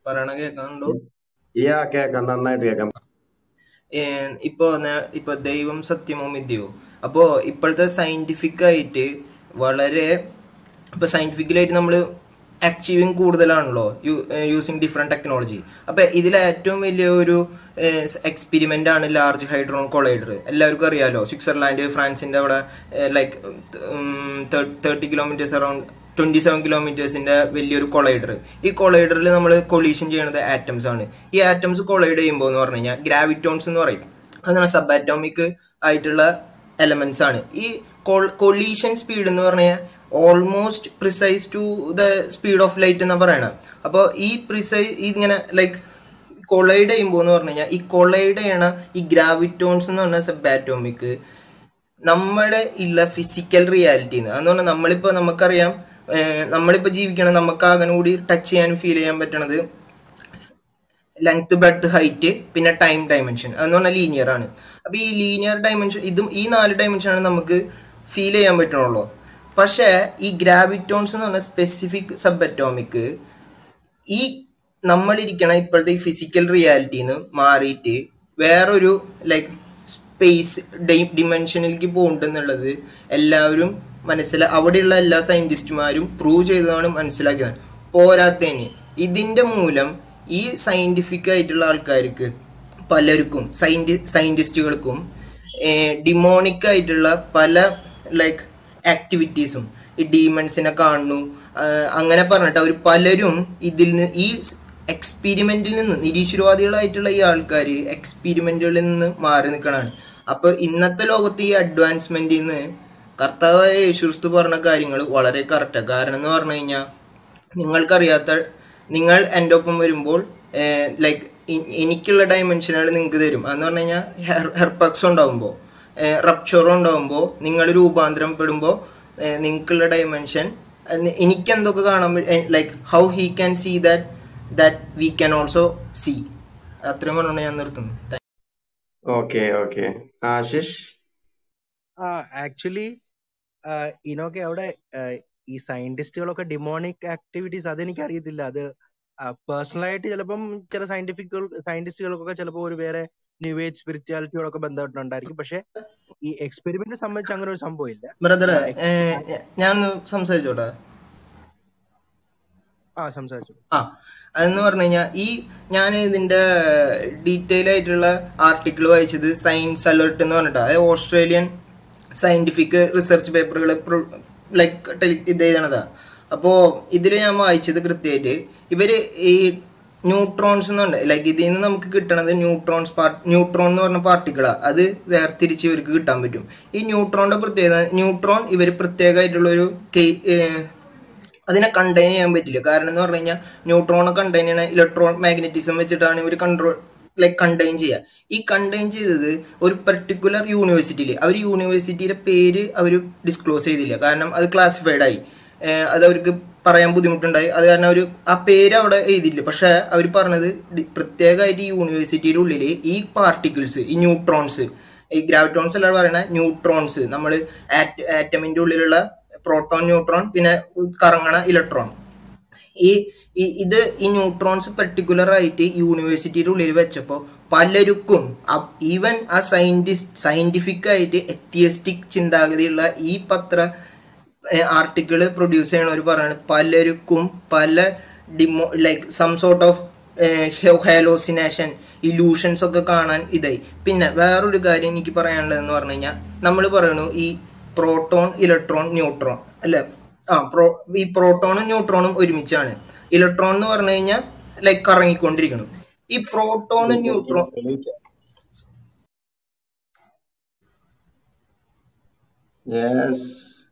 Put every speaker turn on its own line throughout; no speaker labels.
പറയണ കേൾക്കാനുണ്ടോ
യാ കേക്കാം നന്നായിട്ട് കേക്കാം
ഏഹ് ഇപ്പോ നേ- ഇപ്പൊ ദൈവം സത്യമോ മിഥ്യയോ അപ്പോ ഇപ്പോഴത്തെ സയന്റിഫിക് ആയിട്ട് വളരെ ഇപ്പൊ സയന്റിഫിക്കലായിട്ട് നമ്മൾ അച്ചീവിങ് കൂടുതലാണല്ലോ യൂസിങ് ഡിഫറെന്റ് ടെക്നോളജി അപ്പൊ ഇതിലെ ഏറ്റവും വലിയ ഒരു എക്സ്പെരിമെന്റ് ആണ് ലാർജ് ഹൈഡ്രോൺ കൊളൈഡർ എല്ലാവർക്കും അറിയാലോ സ്വിറ്റ്സർലാൻഡ് ഫ്രാൻസിന്റെ അവിടെ like thirty kilometres around twenty seven കിലോമീറ്റേഴ്സിന്റെ വലിയൊരു കൊളൈഡർ ഈ കൊളൈഡറിൽ നമ്മൾ കൊളീഷൻ ചെയ്യുന്നത് ആറ്റംസ് ആണ് ഈ ആറ്റംസ് കൊളൈഡ് ചെയ്യുമ്പോൾ എന്ന് പറഞ്ഞു കഴിഞ്ഞാൽ ഗ്രാവിറ്റോൺസ് എന്ന് പറയും അതാണ് സബ് ആറ്റോമിക് ആയിട്ടുള്ള എലമെന്റ്സ് ആണ് ഈ കൊളീഷൻ സ്പീഡ് എന്ന് പറഞ്ഞാൽ almost precise to the speed of light എന്നാ പറയണം അപ്പോൾ ഈ പ്രിസൈസ് ഇങ്ങനെ ലൈക്ക് കൊളൈഡ് ചെയ്യുമ്പോൾ എന്ന് പറഞ്ഞു കഴിഞ്ഞാൽ ഈ കൊളൈഡ് ചെയ്യണ ഈ ഗ്രാവിറ്റോൺസ് എന്ന് പറഞ്ഞ സബ് ആറ്റോമിക് നമ്മുടെ ഉള്ള ഫിസിക്കൽ റിയാലിറ്റിന്ന് എന്ന് പറഞ്ഞാൽ നമ്മളിപ്പോൾ നമുക്കറിയാം ഏഹ് നമ്മളിപ്പോൾ ജീവിക്കണം നമുക്ക് ആകെ കൂടി ടച്ച് ചെയ്യാനും ഫീൽ ചെയ്യാൻ പറ്റണത് ലെങ്ത് ബ്രെഡ് ഹൈറ്റ് പിന്നെ ടൈം ഡയമെൻഷൻ അതെന്ന് പറഞ്ഞാൽ ലീനിയർ ആണ് അപ്പൊ ഈ ലീനിയർ ഡയമെൻഷൻ ഇതും ഈ നാല് ഡയമെൻഷൻ ആണ് നമുക്ക് ഫീൽ ചെയ്യാൻ പറ്റണുള്ളൂ പക്ഷേ ഈ ഗ്രാവിറ്റോൺസ് എന്ന് പറഞ്ഞ സ്പെസിഫിക് സബ് അറ്റോമിക് ഈ നമ്മളിരിക്കണ ഇപ്പോഴത്തെ ഈ ഫിസിക്കൽ റിയാലിറ്റിന്ന് മാറിയിട്ട് വേറൊരു ലൈക്ക് സ്പേസ് ഡിമെൻഷനിലേക്ക് പോകുന്നുണ്ടെന്നുള്ളത് എല്ലാവരും മനസ്സിലാ അവിടെയുള്ള എല്ലാ സയന്റിസ്റ്റുമാരും പ്രൂവ് ചെയ്തതാണ് മനസ്സിലാക്കിയതാണ് പോരാത്തതിന് ഇതിന്റെ മൂലം ഈ സയന്റിഫിക് ആയിട്ടുള്ള ആൾക്കാർക്ക് പലർക്കും സയന്റി സയന്റിസ്റ്റുകൾക്കും ഡിമോണിക് ആയിട്ടുള്ള പല ലൈക്ക് ആക്ടിവിറ്റീസും ഈ ഡീമൺസിനെ കാണുന്നു ആഹ് അങ്ങനെ പറഞ്ഞിട്ട് അവർ പലരും ഇതിൽ നിന്ന് ഈ എക്സ്പീരിമെന്റിൽ നിന്ന് നിരീശ്വരവാദികളായിട്ടുള്ള ഈ ആൾക്കാർ എക്സ്പീരിമെന്റുകളിൽ നിന്ന് മാറി നിൽക്കണാണ് അപ്പൊ ഇന്നത്തെ ലോകത്ത് ഈ അഡ്വാൻസ്മെന്റിൽ നിന്ന് കർത്താവായ യേശുക്രിസ്തു പറഞ്ഞ കാര്യങ്ങൾ വളരെ കറക്റ്റാണ് കാരണം എന്ന് പറഞ്ഞു കഴിഞ്ഞാൽ നിങ്ങൾക്കറിയാത്ത നിങ്ങൾ എൻ്റെ ഒപ്പം വരുമ്പോൾ ലൈക്ക് എനിക്കുള്ള ഡയമെൻഷനുകൾ നിങ്ങൾക്ക് തരും അതെന്ന് പറഞ്ഞു കഴിഞ്ഞാൽ ഹെർപക്സ് ഉണ്ടാകുമ്പോൾ റപ്ചറോ ഉണ്ടാകുമ്പോൾ നിങ്ങൾ രൂപാന്തരം പെടുമ്പോൾ നിങ്ങൾക്കുള്ള ഡയമെൻഷൻ എനിക്ക് എന്തൊക്കെ കാണാൻ like how he can see that that we can also see അത്രയും പറഞ്ഞുകൊണ്ട് ഞാൻ നിർത്തുന്നു
ഓക്കെ ഓക്കെ ആശിഷ്
ആ ആക്ച്വലി ഇനോക്കെ അവിടെ ആ, ഈ സയന്റിസ്റ്റുകളൊക്കെ ഡിമോണിക് ആക്ടിവിറ്റീസ് അതെനിക്ക് അറിയത്തില്ല അത് പേഴ്സണലായിട്ട് ചിലപ്പം ചില സയന്റിഫിക് സയന്റിസ്റ്റുകൾക്കൊക്കെ ചിലപ്പോൾ ഒരു വേറെ ന്യൂ ഏജ് സ്പിരിച്വാലിറ്റിയോടൊക്കെ ബന്ധപ്പെട്ടുണ്ടായിരിക്കും പക്ഷെ ഈ എക്സ്പെരിമെന്റ് സംബന്ധിച്ച് അങ്ങനെ ഒരു സംഭവം ഇല്ല
ബ്രദർ
ആ, ex-
ഞാൻ സംസാരിച്ചോട്ടെ
ആ സംസാരിച്ചു
ആ അതെന്ന് പറഞ്ഞു കഴിഞ്ഞാൽ ഈ ഞാൻ ഇതിന്റെ ഡീറ്റെയിൽ ആയിട്ടുള്ള ആർട്ടിക്കിൾ വായിച്ചത് സയൻസ് അലേർട്ട് എന്ന് പറഞ്ഞിട്ട് അതായത് ഓസ്ട്രേലിയൻ സയന്റിഫിക് റിസർച്ച് പേപ്പറുകൾ ലൈക്ക് ഇത് എഴുതണതാ അപ്പോൾ ഇതിൽ ഞാൻ വായിച്ചത് കൃത്യമായിട്ട് ഇവര് ഈ ന്യൂട്രോൺസ് എന്നുണ്ട് ലൈക്ക് ഇതിൽ നിന്ന് നമുക്ക് കിട്ടണത് ന്യൂട്രോൺസ് പാർട്ട് ന്യൂട്രോൺ എന്ന് പറഞ്ഞ പാർട്ടിക്കിളാണ് അത് വേർതിരിച്ച് ഇവർക്ക് കിട്ടാൻ പറ്റും ഈ ന്യൂട്രോണിന്റെ പ്രത്യേകത ന്യൂട്രോൺ ഇവർ പ്രത്യേകമായിട്ടുള്ള ഒരു അതിനെ കണ്ടെയ്ൻ ചെയ്യാൻ പറ്റില്ല കാരണം എന്ന് പറഞ്ഞു കഴിഞ്ഞാൽ ന്യൂട്രോണെ കണ്ടെയ്ൻ ചെയ്യണ ഇലക്ട്രോൺ മാഗ്നറ്റിസം വെച്ചിട്ടാണ് ഇവർ കൺട്രോൾ ലൈക്ക് കണ്ടെയ്ൻ ചെയ്യുക ഈ കണ്ടെയ്ൻ ചെയ്തത് ഒരു പെർട്ടിക്കുലർ യൂണിവേഴ്സിറ്റിയിൽ അവർ യൂണിവേഴ്സിറ്റിയുടെ പേര് അവർ ഡിസ്ക്ലോസ് ചെയ്തില്ല കാരണം അത് ക്ലാസിഫൈഡ് ആയി ഏഹ് അത് അവർക്ക് പറയാൻ ബുദ്ധിമുട്ടുണ്ടായി അത് കാരണം അവർ ആ പേര് അവിടെ എഴുതിയില്ല പക്ഷെ അവർ പറഞ്ഞത് ഡി- പ്രത്യേകമായിട്ട് ഈ യൂണിവേഴ്സിറ്റിയുടെ ഉള്ളിൽ ഈ പാർട്ടിക്കിൾസ് ഈ ന്യൂട്രോൺസ് ഈ ഗ്രാവിറ്റോൺസ് അല്ല പറയണ ന്യൂട്രോൺസ് നമ്മൾ ആറ്റമിന്റെ ഉള്ളിലുള്ള പ്രോട്ടോൺ ന്യൂട്രോൺ പിന്നെ കറങ്ങണ ഇലക്ട്രോൺ ഈ ഈ- ഇത് ഈ ന്യൂട്രോൺസ് പെർട്ടിക്കുലർ ആയിട്ട് യൂണിവേഴ്സിറ്റിയുടെ ഉള്ളിൽ വെച്ചപ്പോൾ പലർക്കും ഈവൻ ആ സയന്റിസ്റ്റ് സയന്റിഫിക് ആയിട്ട് എത്തിയസ്റ്റിക് ചിന്താഗതിയുള്ള ഈ പത്ര ആർട്ടിക്കിൾ പ്രൊഡ്യൂസ് ചെയ്യണവർ പറയാണ് പലർക്കും പല ഡിമോ like some sort of hallucination illusions ഒക്കെ കാണാൻ ഇതായി പിന്നെ വേറൊരു കാര്യം എനിക്ക് പറയാനുള്ളതെന്ന് പറഞ്ഞു കഴിഞ്ഞാൽ നമ്മൾ പറയണു ഈ പ്രോട്ടോൺ ഇലക്ട്രോൺ ന്യൂട്രോൺ അല്ലെ ആ പ്രോ ഈ പ്രോട്ടോണും ന്യൂട്രോണും ഒരുമിച്ചാണ് ഇലക്ട്രോൺ എന്ന് പറഞ്ഞു കഴിഞ്ഞാൽ ലൈക്ക് കറങ്ങിക്കൊണ്ടിരിക്കണം ഈ പ്രോട്ടോണും ന്യൂട്രോൺ
യെസ്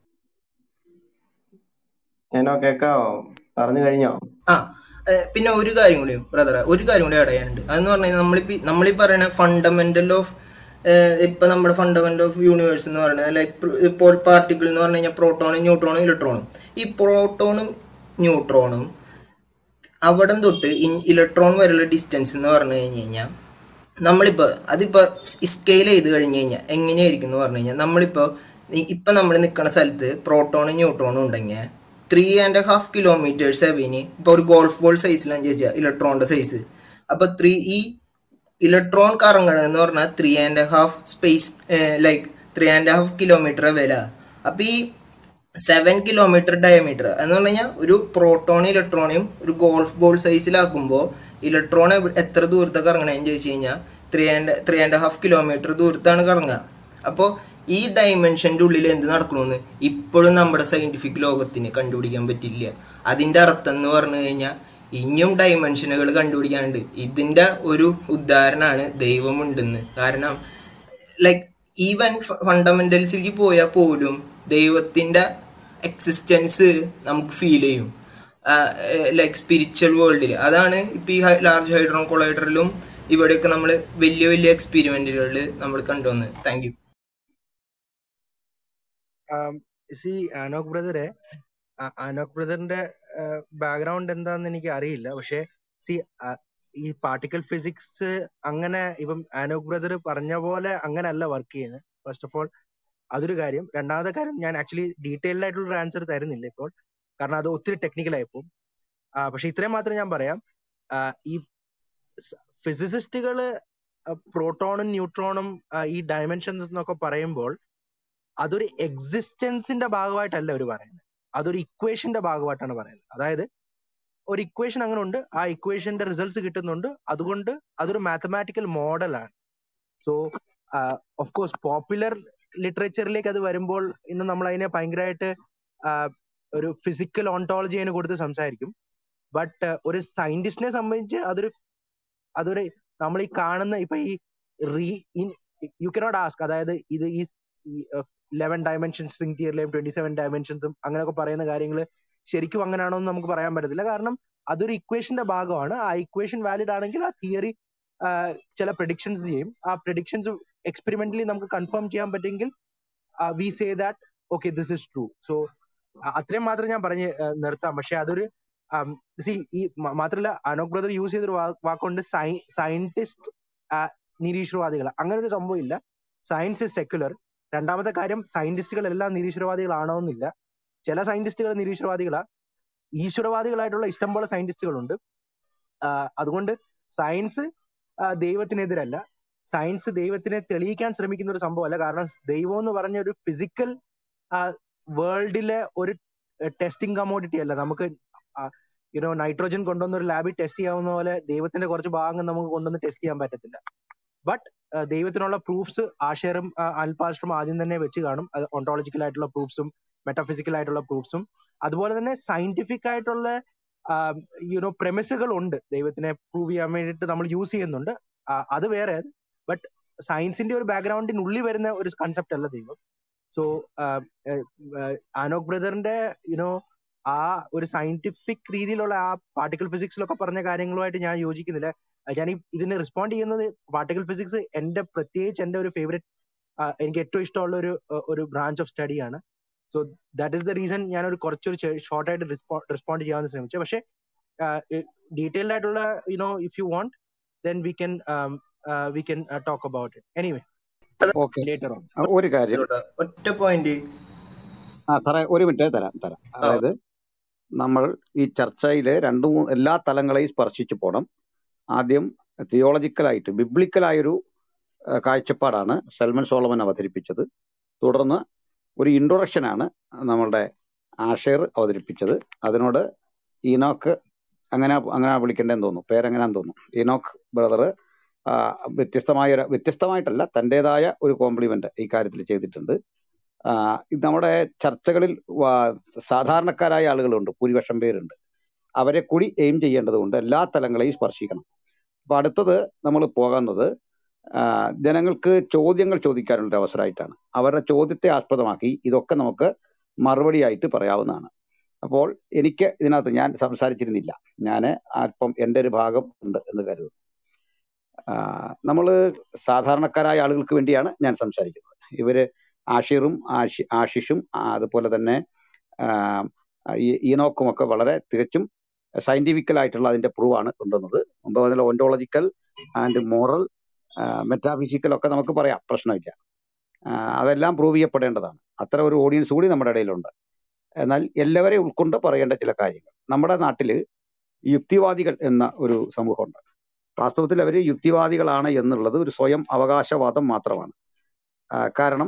ഞാനോ കേക്കാവോ പറഞ്ഞു കഴിഞ്ഞോ
ആ ഏ, പിന്നെ ഒരു കാര്യം കൂടി ബ്രദറെ ഒരു കാര്യം കൂടി ആഡ് ചെയ്യാനുണ്ട് അതെന്ന് പറഞ്ഞു കഴിഞ്ഞാൽ നമ്മളിപ്പോ നമ്മളീ പറയുന്ന ഫണ്ടമെന്റൽ ഓഫ് ഇപ്പൊ നമ്മുടെ ഫണ്ടമെന്റൽ ഓഫ് യൂണിവേഴ്സ് എന്ന് പറയുന്നത് ലൈക്ക് ഇപ്പോൾ പാർട്ടിക്കിൾ എന്ന് പറഞ്ഞു കഴിഞ്ഞാൽ പ്രോട്ടോണും ന്യൂട്രോണും ഇലക്ട്രോണും ഈ പ്രോട്ടോണും ന്യൂട്രോണും അവിടം തൊട്ട് ഇലക്ട്രോൺ വരെയുള്ള ഡിസ്റ്റൻസ് എന്ന് പറഞ്ഞു കഴിഞ്ഞ് കഴിഞ്ഞാൽ നമ്മളിപ്പോൾ അതിപ്പോൾ സ്കെയിൽ ചെയ്ത് കഴിഞ്ഞ് കഴിഞ്ഞാൽ എങ്ങനെയായിരിക്കും എന്ന് പറഞ്ഞു കഴിഞ്ഞാൽ നമ്മളിപ്പോൾ ഇപ്പം നമ്മൾ നിൽക്കുന്ന സ്ഥലത്ത് പ്രോട്ടോണും ന്യൂട്രോണും ഉണ്ടെങ്കിൽ ത്രീ ആൻഡ് ഹാഫ് കിലോമീറ്റേഴ്സ് അവിന് ഇപ്പോൾ ഒരു ഗോൾഫ് ബോൾ സൈസിലാണ് ചോദിച്ചാൽ ഇലക്ട്രോണിൻ്റെ സൈസ് അപ്പോൾ ത്രീ ഈ ഇലക്ട്രോൺ കറങ്ങണമെന്ന് പറഞ്ഞാൽ three and half space like three and half kilometre വില അപ്പോൾ ഈ സെവൻ കിലോമീറ്റർ ഡയമീറ്റർ എന്ന് പറഞ്ഞു കഴിഞ്ഞാൽ ഒരു പ്രോട്ടോൺ ഇലക്ട്രോണിയും ഒരു ഗോൾഫ് ബോൾ സൈസിലാക്കുമ്പോൾ ഇലക്ട്രോൺ എത്ര ദൂരത്താണ് കറങ്ങണമെന്ന് ചോദിച്ചു കഴിഞ്ഞാൽ three and three and half kilometre ദൂരത്താണ് കറങ്ങുക അപ്പോൾ ഈ ഡയമെൻഷൻ്റെ ഉള്ളിൽ എന്ത് നടക്കണമെന്ന് ഇപ്പോഴും നമ്മുടെ സയൻറ്റിഫിക് ലോകത്തിന് കണ്ടുപിടിക്കാൻ പറ്റില്ല അതിൻ്റെ അർത്ഥം എന്ന് പറഞ്ഞു കഴിഞ്ഞാൽ ഇനിയും ഡയമെൻഷനുകൾ കണ്ടുപിടിക്കാനുണ്ട് ഇതിൻ്റെ ഒരു ഉദാഹരണമാണ് ദൈവമുണ്ടെന്ന് കാരണം ലൈക്ക് ഈവൻ ഫണ്ടമെന്റൽസിലേക്ക് പോയാൽ പോലും ദൈവത്തിൻ്റെ എക്സിസ്റ്റൻസ് നമുക്ക് ഫീൽ ചെയ്യും ലൈക്ക് സ്പിരിച്വൽ വേൾഡിൽ അതാണ് ഇപ്പോൾ ഈ ലാർജ് ഹൈഡ്രോൺ കൊളൈഡറിലും ഇവിടെയൊക്കെ നമ്മൾ വലിയ വലിയ എക്സ്പെരിമെന്റുകളിൽ നമ്മൾ കണ്ടുവന്നത് താങ്ക് യു
സി അനോക് ബ്രദറെ അനോക് ബ്രദറിന്റെ ബാക്ക്ഗ്രൗണ്ട് എന്താന്ന് എനിക്ക് അറിയില്ല പക്ഷെ സി ഈ പാർട്ടിക്കൽ ഫിസിക്സ് അങ്ങനെ ഇപ്പം അനോക് ബ്രദർ പറഞ്ഞ പോലെ അങ്ങനെ അല്ല വർക്ക് ചെയ്യുന്നത് ഫസ്റ്റ് ഓഫ് ഓൾ അതൊരു കാര്യം രണ്ടാമത്തെ കാര്യം ഞാൻ ആക്ച്വലി ഡീറ്റെയിൽഡ് ആയിട്ടുള്ള ഒരു ആൻസർ തരുന്നില്ല ഇപ്പോൾ കാരണം അത് ഒത്തിരി ടെക്നിക്കൽ ആയിപ്പോൾ പക്ഷെ ഇത്രയും മാത്രം ഞാൻ പറയാം ആ, ഈ ഫിസിസിസ്റ്റുകള് പ്രോട്ടോണും ന്യൂട്രോണും ഈ ഡയമെൻഷൻസ് എന്നൊക്കെ പറയുമ്പോൾ അതൊരു എക്സിസ്റ്റൻസിന്റെ ഭാഗമായിട്ടല്ല അവർ പറയുന്നത് അതൊരു ഇക്വേഷന്റെ ഭാഗമായിട്ടാണ് പറയുന്നത് അതായത് ഒരു ഇക്വേഷൻ അങ്ങനെ ഉണ്ട് ആ ഇക്വേഷന്റെ റിസൾട്ട്സ് കിട്ടുന്നുണ്ട് അതുകൊണ്ട് അതൊരു മാത്തമാറ്റിക്കൽ മോഡലാണ് സോ ഓഫ് കോഴ്സ് പോപ്പുലർ ലിറ്ററേച്ചറിലേക്ക് അത് വരുമ്പോൾ ഇന്ന് നമ്മൾ അതിനെ ഭയങ്കരമായിട്ട് ഒരു ഫിസിക്കൽ ഓണ്ടോളജി അതിന് കൊടുത്ത് സംസാരിക്കും ബട്ട് ഒരു സയന്റിസ്റ്റിനെ സംബന്ധിച്ച് അതൊരു അതൊരു നമ്മൾ ഈ കാണുന്ന ഇപ്പൊ ഈ റീ യു കനോട്ട് ആസ്ക് അതായത് ഇത് ഈ ലെവൻ ഡയമെൻഷൻ സ്ട്രിംഗ് തിയറിലെയും ട്വന്റി സെവൻ ഡയമെൻഷൻസും അങ്ങനെയൊക്കെ പറയുന്ന കാര്യങ്ങൾ ശരിക്കും അങ്ങനെയാണോ എന്ന് നമുക്ക് പറയാൻ പറ്റത്തില്ല കാരണം അതൊരു ഇക്വേഷന്റെ ഭാഗമാണ് ആ ഇക്വേഷൻ വാലിഡ് ആണെങ്കിൽ ആ തിയറി ചില പ്രഡിക്ഷൻസ് ചെയ്യും ആ പ്രഡിക്ഷൻസ് എക്സ്പെരിമെന്റലി നമുക്ക് കൺഫേം ചെയ്യാൻ പറ്റുമെങ്കിൽ we say that okay this is true so അത്രയും മാത്രം ഞാൻ പറഞ്ഞ് നിർത്താം പക്ഷെ അതൊരു സി ഈ മാത്രമല്ല അനോക് ബ്രദർ യൂസ് ചെയ്തൊരു വാക്കുണ്ട് സയന്റിസ്റ്റ് നിരീശ്വരവാദികൾ അങ്ങനെ ഒരു സംഭവം ഇല്ല സയൻസ് ഇസ് സെക്യുലർ രണ്ടാമത്തെ കാര്യം സയന്റിസ്റ്റുകൾ എല്ലാം നിരീശ്വരവാദികളാണോ എന്നില്ല ചില സയന്റിസ്റ്റുകൾ നിരീശ്വരവാദികളാ ഈശ്വരവാദികളായിട്ടുള്ള ഇഷ്ടംപോലെ സയന്റിസ്റ്റുകളുണ്ട് അതുകൊണ്ട് സയൻസ് ദൈവത്തിനെതിരല്ല സയൻസ് ദൈവത്തിനെ തെളിയിക്കാൻ ശ്രമിക്കുന്ന ഒരു സംഭവമല്ല കാരണം ദൈവം എന്ന് പറഞ്ഞ ഒരു ഫിസിക്കൽ വേൾഡിലെ ഒരു ടെസ്റ്റിംഗ് കമോഡിറ്റി അല്ല നമുക്ക് യുനോ നൈട്രോജൻ കൊണ്ടുവന്ന് ഒരു ലാബിൽ ടെസ്റ്റ് ചെയ്യാവുന്ന പോലെ ദൈവത്തിന്റെ കുറച്ച് ഭാഗങ്ങൾ നമുക്ക് കൊണ്ടുവന്ന് ടെസ്റ്റ് ചെയ്യാൻ പറ്റത്തില്ല ബട്ട് ദൈവത്തിനുള്ള പ്രൂഫ്സ് ആഷേറും അൽപാസ്റ്ററും ആദ്യം തന്നെ വെച്ച് കാണും ഒണ്ടോളജിക്കൽ ആയിട്ടുള്ള പ്രൂഫ്സും മെറ്റാഫിസിക്കൽ ആയിട്ടുള്ള പ്രൂഫ്സും അതുപോലെ തന്നെ സയന്റിഫിക് ആയിട്ടുള്ള യുനോ പ്രമിസുകൾ ഉണ്ട് ദൈവത്തിനെ പ്രൂവ് ചെയ്യാൻ വേണ്ടിയിട്ട് നമ്മൾ യൂസ് ചെയ്യുന്നുണ്ട് അത് വേറെ ബട്ട് സയൻസിന്റെ ഒരു ബാക്ക്ഗ്രൗണ്ടിനുള്ളിൽ വരുന്ന ഒരു കൺസെപ്റ്റ് അല്ല ദൈവം സോ ആനോക് ബ്രദറിന്റെ യുനോ ആ ഒരു സയന്റിഫിക് രീതിയിലുള്ള ആ പാർട്ടിക്കൽ ഫിസിക്സിലൊക്കെ പറഞ്ഞ കാര്യങ്ങളുമായിട്ട് ഞാൻ യോജിക്കുന്നില്ല ഞാൻ ഈ ഇതിന് റെസ്പോണ്ട് ചെയ്യുന്നത് പാർട്ടിക്കൽ ഫിസിക്സ് എന്റെ പ്രത്യേകിച്ച് എന്റെ ഒരു ഫേവറേറ്റ് എനിക്ക് ഏറ്റവും ഇഷ്ടമുള്ള ഒരു ഒരു ബ്രാഞ്ച് ഓഫ് സ്റ്റഡിയാണ് so that is the reason ഞാൻ ഒരു കുറച്ചൊരു ഷോർട്ട് ആയിട്ട് റെസ്പോണ്ട് ചെയ്യാൻ ശ്രമിച്ചത് പക്ഷേ ഡീറ്റെയിൽഡ് ആയിട്ടുള്ള you know if you want then we can we can talk about it anyway
okay
later on
ഒരു കാര്യം
ഒറ്റ പോയിന്റ്
ആ സാറേ ഒരു മിനിറ്റ് തരാം തരാം അതായത് നമ്മൾ ഈ ചർച്ചയിൽ രണ്ടു മൂന്ന് എല്ലാ തലങ്ങളെയും സ്പർശിച്ചു പോകണം ആദ്യം തിയോളജിക്കലായിട്ട് ബിബ്ലിക്കലായൊരു കാഴ്ചപ്പാടാണ് സൽമൻ സോളമൻ അവതരിപ്പിച്ചത് തുടർന്ന് ഒരു ഇൻട്രൊഡക്ഷനാണ് നമ്മളുടെ ആഷേർ അവതരിപ്പിച്ചത് അതിനോട് ഈനോക്ക് അങ്ങനെ അങ്ങനെ വിളിക്കേണ്ടതെന്ന് തോന്നുന്നു പേരെങ്ങനെയാന്ന് തോന്നുന്നു ഈനോക്ക് ബ്രദർ വ്യത്യസ്തമായ ഒരു വ്യത്യസ്തമായിട്ടല്ല തൻ്റെതായ ഒരു കോംപ്ലിമെന്റ് ഈ കാര്യത്തിൽ ചെയ്തിട്ടുണ്ട് നമ്മുടെ ചർച്ചകളിൽ സാധാരണക്കാരായ ആളുകളുണ്ട് ഭൂരിപക്ഷം പേരുണ്ട് അവരെ കൂടി എയിം ചെയ്യേണ്ടതുകൊണ്ട് എല്ലാ തലങ്ങളെയും സ്പർശിക്കണം അപ്പൊ അടുത്തത് നമ്മൾ പോകുന്നത് ജനങ്ങൾക്ക് ചോദ്യങ്ങൾ ചോദിക്കാനുള്ള ഒരു അവസരമായിട്ടാണ് അവരുടെ ചോദ്യത്തെ ആസ്പദമാക്കി ഇതൊക്കെ നമുക്ക് മറുപടിയായിട്ട് പറയാവുന്നതാണ് അപ്പോൾ എനിക്ക് ഇതിനകത്ത് ഞാൻ സംസാരിച്ചിരുന്നില്ല ഞാൻ അല്പം എൻ്റെ ഒരു ഭാഗം ഉണ്ട് എന്ന് കരുതുന്നു നമ്മൾ സാധാരണക്കാരായ ആളുകൾക്ക് വേണ്ടിയാണ് ഞാൻ സംസാരിക്കുന്നത് ഇവര് ആഷിറും ആഷി ആഷിഷും അതുപോലെ തന്നെ ഈനോക്കും ഒക്കെ വളരെ തികച്ചും സയന്റിഫിക്കൽ ആയിട്ടുള്ള അതിന്റെ പ്രൂവാണ് കൊണ്ടുവന്നത് മുമ്പ് പറഞ്ഞ ഓണ്ടോളജിക്കൽ ആൻഡ് മോറൽ മെറ്റാഫിസിക്കൽ ഒക്കെ നമുക്ക് പറയാം പ്രശ്നമില്ല അതെല്ലാം പ്രൂവ് ചെയ്യപ്പെടേണ്ടതാണ് അത്ര ഒരു ഓഡിയൻസ് കൂടി നമ്മുടെ ഇടയിലുണ്ട് എന്നാൽ എല്ലാവരെയും ഉൾക്കൊണ്ട് പറയേണ്ട ചില കാര്യങ്ങൾ നമ്മുടെ നാട്ടില് യുക്തിവാദികൾ എന്ന ഒരു സമൂഹമുണ്ട് വാസ്തവത്തിൽ അവർ യുക്തിവാദികളാണ് എന്നുള്ളത് ഒരു സ്വയം അവകാശവാദം മാത്രമാണ് ആ, കാരണം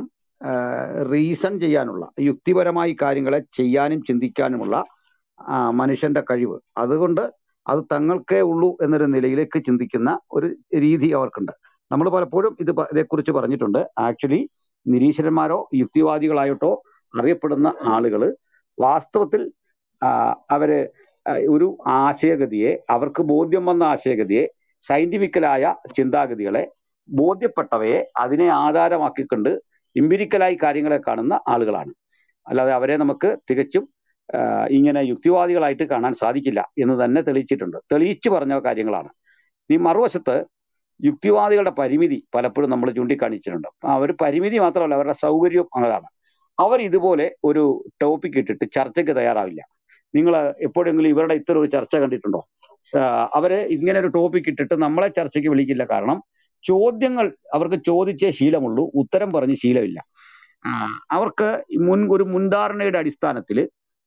റീസൺ ചെയ്യാനുള്ള യുക്തിപരമായി കാര്യങ്ങളെ ചെയ്യാനും ചിന്തിക്കാനുമുള്ള ആ, മനുഷ്യന്റെ കഴിവ് അതുകൊണ്ട് അത് തങ്ങൾക്കേ ഉള്ളൂ എന്നൊരു നിലയിലേക്ക് ചിന്തിക്കുന്ന ഒരു രീതി അവർക്കുണ്ട് നമ്മൾ പലപ്പോഴും ഇത് പ- ഇതേക്കുറിച്ച് പറഞ്ഞിട്ടുണ്ട് ആക്ച്വലി നിരീശ്വരന്മാരോ യുക്തിവാദികളായിട്ടോ അറിയപ്പെടുന്ന ആളുകൾ വാസ്തവത്തിൽ ആ, അവര് ആ, ഒരു ആശയഗതിയെ അവർക്ക് ബോധ്യം വന്ന ആശയഗതിയെ സയന്റിഫിക്കലായ ചിന്താഗതികളെ ബോധ്യപ്പെട്ടവയെ അതിനെ ആധാരമാക്കിക്കൊണ്ട് ഇമ്പിരിക്കലായി കാര്യങ്ങളെ കാണുന്ന ആളുകളാണ് അല്ലാതെ അവരെ നമുക്ക് തികച്ചും ആ, ഇങ്ങനെ യുക്തിവാദികളായിട്ട് കാണാൻ സാധിക്കില്ല എന്ന് തന്നെ തെളിയിച്ചിട്ടുണ്ട് തെളിയിച്ചു പറഞ്ഞ കാര്യങ്ങളാണ് ഇനി മറുവശത്ത് യുക്തിവാദികളുടെ പരിമിതി പലപ്പോഴും നമ്മൾ ചൂണ്ടിക്കാണിച്ചിട്ടുണ്ട് അവർ പരിമിതി മാത്രമല്ല അവരുടെ സൗകര്യവും അതാണ് അവർ ഇതുപോലെ ഒരു ടോപ്പിക് ഇട്ടിട്ട് ചർച്ചയ്ക്ക് തയ്യാറാവില്ല നിങ്ങൾ എപ്പോഴെങ്കിലും ഇവരുടെ ഇത്തരം ഒരു ചർച്ച കണ്ടിട്ടുണ്ടോ സ- അവര് ഇങ്ങനെ ഒരു ടോപ്പിക് ഇട്ടിട്ട് നമ്മളെ ചർച്ചയ്ക്ക് വിളിക്കില്ല കാരണം ചോദ്യങ്ങൾ അവർക്ക് ചോദിച്ചേ ശീലമുള്ളൂ ഉത്തരം പറഞ്ഞ് ശീലമില്ല ആ, അവർക്ക് മുൻ ഒരു മുൻധാരണയുടെ അടിസ്ഥാനത്തിൽ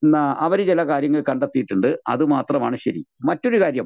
അവർ ചില കാര്യങ്ങൾ കണ്ടെത്തിയിട്ടുണ്ട് അത് മാത്രമാണ് ശരി മറ്റൊരു കാര്യം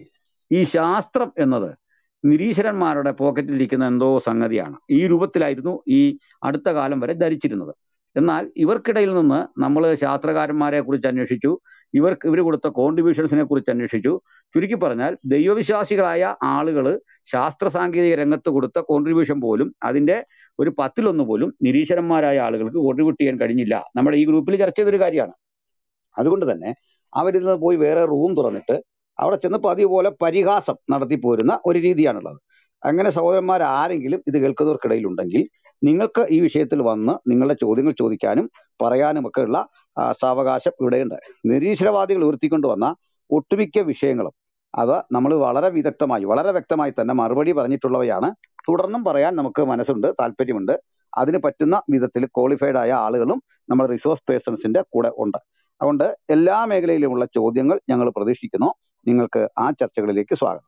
ഈ ശാസ്ത്രം എന്നത് നിരീശ്വരന്മാരുടെ പോക്കറ്റിലിരിക്കുന്ന എന്തോ സംഗതിയാണ് ഈ രൂപത്തിലായിരുന്നു ഈ അടുത്ത കാലം വരെ ധരിച്ചിരുന്നത് എന്നാൽ ഇവർക്കിടയിൽ നിന്ന് നമ്മൾ ശാസ്ത്രകാരന്മാരെ കുറിച്ച് അന്വേഷിച്ചു ഇവർക്ക് ഇവർ കൊടുത്ത കോൺട്രിബ്യൂഷൻസിനെ കുറിച്ച് അന്വേഷിച്ചു ചുരുക്കി പറഞ്ഞാൽ ദൈവവിശ്വാസികളായ ആളുകൾ ശാസ്ത്ര സാങ്കേതിക രംഗത്ത് കൊടുത്ത കോൺട്രിബ്യൂഷൻ പോലും അതിന്റെ ഒരു പത്തിലൊന്ന് പോലും നിരീശ്വരന്മാരായ ആളുകൾക്ക് കോൺട്രിബ്യൂട്ട് ചെയ്യാൻ കഴിഞ്ഞില്ല നമ്മുടെ ഈ ഗ്രൂപ്പിൽ ചർച്ച ചെയ്തൊരു കാര്യമാണ് അതുകൊണ്ട് തന്നെ അവരിൽ നിന്ന് പോയി വേറെ റൂം തുറന്നിട്ട് അവിടെ ചെന്ന് പതിവ് പോലെ പരിഹാസം നടത്തി പോരുന്ന ഒരു രീതിയാണുള്ളത് അങ്ങനെ സഹോദരന്മാർ ആരെങ്കിലും ഇത് കേൾക്കുന്നവർക്കിടയിൽ ഉണ്ടെങ്കിൽ നിങ്ങൾക്ക് ഈ വിഷയത്തിൽ വന്ന് നിങ്ങളുടെ ചോദ്യങ്ങൾ ചോദിക്കാനും പറയാനും ഒക്കെ ഉള്ള ആ, സാവകാശം ഇവിടെയുണ്ട് നിരീശ്വരവാദികൾ ഉയർത്തിക്കൊണ്ട് വന്ന ഒട്ടുമിക്ക വിഷയങ്ങളും അവ നമ്മൾ വളരെ വിദഗ്ധമായി വളരെ വ്യക്തമായി തന്നെ മറുപടി പറഞ്ഞിട്ടുള്ളവയാണ് തുടർന്നും പറയാൻ നമുക്ക് മനസ്സുണ്ട് താല്പര്യമുണ്ട് അതിന് പറ്റുന്ന വിധത്തിൽ ക്വാളിഫൈഡ് ആയ ആളുകളും നമ്മുടെ റിസോഴ്സ് പേഴ്സൺസിന്റെ കൂടെ ഉണ്ട് അതുകൊണ്ട് എല്ലാ മേഖലയിലുമുള്ള ചോദ്യങ്ങൾ ഞങ്ങൾ പ്രതീക്ഷിക്കുന്നു നിങ്ങൾക്ക് ആ ചർച്ചകളിലേക്ക് സ്വാഗതം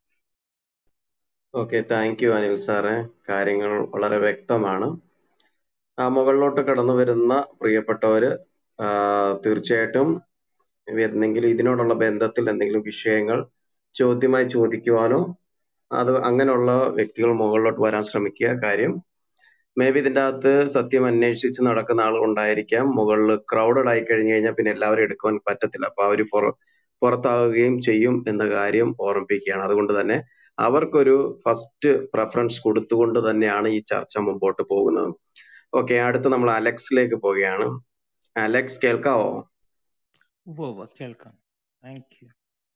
ഓക്കെ താങ്ക് യു അനിൽ സാറേ കാര്യങ്ങൾ വളരെ വ്യക്തമാണ് ആ മുകളിലോട്ട് കടന്നു വരുന്ന പ്രിയപ്പെട്ടവര് ആ, തീർച്ചയായിട്ടും എന്തെങ്കിലും ഇതിനോടുള്ള ബന്ധത്തിൽ എന്തെങ്കിലും വിഷയങ്ങൾ ചോദ്യമായി ചോദിക്കുവാനോ അത് അങ്ങനെയുള്ള വ്യക്തികൾ മുകളിലോട്ട് വരാൻ ശ്രമിക്കുക കാര്യം മേ ബി ഇതിന്റെ അകത്ത് സത്യം അന്വേഷിച്ച് നടക്കുന്ന ആളുകൾ ഉണ്ടായിരിക്കാം മുകളിൽ ക്രൗഡഡ് ആയി കഴിഞ്ഞു കഴിഞ്ഞാൽ പിന്നെ എല്ലാവരും എടുക്കുവാൻ പറ്റത്തില്ല അപ്പൊ അവര് പുറ പുറത്താവുകയും ചെയ്യും എന്ന കാര്യം ഓർമ്മിപ്പിക്കുകയാണ് അതുകൊണ്ട് തന്നെ അവർക്കൊരു ഫസ്റ്റ് പ്രെഫറൻസ് കൊടുത്തുകൊണ്ട് തന്നെയാണ് ഈ ചർച്ച മുമ്പോട്ട് പോകുന്നത് ഓക്കെ അടുത്ത് നമ്മൾ അലക്സിലേക്ക് പോവുകയാണ് അലക്സ് കേൾക്കാവോ
ഉവ്വ് ഉവ്വ് കേൾക്കാം താങ്ക് യു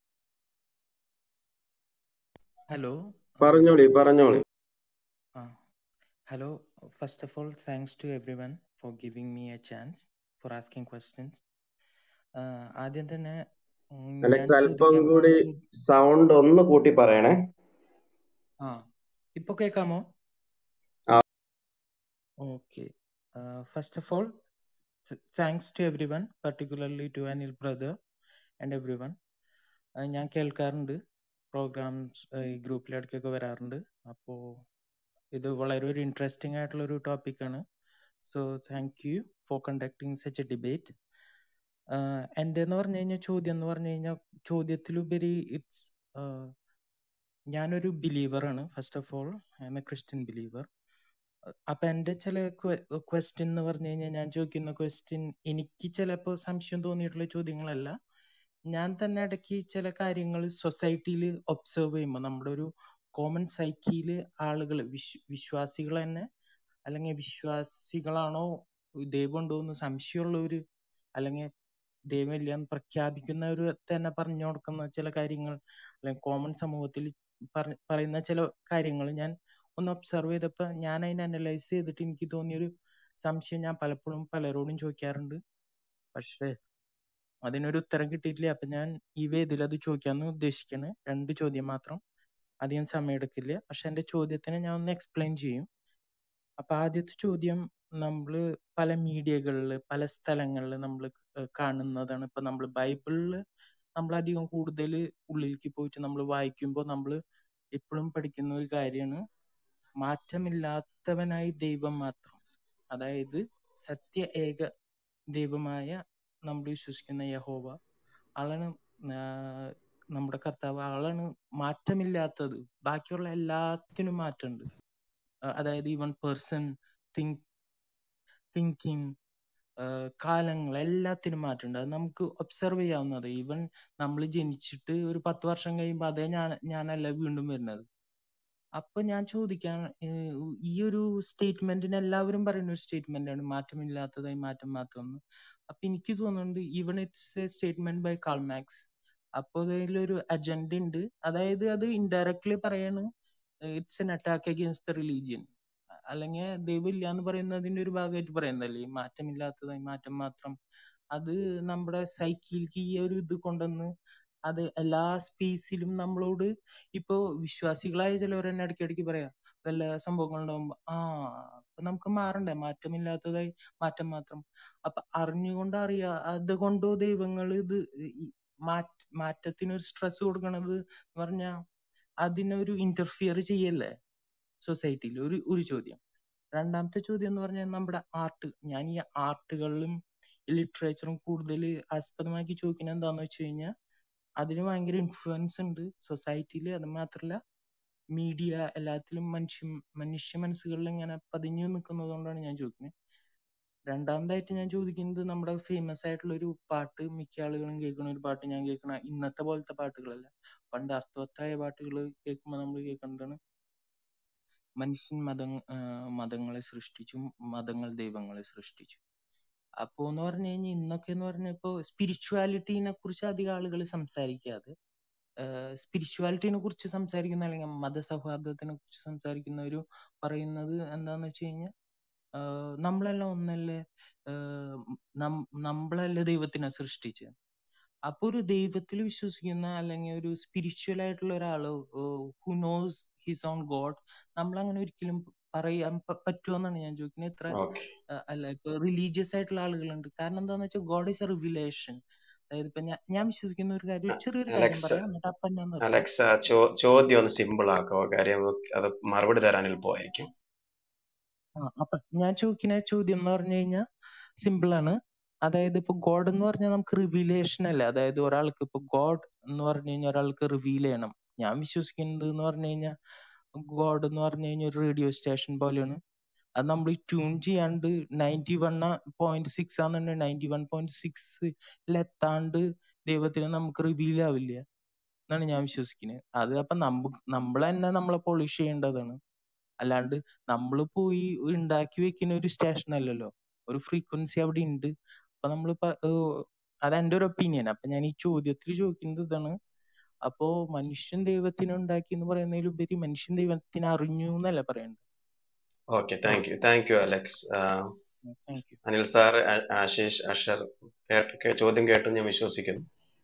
ഹലോ
പറഞ്ഞോളി പറഞ്ഞോളി
ആ hello first of all thanks to everyone for giving me a chance for asking questions ആദ്യം തന്നെ ഉം, ഞാൻ
അലക്സ് അല്പം
ചോദിക്കാൻ
കൂടി
പോകുന്ന ചോ-
സൗണ്ട് ഒന്ന് കൂട്ടി പറയണേ
ആ ഇപ്പൊ കേൾക്കാമോ
ah
okay first of all thanks to everyone particularly to Anil brother and everyone ഞാൻ കേൾക്കാറുണ്ട് പ്രോഗ്രാംസ് ഈ ഗ്രൂപ്പിൽ ഇടയ്ക്കൊക്കെ വരാറുണ്ട് അപ്പോൾ ഇത് വളരെ ഒരു ഇൻട്രസ്റ്റിംഗ് ആയിട്ടുള്ള ഒരു ടോപ്പിക്കാണ് so thank you for conducting such a debate എൻ്റെ എന്ന് പറഞ്ഞു കഴിഞ്ഞാൽ ചോദ്യം എന്ന് പറഞ്ഞു കഴിഞ്ഞാൽ ചോദ്യത്തിലുപരി ഇറ്റ്സ് ഞാനൊരു ബിലീവറാണ് first of all I'm a Christian believer അപ്പൊ എൻ്റെ ചില ക്വസ്റ്റ്യൻ എന്ന് പറഞ്ഞു കഴിഞ്ഞാൽ ഞാൻ ചോദിക്കുന്ന ക്വസ്റ്റ്യൻ എനിക്ക് ചിലപ്പോൾ സംശയം തോന്നിയിട്ടുള്ള ചോദ്യങ്ങളല്ല ഞാൻ തന്നെ ഇടയ്ക്ക് ചില കാര്യങ്ങൾ സൊസൈറ്റിയിൽ ഒബ്സർവ് ചെയ്യുമ്പോൾ നമ്മുടെ ഒരു കോമൺ സൈക്കിയിൽ ആളുകൾ വിശ്വ വിശ്വാസികൾ തന്നെ അല്ലെങ്കിൽ വിശ്വാസികളാണോ ദൈവം ഉണ്ടോ എന്ന് സംശയമുള്ളവര് അല്ലെങ്കിൽ ദൈവം ഇല്ല എന്ന് പ്രഖ്യാപിക്കുന്നവര് തന്നെ പറഞ്ഞു കൊടുക്കുന്ന ചില കാര്യങ്ങൾ അല്ലെങ്കിൽ കോമൺ സമൂഹത്തിൽ പറ പറയുന്ന ചില കാര്യങ്ങൾ ഞാൻ ഒന്ന് ഒബ്സർവ് ചെയ്തപ്പോ ഞാൻ അതിനെ അനലൈസ് ചെയ്തിട്ട് എനിക്ക് തോന്നിയൊരു സംശയം ഞാൻ പലപ്പോഴും പലരോടും ചോദിക്കാറുണ്ട് പക്ഷേ അതിനൊരു ഉത്തരം കിട്ടിയിട്ടില്ല അപ്പൊ ഞാൻ ഈ വേദിയിൽ അത് ചോദിക്കാന്ന് ഉദ്ദേശിക്കാണ് രണ്ട് ചോദ്യം മാത്രം അധികം സമയം എടുക്കില്ല പക്ഷെ എന്റെ ചോദ്യത്തിനെ ഞാൻ ഒന്ന് എക്സ്പ്ലെയിൻ ചെയ്യും അപ്പൊ ആദ്യത്തെ ചോദ്യം നമ്മള് പല മീഡിയകളിൽ പല സ്ഥലങ്ങളിൽ നമ്മൾ കാണുന്നതാണ് ഇപ്പൊ നമ്മൾ ബൈബിളിൽ നമ്മൾ അധികം കൂടുതൽ ഉള്ളിലേക്ക് പോയിട്ട് നമ്മൾ വായിക്കുമ്പോൾ നമ്മൾ എപ്പോഴും പഠിക്കുന്ന ഒരു കാര്യമാണ് മാറ്റമില്ലാത്തവനായി ദൈവം മാത്രം അതായത് സത്യ ഏക ദൈവമായ നമ്മൾ വിശ്വസിക്കുന്ന യഹോവ ആളാണ് ആഹ് നമ്മുടെ കർത്താവ് ആളാണ് മാറ്റമില്ലാത്തത് ബാക്കിയുള്ള എല്ലാത്തിനും മാറ്റമുണ്ട് അഹ് അതായത് ഈവൻ പേഴ്സൺ തിങ്ക് തിങ്കിങ് കാലങ്ങൾ എല്ലാത്തിനും മാറ്റമുണ്ട് അത് നമുക്ക് ഒബ്സർവ് ചെയ്യാവുന്നത് ഈവൻ നമ്മൾ ജനിച്ചിട്ട് ഒരു പത്ത് വർഷം കഴിയുമ്പോൾ അതേ ഞാൻ ഞാനല്ല വീണ്ടും വരുന്നത് അപ്പൊ ഞാൻ ചോദിക്കാൻ ഏഹ് ഈ ഒരു സ്റ്റേറ്റ്മെന്റിന് എല്ലാവരും പറയുന്ന ഒരു സ്റ്റേറ്റ്മെന്റ് ആണ് മാറ്റമില്ലാത്തതായി മാറ്റം മാത്രം എന്ന് അപ്പൊ എനിക്ക് തോന്നുന്നുണ്ട് even it's a statement by Karl Marx അപ്പൊ അതിലൊരു അജണ്ട ഉണ്ട് അതായത് അത് ഇൻഡയറക്ട്ലി പറയാണ് it's an attack against the religion അല്ലെങ്കിൽ ദൈവം ഇല്ല എന്ന് പറയുന്നതിന്റെ ഒരു ഭാഗമായിട്ട് പറയുന്നതല്ലേ ഈ മാറ്റമില്ലാത്തതായി മാറ്റം മാത്രം അത് നമ്മുടെ സൈക്കിൾക്ക് ഈ ഒരു ഇത് കൊണ്ടുവന്ന് അത് എല്ലാ സ്പേസിലും നമ്മളോട് ഇപ്പോ വിശ്വാസികളായ ചിലവർ തന്നെ ഇടയ്ക്കിടയ്ക്ക് പറയാം വല്ല സംഭവങ്ങൾ ഉണ്ടാകുമ്പോ ആ അപ്പൊ നമുക്ക് മാറണ്ടേ മാറ്റമില്ലാത്തതായി മാറ്റം മാത്രം അപ്പൊ അറിഞ്ഞുകൊണ്ട് അറിയാ അതുകൊണ്ടോ ദൈവങ്ങൾ ഇത് ഈ മാറ്റ മാറ്റത്തിന് ഒരു സ്ട്രെസ് കൊടുക്കണത് എന്ന് പറഞ്ഞാ അതിനൊരു ഇന്റർഫിയർ ചെയ്യല്ലേ സൊസൈറ്റിയിൽ ഒരു ഒരു ചോദ്യം രണ്ടാമത്തെ ചോദ്യം എന്ന് പറഞ്ഞാൽ നമ്മുടെ ആർട്ട് ഞാൻ ഈ ആർട്ടുകളിലും ലിറ്ററേച്ചറും കൂടുതൽ ആസ്പദമാക്കി ചോദിക്കുന്നത് എന്താന്ന് വെച്ച് കഴിഞ്ഞാൽ അതിന് ഭയങ്കര ഇൻഫ്ലുവൻസ് ഉണ്ട് സൊസൈറ്റിയിൽ അത് മാത്രല്ല മീഡിയ എല്ലാത്തിലും മനുഷ്യ മനുഷ്യ മനസ്സുകളിൽ ഇങ്ങനെ പതിഞ്ഞു നിൽക്കുന്നത് കൊണ്ടാണ് ഞാൻ ചോദിക്കുന്നത് രണ്ടാമതായിട്ട് ഞാൻ ചോദിക്കുന്നത് നമ്മുടെ ഫേമസ് ആയിട്ടുള്ള ഒരു പാട്ട് മിക്ക ആളുകളും കേൾക്കുന്ന ഒരു പാട്ട് ഞാൻ കേൾക്കണ ഇന്നത്തെ പോലത്തെ പാട്ടുകളല്ല പണ്ട് അർത്ഥവത്തായ പാട്ടുകൾ കേൾക്കുമ്പോൾ നമ്മൾ കേൾക്കുന്നതാണ് മനുഷ്യൻ മത മതങ്ങളെ സൃഷ്ടിച്ചു മതങ്ങൾ ദൈവങ്ങളെ സൃഷ്ടിച്ചു അപ്പോ എന്ന് പറഞ്ഞു കഴിഞ്ഞാൽ ഇന്നൊക്കെ എന്ന് പറഞ്ഞാൽ ഇപ്പോ സ്പിരിച്വാലിറ്റീനെ കുറിച്ച് അധികം ആളുകൾ സംസാരിക്കാതെ സ്പിരിച്വാലിറ്റിനെ കുറിച്ച് സംസാരിക്കുന്ന അല്ലെങ്കിൽ മതസൗഹാർദ്ദത്തിനെ കുറിച്ച് സംസാരിക്കുന്നവര് പറയുന്നത് എന്താന്ന് വെച്ച് കഴിഞ്ഞാൽ നമ്മളെല്ലാം ഒന്നല്ലേ ആഹ് നം- നമ്മളല്ലേ ദൈവത്തിനെ സൃഷ്ടിച്ചത് അപ്പൊ ഒരു ദൈവത്തിൽ വിശ്വസിക്കുന്ന അല്ലെങ്കിൽ ഒരു സ്പിരിച്വൽ ആയിട്ടുള്ള ഒരാള് who knows his own God നമ്മൾ അങ്ങനെ ഒരിക്കലും പറയാൻ പ- പറ്റുമോന്നാണ് ഞാൻ ചോദിക്കുന്നത് ഇത്ര
ഓക്കെ
അഹ് അല്ല ഇപ്പൊ റിലീജിയസ് ആയിട്ടുള്ള ആളുകളുണ്ട് കാരണം എന്താന്ന് വെച്ചാൽ ഗോഡ് ഈസ് എ റിവിലേഷൻ അതായത് ഇപ്പൊ ഞാൻ ഞാൻ വിശ്വസിക്കുന്ന ഒരു കാര്യം ഒരു ചെറിയൊരു കാര്യം
അലക്സ്
പറയാം എന്നിട്ട് അപ്പം ഞാൻ നിർത്താം
അലക്സ ചോ ചോദ്യം ഒന്ന് സിമ്പിൾ ആക്കുക കാര്യം അത് മറുപടി തരാൻ എളുപ്പമായിരിക്കും
ആ, അപ്പൊ ഞാൻ ചോദിക്കുന്ന ചോദ്യം എന്ന് പറഞ്ഞു കഴിഞ്ഞാൽ സിമ്പിൾ ആണ് അതായത് ഇപ്പൊ ഗോഡ് എന്ന് പറഞ്ഞാൽ നമുക്ക് റിവീലേഷൻ അല്ലേ അതായത് ഒരാൾക്ക് ഇപ്പൊ ഗോഡ് എന്ന് പറഞ്ഞു കഴിഞ്ഞാൽ ഒരാൾക്ക് റിവീൽ ചെയ്യണം ഞാൻ വിശ്വസിക്കുന്നത് എന്ന് പറഞ്ഞു കഴിഞ്ഞാൽ ഗോഡ് എന്ന് പറഞ്ഞു കഴിഞ്ഞാൽ ഒരു റേഡിയോ സ്റ്റേഷൻ പോലെയാണ് അത് നമ്മൾ ട്യൂൺ ചെയ്യാണ്ട് നയൻറ്റി വൺ പോയിന്റ് സിക്സ് ആണെന്നുണ്ടെങ്കിൽ നയൻറ്റി വൺ പോയിന്റ് സിക്സിൽ എത്താണ്ട് ദൈവത്തിന് നമുക്ക് റിവീൽ ആവില്ല എന്നാണ് ഞാൻ വിശ്വസിക്കുന്നത് അത് അപ്പൊ നമ്മ നമ്മൾ തന്നെ നമ്മളെ പോളിഷ് ചെയ്യേണ്ടതാണ് അല്ലാണ്ട് നമ്മൾ പോയി ഉണ്ടാക്കി വെക്കുന്ന ഒരു സ്റ്റേഷൻ അല്ലല്ലോ ഒരു ഫ്രീക്വൻസി അവിടെ ഉണ്ട് അപ്പൊ നമ്മൾ അത് എന്റെ ഒരു ഒപ്പീനിയൻ അപ്പൊ ഞാൻ ഈ ചോദ്യത്തിൽ ചോദിക്കുന്നത് ഇതാണ് അപ്പോ മനുഷ്യൻ ദൈവത്തിനെ ഉണ്ടാക്കി എന്ന് പറയുന്നതിലുപരി മനുഷ്യൻ ദൈവത്തിനെ അറിഞ്ഞു എന്നല്ല പറയണ്ടത്
okay thank you thank you Alex
thank you
Anil sir Ashish Asher കേ- കേ- ചോദ്യം കേട്ട് ഞാൻ വിശ്വസിക്കുന്നു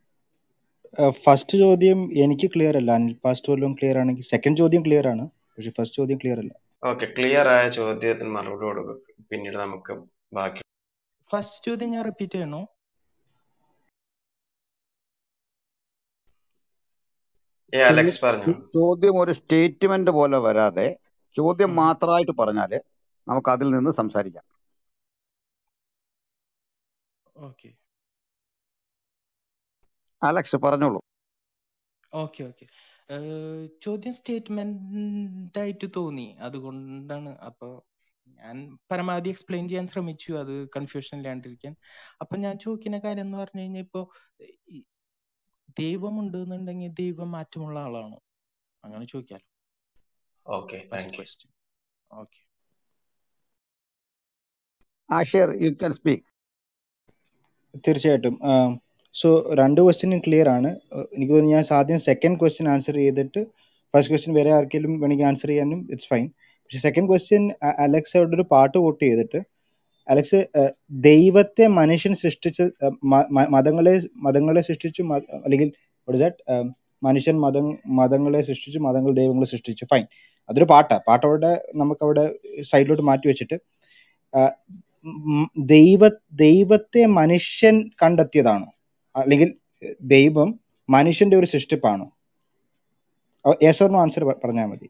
ഫസ്റ്റ് ചോദ്യം എനിക്ക് ക്ലിയർ അല്ല അനിൽ ഫസ്റ്റ് വല്ലതും ക്ലിയർ ആണെങ്കിൽ സെക്കൻഡ് ചോദ്യം ക്ലിയർ ആണ് പക്ഷെ ഫസ്റ്റ് ചോദ്യം ക്ലിയർ അല്ല
ഓക്കെ ക്ലിയർ ആയ ചോദ്യത്തിന് മറുപടി കൊടുക്കും പിന്നീട് നമുക്ക് ബാക്കി
ഫസ്റ്റ് ചോദ്യം ഞാൻ റിപ്പീറ്റ് ചെയ്യണോ
ഏ അലക്സ് പറഞ്ഞു
ചോ- ചോദ്യം ഒരു സ്റ്റേറ്റ്മെന്റ് പോലെ വരാതെ ചോദ്യം
ഉം.
മാത്രമായിട്ട് പറഞ്ഞാല് നമുക്ക് അതിൽ നിന്ന് സംസാരിക്കാം
ഓക്കെ
അലക്സ് പറഞ്ഞോളൂ
ഓക്കെ ഓക്കെ ചോദ്യം സ്റ്റേറ്റ്മെന്റ് ആയിട്ട് തോന്നി അതുകൊണ്ടാണ് അപ്പൊ ഞാൻ പരമാവധി എക്സ്പ്ലെയിൻ ചെയ്യാൻ ശ്രമിച്ചു അത് കൺഫ്യൂഷൻ ഇല്ലാണ്ടിരിക്കാൻ അപ്പൊ ഞാൻ ചോദിക്കുന്ന കാര്യം എന്ന് പറഞ്ഞു കഴിഞ്ഞാൽ ഇപ്പൊ ഈ ദൈവമുണ്ട് എന്നുണ്ടെങ്കിൽ ദൈവം മാറ്റമുള്ള ആളാണോ അങ്ങനെ ചോദിക്കാലോ
okay
first
thank you
question okay
Asher you can speak
തീർച്ചയായിട്ടും സോ രണ്ട് ക്വസ്റ്റ്യനും ക്ലിയർ ആണ് Uh, എനിക്ക് തോന്നുന്നു ഞാൻ ആദ്യം സെക്കൻഡ് ക്വസ്റ്റ്യൻ ആൻസർ ചെയ്തിട്ട് ഫസ്റ്റ് ക്വസ്റ്റ്യൻ വേറെ ആർക്കെങ്കിലും വേണമെങ്കിൽ ആൻസർ ചെയ്യാനും ഇറ്റ്സ് ഫൈൻ പക്ഷെ സെക്കൻഡ് ക്വസ്റ്റ്യൻ അലക്സ് അവിടെ ഒരു പാട്ട് കോട്ട് ചെയ്തിട്ട് അലക്സ് uh, ദൈവത്തെ മനുഷ്യൻ സൃഷ്ടിച്ച uh, മ- മ- മതങ്ങളെ മതങ്ങളെ സൃഷ്ടിച്ചു മ- അല്ലെങ്കിൽ what is that? Um, മനുഷ്യൻ മതം മതങ്ങളെ സൃഷ്ടിച്ചു മതങ്ങൾ ദൈവങ്ങളെ സൃഷ്ടിച്ചു ഫൈൻ അതൊരു പാട്ടാ പാട്ടവിടെ നമുക്കവിടെ സൈഡിലോട്ട് മാറ്റി വെച്ചിട്ട് ആ, ഉം ദൈവ ദൈവത്തെ മനുഷ്യൻ കണ്ടെത്തിയതാണോ അല്ലെങ്കിൽ ദൈവം മനുഷ്യന്റെ ഒരു സൃഷ്ടിപ്പാണോ യെസ് ഓർ നോ ആൻസർ പറഞ്ഞാൽ മതി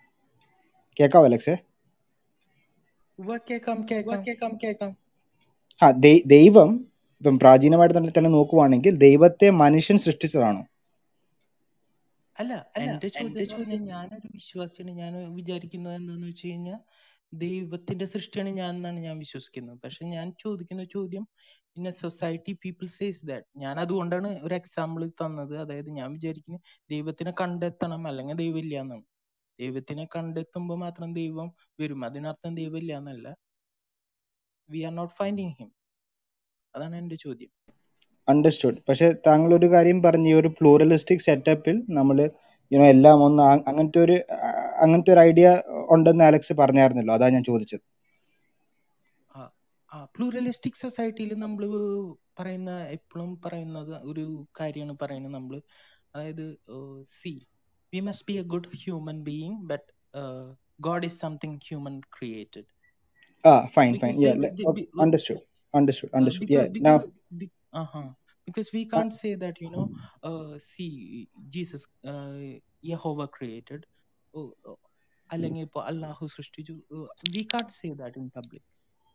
കേക്കാവോ അലക്സേ
ഉവ്വ കേക്കാം കേക്കാം കേക്കാം കേക്കാം
ആ ദൈ- ദൈവം ഇപ്പം പ്രാചീനമായിട്ട് തന്നെ തന്നെ നോക്കുവാണെങ്കിൽ ദൈവത്തെ മനുഷ്യൻ സൃഷ്ടിച്ചതാണോ
അല്ല എന്റെ ചോദ്യം എന്ന് പറഞ്ഞാൽ ഞാനൊരു വിശ്വാസിയാണ് ഞാൻ വിചാരിക്കുന്നത് എന്താന്ന് വെച്ച് കഴിഞ്ഞാൽ ദൈവത്തിന്റെ സൃഷ്ടിയാണ് ഞാൻ എന്നാണ് ഞാൻ വിശ്വസിക്കുന്നത് പക്ഷെ ഞാൻ ചോദിക്കുന്ന ചോദ്യം in a society people says that ഞാൻ അതുകൊണ്ടാണ് ഒരു എക്സാമ്പിൾ തന്നത് അതായത് ഞാൻ വിചാരിക്കുന്നത് ദൈവത്തിനെ കണ്ടെത്തണം അല്ലെങ്കിൽ ദൈവം ഇല്ല എന്നാണ് ദൈവത്തിനെ കണ്ടെത്തുമ്പോൾ മാത്രം ദൈവം വരും അതിനർത്ഥം ദൈവം ഇല്ല എന്നല്ല we are not finding him അതാണ് എന്റെ ചോദ്യം
അണ്ടർസ്റ്റുഡ് പക്ഷെ താങ്കൾ ഒരു കാര്യം പറഞ്ഞു ഈ ഒരു പ്ലൂറലിസ്റ്റിക് സെറ്റപ്പിൽ നമ്മൾ യുനോ എല്ലാം ഒന്ന് ആ- അങ്ങനത്തെ ഒരു ആ, അങ്ങനത്തെ ഒരു ഐഡിയ ഉണ്ടെന്ന് അലക്സ് പറഞ്ഞായിരുന്നല്ലോ അതാ ഞാൻ ചോദിച്ചത്
ആ ആ പ്ലൂറലിസ്റ്റിക് സൊസൈറ്റിയിൽ നമ്മൾ പറയുന്ന എപ്പോഴും പറയുന്നത് ഒരു കാര്യമാണ് പറയുന്നത് നമ്മൾ അതായത് see we must be a good human being but God is something human created
ah fine fine
because
yeah
they, they, be-
understood understood
uh,
understood yeah
because
now
because be, uh-huh. because we can't say that you know uh, see jesus uh, yehova created oh, oh, അല്ലെങ്കിൽ ഇപ്പൊ അള്ളാഹു സൃഷ്ടിച്ചു we can't say that in public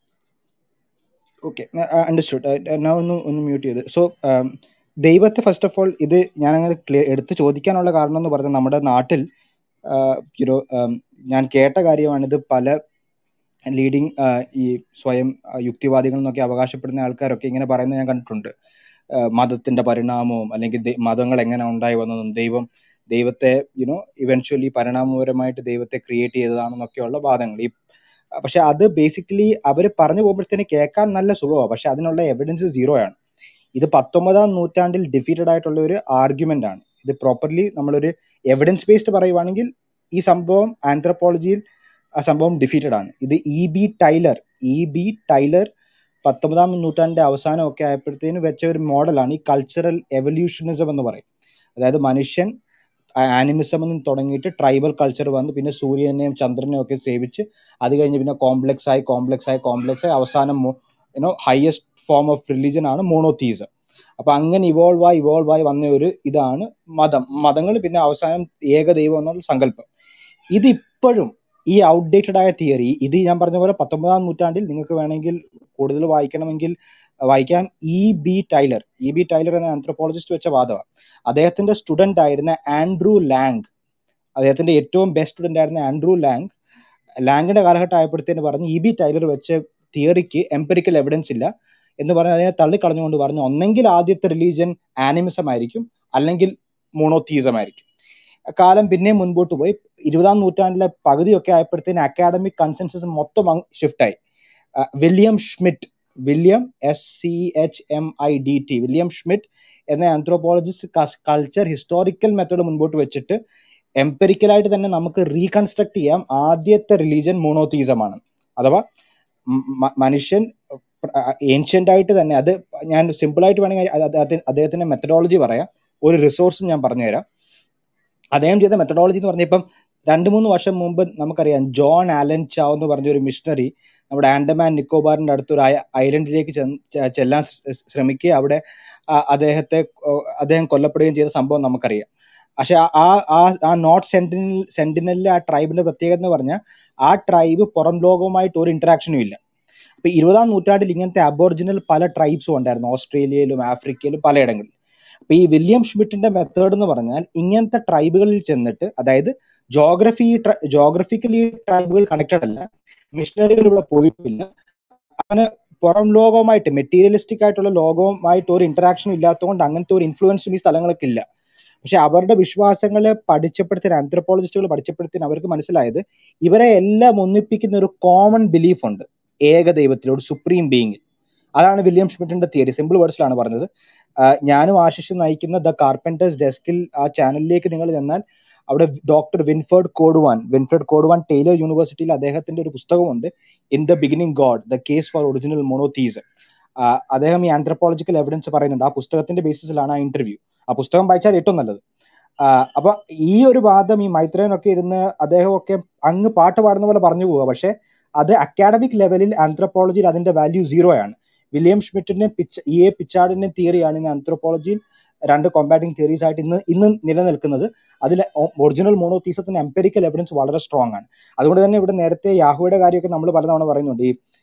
okay understood ഞാൻ ഒന്ന് ഒന്ന് mute ചെയ്ത് so ദൈവത്തെ first of all ഇത് ഞാൻ അങ്ങനെ ക്ലിയർ എടുത്ത് ചോദിക്കാനുള്ള കാരണം എന്ന് പറഞ്ഞാൽ നമ്മുടെ നാട്ടിൽ യുനോ ഞാൻ കേട്ട കാര്യമാണ് ഇത് പല ലീഡിങ് ഈ സ്വയം ആ, യുക്തിവാദികൾ എന്നൊക്കെ അവകാശപ്പെടുന്ന ആൾക്കാരൊക്കെ ഇങ്ങനെ പറയുന്നത് ഞാൻ കണ്ടിട്ടുണ്ട് ആ, മതത്തിന്റെ പരിണാമവും അല്ലെങ്കിൽ ദൈ- മതങ്ങൾ എങ്ങനെ ഉണ്ടായി വന്നതും ദൈവം ദൈവത്തെ യുനോ ഇവൻച്വലി പരിണാമപരമായിട്ട് ദൈവത്തെ ക്രിയേറ്റ് ചെയ്തതാണെന്നൊക്കെയുള്ള വാദങ്ങൾ ഈ പക്ഷെ അത് ബേസിക്കലി അവർ പറഞ്ഞു പോകുമ്പോഴത്തേന് കേൾക്കാൻ നല്ല സുഖമാണ് പക്ഷെ അതിനുള്ള എവിഡൻസ് സീറോ ആണ് ഇത് പത്തൊമ്പതാം നൂറ്റാണ്ടിൽ ഡിഫീറ്റഡ് ആയിട്ടുള്ള ഒരു ആർഗ്യുമെന്റ് ആണ് ഇത് പ്രോപ്പർലി നമ്മളൊരു എവിഡൻസ് ബേസ്ഡ് പറയുവാണെങ്കിൽ ഈ സംഭവം ആന്ത്രപ്പോളജിയിൽ ആ സംഭവം ഡിഫീറ്റഡ് ആണ് ഇത് E B Tylor E B Tylor പത്തൊമ്പതാം നൂറ്റാണ്ടിന്റെ അവസാനം ഒക്കെ ആയപ്പോഴത്തേന് വെച്ച ഒരു മോഡലാണ് ഈ കൾച്ചറൽ എവല്യൂഷനിസം എന്ന് പറയും അതായത് മനുഷ്യൻ ആനിമിസം എന്ന് തുടങ്ങിയിട്ട് ട്രൈബൽ കൾച്ചർ വന്ന് പിന്നെ സൂര്യനെയും ചന്ദ്രനെയും ഒക്കെ സേവിച്ച് അത് കഴിഞ്ഞ് പിന്നെ കോംപ്ലക്സ് ആയി കോംപ്ലക്സ് ആയി കോംപ്ലക്സ് ആയി അവസാനം you know highest form of religion ആണ് മോണോത്തീസം അപ്പൊ അങ്ങനെ ഇവോൾവ് ആയി ഇവോൾവ് ആയി വന്ന ഒരു ഇതാണ് മതം മതങ്ങൾ പിന്നെ അവസാനം ഏകദൈവം എന്നുള്ള സങ്കല്പം ഇത് ഇപ്പോഴും ഈ ഔട്ട്ഡേറ്റഡ് ആയ തിയറി ഇത് ഞാൻ പറഞ്ഞ പോലെ പത്തൊമ്പതാം നൂറ്റാണ്ടിൽ നിങ്ങൾക്ക് വേണമെങ്കിൽ കൂടുതൽ വായിക്കണമെങ്കിൽ വായിക്കാം E B Tylor E B Tylor എന്ന ആന്ത്രപ്പോളജിസ്റ്റ് വെച്ച വാദമാണ് അദ്ദേഹത്തിന്റെ സ്റ്റുഡന്റ് ആയിരുന്ന ആൻഡ്രൂ ലാങ് അദ്ദേഹത്തിന്റെ ഏറ്റവും ബെസ്റ്റ് സ്റ്റുഡന്റ് ആയിരുന്ന ആൻഡ്രൂ ലാങ് ലാങ്ങിന്റെ കാലഘട്ടം ആയപ്പോഴത്തേന് പറഞ്ഞു ഇ ബി ടൈലർ വെച്ച തിയറിക്ക് എംപെറിക്കൽ എവിഡൻസ് ഇല്ല എന്ന് പറഞ്ഞ് അതിനെ തള്ളിക്കളഞ്ഞുകൊണ്ട് പറഞ്ഞു ഒന്നെങ്കിൽ ആദ്യത്തെ റിലീജിയൻ ആനിമിസം ആയിരിക്കും അല്ലെങ്കിൽ മോണോത്തീസം ആയിരിക്കും കാലം പിന്നെയും മുൻപോട്ട് പോയി ഇരുപതാം നൂറ്റാണ്ടിലെ പകുതിയൊക്കെ ആയപ്പോഴത്തേന് അക്കാഡമിക് കൺസെൻസസ് മൊത്തം ഷിഫ്റ്റ് ആയി ah William Schmidt William S C H M I D T William Schmidt എന്ന ആന്ത്രോപോളജിസ്റ്റ് കൾച്ചർ ഹിസ്റ്റോറിക്കൽ മെത്തേഡ് മുൻപോട്ട് വെച്ചിട്ട് എംപെറിക്കലായിട്ട് തന്നെ നമുക്ക് റീകൺസ്ട്രക്ട് ചെയ്യാം ആദ്യത്തെ റിലീജിയൻ മോണോത്തീസം ആണ് അഥവാ മ- മ- മനുഷ്യൻ ഏൻഷ്യന്റ് ആയിട്ട് തന്നെ അത് ഞാൻ സിമ്പിൾ ആയിട്ട് വേണമെങ്കിൽ അത് അത് അദ്ദേഹത്തിന്റെ മെത്തഡോളജി പറയാം ഒരു റിസോഴ്സും ഞാൻ പറഞ്ഞുതരാം അദ്ദേഹം ചെയ്ത മെത്തഡോളജി എന്ന് പറഞ്ഞാൽ ഇപ്പം രണ്ട് മൂന്ന് വർഷം മുമ്പ് നമുക്കറിയാം ജോൺ ആലൻ ചാവ് എന്ന് പറഞ്ഞ ഒരു മിഷണറി നമ്മുടെ ആൻഡമാൻ നിക്കോബാറിന്റെ അടുത്തൊരു ഐ- ഐലൻഡിലേക്ക് ചെന്ന് ചെ- ചെല്ലാൻ ശ്ര- ശ്രമിക്കുക അവിടെ ആ അദ്ദേഹത്തെ കൊ- അദ്ദേഹം കൊല്ലപ്പെടുകയും ചെയ്ത സംഭവം നമുക്കറിയാം പക്ഷെ ആ ആ- ആ ആ നോർത്ത് സെന്റിനൽ സെന്റിനലിലെ ആ ട്രൈബിന്റെ പ്രത്യേകത എന്ന് പറഞ്ഞാൽ ആ ട്രൈബ് പുറം ലോകവുമായിട്ട് ഒരു ഇന്ററാക്ഷനും ഇല്ല അപ്പൊ ഇരുപതാം നൂറ്റാണ്ടിൽ ഇങ്ങനത്തെ അബോറിജിനൽ പല ട്രൈബ്സും ഉണ്ടായിരുന്നു ഓസ്ട്രേലിയയിലും ആഫ്രിക്കയിലും പലയിടങ്ങളിലും അപ്പൊ ഈ വില്യം ഷ്മിറ്റിന്റെ മെത്തേഡ് എന്ന് പറഞ്ഞാൽ ഇങ്ങനത്തെ ട്രൈബുകളിൽ ചെന്നിട്ട് അതായത് ജോഗ്രഫി ജോഗ്രഫിക്കലി ട്രൈബുകൾ കണക്റ്റഡ് അല്ല മിഷണറികൾ ഇവിടെ പോയിട്ടില്ല അങ്ങനെ പുറം ലോകവുമായിട്ട് മെറ്റീരിയലിസ്റ്റിക് ആയിട്ടുള്ള ലോകവുമായിട്ട് ഒരു ഇന്ററാക്ഷൻ ഇല്ലാത്തതുകൊണ്ട് അങ്ങനത്തെ ഒരു ഇൻഫ്ലുവൻസും ഈ സ്ഥലങ്ങളൊക്കെ ഇല്ല പക്ഷെ അവരുടെ വിശ്വാസങ്ങളെ പഠിച്ചപ്പെടുത്തിന് ആന്ത്രപ്പോളജിസ്റ്റുകൾ പഠിച്ചപ്പെടുത്തിന് അവർക്ക് മനസ്സിലായത് ഇവരെ എല്ലാം ഒന്നിപ്പിക്കുന്ന ഒരു കോമൺ ബിലീഫ് ഉണ്ട് ഏക ദൈവത്തിലോട് സുപ്രീം ബീയിങ് അതാണ് വില്യം ഷ്മിറ്റിന്റെ തിയറി സിമ്പിൾ വേർഡ്സിലാണ് പറഞ്ഞത് ആഹ് ഞാനും ആശിഷ് നയിക്കുന്ന ദ കാർപ്പൻറ്റേഴ്സ് ഡെസ്കിൽ ആ ചാനലിലേക്ക് നിങ്ങൾ ചെന്നാൽ അവിടെ ഡോക്ടർ വിൻഫേർഡ് കോഡ്വാൻ വിൻഫ്രഡ് കോഡ്വാൻ ടൈലർ യൂണിവേഴ്സിറ്റിയിൽ അദ്ദേഹത്തിന്റെ ഒരു പുസ്തകമുണ്ട് in the beginning God the case for original monotheism അദ്ദേഹം ഈ ആന്ത്രപ്പോളജിക്കൽ എവിഡൻസ് പറയുന്നുണ്ട് ആ പുസ്തകത്തിന്റെ ബേസിസിലാണ് ആ ഇന്റർവ്യൂ ആ പുസ്തകം വായിച്ചാൽ ഏറ്റവും നല്ലത് ആഹ് അപ്പൊ ഈ ഒരു വാദം ഈ മൈത്രേനൊക്കെ ഇരുന്ന് അദ്ദേഹമൊക്കെ അങ്ങ് പാട്ട് പാടുന്ന പോലെ പറഞ്ഞു പോവുക പക്ഷെ അത് അക്കാഡമിക് ലെവലിൽ ആന്ത്രപ്പോളജിയിൽ അതിന്റെ വാല്യൂ സീറോ ആണ് വില്യം ഷ്മിറ്റിന്റെ പിച്ച് ഇ എ പിച്ചാർഡിന്റെ തിയറിയാണ് ഇന്ന് ആന്ത്രപ്പോളജിയിൽ രണ്ട് കോമ്പാറ്റിംഗ് തിയറീസ് ആയിട്ട് ഇന്ന് ഇന്ന് നിലനിൽക്കുന്നത് അതിൽ ഒറിജിനൽ മോണോത്തീസത്തിന് എംപെരിക്കൽ എവിഡൻസ് വളരെ സ്ട്രോങ് ആണ് അതുകൊണ്ട് തന്നെ ഇവിടെ നേരത്തെ യാഹുവയുടെ കാര്യമൊക്കെ നമ്മൾ പലതവണ പറയുന്നുണ്ട് ഈ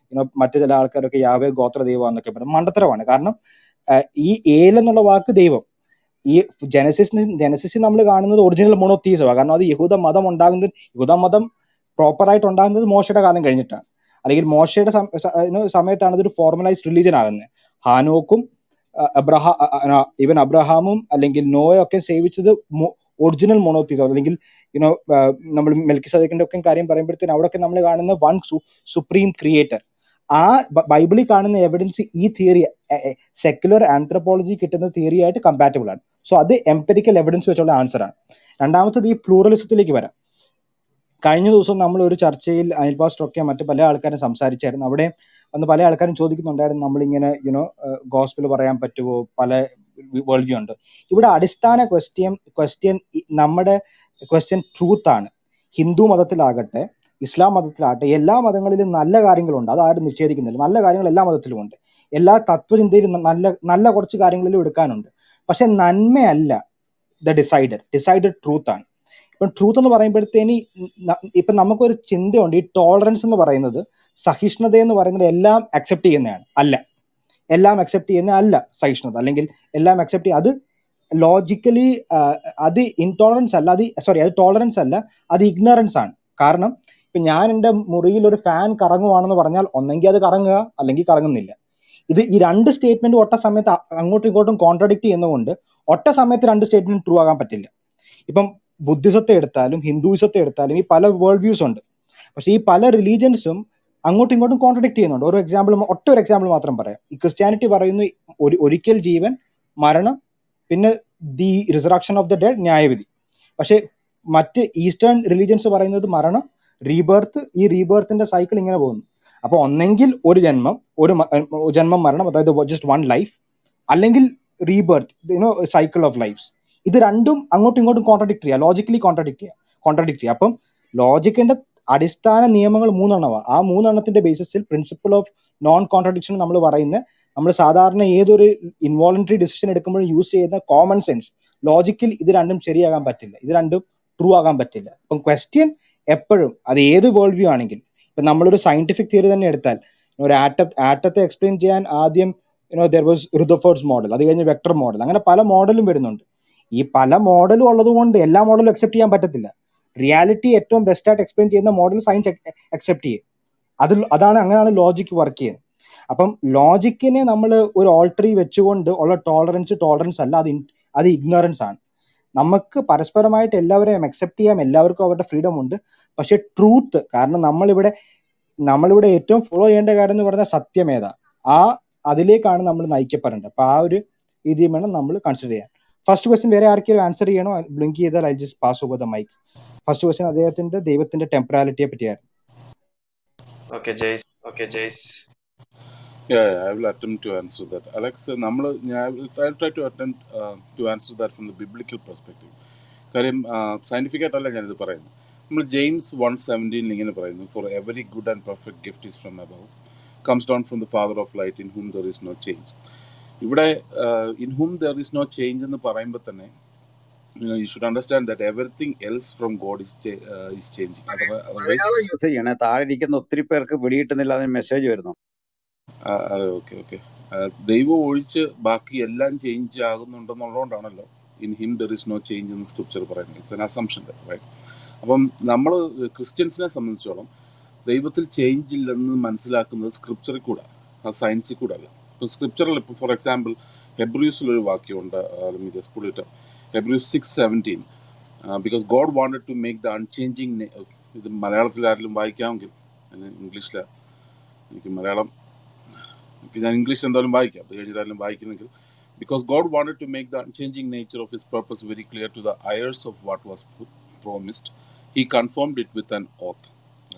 യുനോ മറ്റു ചില ആൾക്കാരൊക്കെ യാവേ ഗോത്ര ദൈവം എന്നൊക്കെ പറയും മണ്ടത്തരമാണ് കാരണം ആ, ഈ ഏൽ എന്നുള്ള വാക്ക് ദൈവം ഈ ജനസിസ് ജനസിസിൽ നമ്മൾ കാണുന്നത് ഒറിജിനൽ മോണോത്തീസമാണ് കാരണം അത് യഹൂദ മതം ഉണ്ടാകുന്നത് യഹൂദ മതം പ്രോപ്പറായിട്ട് ഉണ്ടാകുന്നത് മോശയുടെ കാലം കഴിഞ്ഞിട്ടാണ് അല്ലെങ്കിൽ മോശയുടെ സം- സ- you know, സമയത്താണ് ഇതൊരു ഫോർമലൈസ്ഡ് റിലീജൻ ആകുന്നത് ഹാനോക്കും അബ്രഹാ ഇവൻ അബ്രഹാമും അല്ലെങ്കിൽ നോയൊക്കെ സേവിച്ചത് ഒറിജിനൽ മോണോത്തീസം അല്ലെങ്കിൽ യുനോ നമ്മൾ മെൽക്കി സദക്കിന്റെ ഒക്കെ കാര്യം പറയുമ്പോഴത്തേന് അവിടെയൊക്കെ നമ്മൾ കാണുന്ന വൺ സുപ്രീം ക്രിയേറ്റർ ആ ബ- ബൈബിളിൽ കാണുന്ന എവിഡൻസ് ഈ തിയറി സെക്യുലർ ആന്ത്രപ്പോളജി കിട്ടുന്ന തിയറി ആയിട്ട് കമ്പാറ്റബിൾ ആണ് സോ അത് എംപെരിക്കൽ എവിഡൻസ് വെച്ചുള്ള ആൻസർ ആണ് രണ്ടാമത്തത് ഈ പ്ലൂറലിസത്തിലേക്ക് വരാം കഴിഞ്ഞ ദിവസം നമ്മൾ ഒരു ചർച്ചയിൽ അനിൽ പാസ്റ്റർ ഒക്കെ മറ്റു പല ആൾക്കാരും സംസാരിച്ചായിരുന്നു അവിടെ വന്ന് പല ആൾക്കാരും ചോദിക്കുന്നുണ്ടായിരുന്നു നമ്മളിങ്ങനെ യുനോ ഗോസ്പിൾ പറയാൻ പറ്റുമോ പല വേൾഡ് വ്യൂ ഉണ്ട് ഇവിടെ അടിസ്ഥാന ക്വസ്റ്റ്യൻ ക്വസ്റ്റ്യൻ നമ്മുടെ ക്വസ്റ്റ്യൻ ട്രൂത്ത് ആണ് ഹിന്ദു മതത്തിലാകട്ടെ ഇസ്ലാം മതത്തിലാകട്ടെ എല്ലാ മതങ്ങളിലും നല്ല കാര്യങ്ങളുണ്ട് അത് ആരും നിഷേധിക്കുന്നില്ല നല്ല കാര്യങ്ങൾ എല്ലാ മതത്തിലും ഉണ്ട് എല്ലാ തത്വചിന്തയിലും നല്ല നല്ല കുറച്ച് കാര്യങ്ങളിലും എടുക്കാനുണ്ട് പക്ഷെ നന്മയല്ല ദ ഡിസൈഡർ ഡിസൈഡഡ് ട്രൂത്ത് ആണ് ഇപ്പം ട്രൂത്ത് എന്ന് പറയുമ്പോഴത്തേന് ഇപ്പൊ നമുക്കൊരു ചിന്തയുണ്ട് ഈ ടോളറൻസ് എന്ന് പറയുന്നത് സഹിഷ്ണുത എന്ന് പറയുന്നത് എല്ലാം അക്സെപ്റ്റ് ചെയ്യുന്നതാണ് അല്ല എല്ലാം അക്സെപ്റ്റ് ചെയ്യുന്ന അല്ല സഹിഷ്ണുത അല്ലെങ്കിൽ എല്ലാം അക്സെപ്റ്റ് ചെയ്യുക അത് ലോജിക്കലി അത് ഇൻടോളറൻസ് അല്ല അത് സോറി അത് ടോളറൻസ് അല്ല അത് ഇഗ്നറൻസ് ആണ് കാരണം ഇപ്പൊ ഞാൻ എൻ്റെ മുറിയിൽ ഒരു ഫാൻ കറങ്ങുവാണെന്ന് പറഞ്ഞാൽ ഒന്നെങ്കിൽ അത് കറങ്ങുക അല്ലെങ്കിൽ കറങ്ങുന്നില്ല ഇത് ഈ രണ്ട് സ്റ്റേറ്റ്മെന്റ് ഒറ്റ സമയത്ത് അ- അങ്ങോട്ടും ഇങ്ങോട്ടും കോൺട്രഡിക്ട് ചെയ്യുന്നതുകൊണ്ട് ഒറ്റ സമയത്ത് രണ്ട് സ്റ്റേറ്റ്മെന്റ് ട്രൂ ആകാൻ പറ്റില്ല ഇപ്പം ബുദ്ധിസത്തെ എടുത്താലും ഹിന്ദുയിസത്തെ എടുത്താലും ഈ പല വേൾഡ് വ്യൂസ് ഉണ്ട് പക്ഷെ ഈ പല റിലീജിയൻസും അങ്ങോട്ടും ഇങ്ങോട്ടും കോൺട്രഡിക്ട് ചെയ്യുന്നുണ്ട് ഒരു എക്സാമ്പിൾ ഒറ്റ ഒരു എക്സാമ്പിൾ മാത്രം പറയാം ഈ ക്രിസ്ത്യാനിറ്റി പറയുന്നു ഒരു ഒരിക്കൽ ജീവൻ മരണം പിന്നെ the resurrection of the dead ന്യായവിധി പക്ഷെ മറ്റ് ഈസ്റ്റേൺ റിലീജിയൻസ് പറയുന്നത് മരണം റീബർത്ത് ഈ റീബർത്തിന്റെ സൈക്കിൾ ഇങ്ങനെ പോകുന്നു അപ്പൊ ഒന്നെങ്കിൽ ഒരു ജന്മം ഒരു മ- ഏർ ജന്മം മരണം അതായത് ജസ്റ്റ് വൺ ലൈഫ് അല്ലെങ്കിൽ rebirth you know cycle of lifes ഇത് രണ്ടും അങ്ങോട്ടും ഇങ്ങോട്ടും കോൺട്രഡിക്ട് ചെയ്യുക ലോജിക്കലി കോൺട്രഡിക്ട് ചെയ്യുക കോൺട്രഡിക്ട് ചെയ്യുക അപ്പം ലോജിക്കിന്റെ അടിസ്ഥാന നിയമങ്ങൾ മൂന്നെണ്ണമാണ് ആ മൂന്നെണ്ണത്തിന്റെ ബേസിസിൽ പ്രിൻസിപ്പിൾ ഓഫ് നോൺ കോൺട്രഡിക്ഷൻ നമ്മൾ പറയുന്ന നമ്മൾ സാധാരണ ഏതൊരു ഇൻവോളണ്ടറി ഡിസിഷൻ എടുക്കുമ്പോഴും യൂസ് ചെയ്യുന്ന കോമൺ സെൻസ് ലോജിക്കൽ ഇത് രണ്ടും ശരിയാകാൻ പറ്റില്ല ഇത് രണ്ടും ട്രൂ ആകാൻ പറ്റില്ല അപ്പം ക്വസ്റ്റ്യൻ എപ്പോഴും അത് ഏത് വേൾഡ് വ്യൂ ആണെങ്കിലും ഇപ്പൊ നമ്മളൊരു സയന്റിഫിക് തിയറി തന്നെ എടുത്താൽ ഒരു ആറ്റ ആറ്റത്തെ എക്സ്പ്ലെയിൻ ചെയ്യാൻ ആദ്യം you know there was Rutherford's model അത് കഴിഞ്ഞ് വെക്ടർ മോഡൽ അങ്ങനെ പല മോഡലും വരുന്നുണ്ട് ഈ പല മോഡലും ഉള്ളത് കൊണ്ട് എല്ലാ മോഡലും അക്സെപ്റ്റ് ചെയ്യാൻ പറ്റത്തില്ല റിയാലിറ്റി ഏറ്റവും ബെസ്റ്റ് ആയിട്ട് എക്സ്പ്ലെയിൻ ചെയ്യുന്ന മോഡൽ സയൻസ് അക്സെപ്റ്റ് ചെയ്യും അത് അതാണ് അങ്ങനെയാണ് ലോജിക് വർക്ക് ചെയ്യുന്നത് അപ്പം ലോജിക്കിനെ നമ്മൾ ഒരു ഓൾട്ടറി വെച്ചുകൊണ്ട് ഉള്ള ടോളറൻസ് ടോളറൻസ് അല്ല അത് in- അത് ഇഗ്നോറൻസ് ആണ് നമുക്ക് പരസ്പരമായിട്ട് എല്ലാവരെയും അക്സെപ്റ്റ് ചെയ്യാം എല്ലാവർക്കും അവരുടെ ഫ്രീഡം ഉണ്ട് പക്ഷെ ട്രൂത്ത് കാരണം നമ്മളിവിടെ നമ്മളിവിടെ ഏറ്റവും ഫോളോ ചെയ്യേണ്ട കാര്യം എന്ന് പറഞ്ഞാൽ സത്യമേത ആ അതിലേക്കാണ് നമ്മൾ നയിക്കപ്പെടേണ്ടത് അപ്പൊ ആ ഒരു രീതിയിൽ വേണം നമ്മൾ കൺസിഡർ ചെയ്യാൻ ഫസ്റ്റ് ക്വസ്റ്റ്യൻ വേറെ ആർക്കെങ്കിലും ആൻസർ ചെയ്യണോ ബ്ലിങ്ക് ചെയ്താൽ I just pass over the mic first question അദ്ദേഹത്തിന്റെ ദൈവത്തിന്റെ ടെമ്പറാലിറ്റിയെ പറ്റിയായിരുന്നു
okay Jaise okay Jaise
Yeah, yeah, I will attempt to answer that. Alex, uh, നമ്മൾ ഞാൻ I will try, try to attempt uh, to answer that from the biblical perspective. കാര്യം scientific ആയിട്ടല്ല ഞാനിത് പറയുന്നത് നമ്മൾ ജെയിംസ് വൺ സെവൻറ്റീനിൽ ഇങ്ങനെ പറയുന്നു for every good and perfect gift is from above comes down from the father of light in whom there is no change ഇവിടെ in whom there is no change എന്ന് പറയുമ്പോൾ തന്നെ you know you should understand that everything else from God is cha- uh, is changing. Otherwise, otherwise
Malayalam use ചെയ്യണേ താഴെ ഇരിക്കുന്ന ഒത്തിരി പേർക്ക് പിടികിട്ടുന്നില്ല അതിന് മെസ്സേജ് വരുന്നു
ആ, അതെ ഓക്കെ ഓക്കെ ദൈവം ഒഴിച്ച് ബാക്കി എല്ലാം ചേഞ്ച് ആകുന്നുണ്ടെന്നുള്ളതുകൊണ്ടാണല്ലോ in him there is no change എന്ന് സ്ക്രിപ്ചർ പറയുന്നത് ഇറ്റ്സ് എൻ അസംഷൻ റൈറ്റ് അപ്പം നമ്മൾ ക്രിസ്ത്യൻസിനെ സംബന്ധിച്ചോളം ദൈവത്തിൽ ചേഞ്ച് ഇല്ലെന്ന് മനസ്സിലാക്കുന്നത് സ്ക്രിപ്ചറിൽ കൂടെ ആ സയൻസിൽ കൂടെ അല്ല ഇപ്പം സ്ക്രിപ്ചറിൽ ഇപ്പോൾ ഫോർ എക്സാമ്പിൾ ഹെബ്രൂസിലൊരു വാക്യമുണ്ട് ജസ്റ്റ് പുള്ളിട്ട് Hebrews six seventeen because God wanted to make the unchanging ഇത് മലയാളത്തിൽ ആരെങ്കിലും വായിക്കാമെങ്കിൽ ഇംഗ്ലീഷിൽ എനിക്ക് മലയാളം എനിക്ക് ഞാൻ ഇംഗ്ലീഷ് എന്തായാലും വായിക്കാം അത് കഴിഞ്ഞിട്ടായാലും വായിക്കുന്നെങ്കിൽ because God wanted to make the unchanging nature of his purpose very clear to the heirs of what was promised he confirmed it with an oath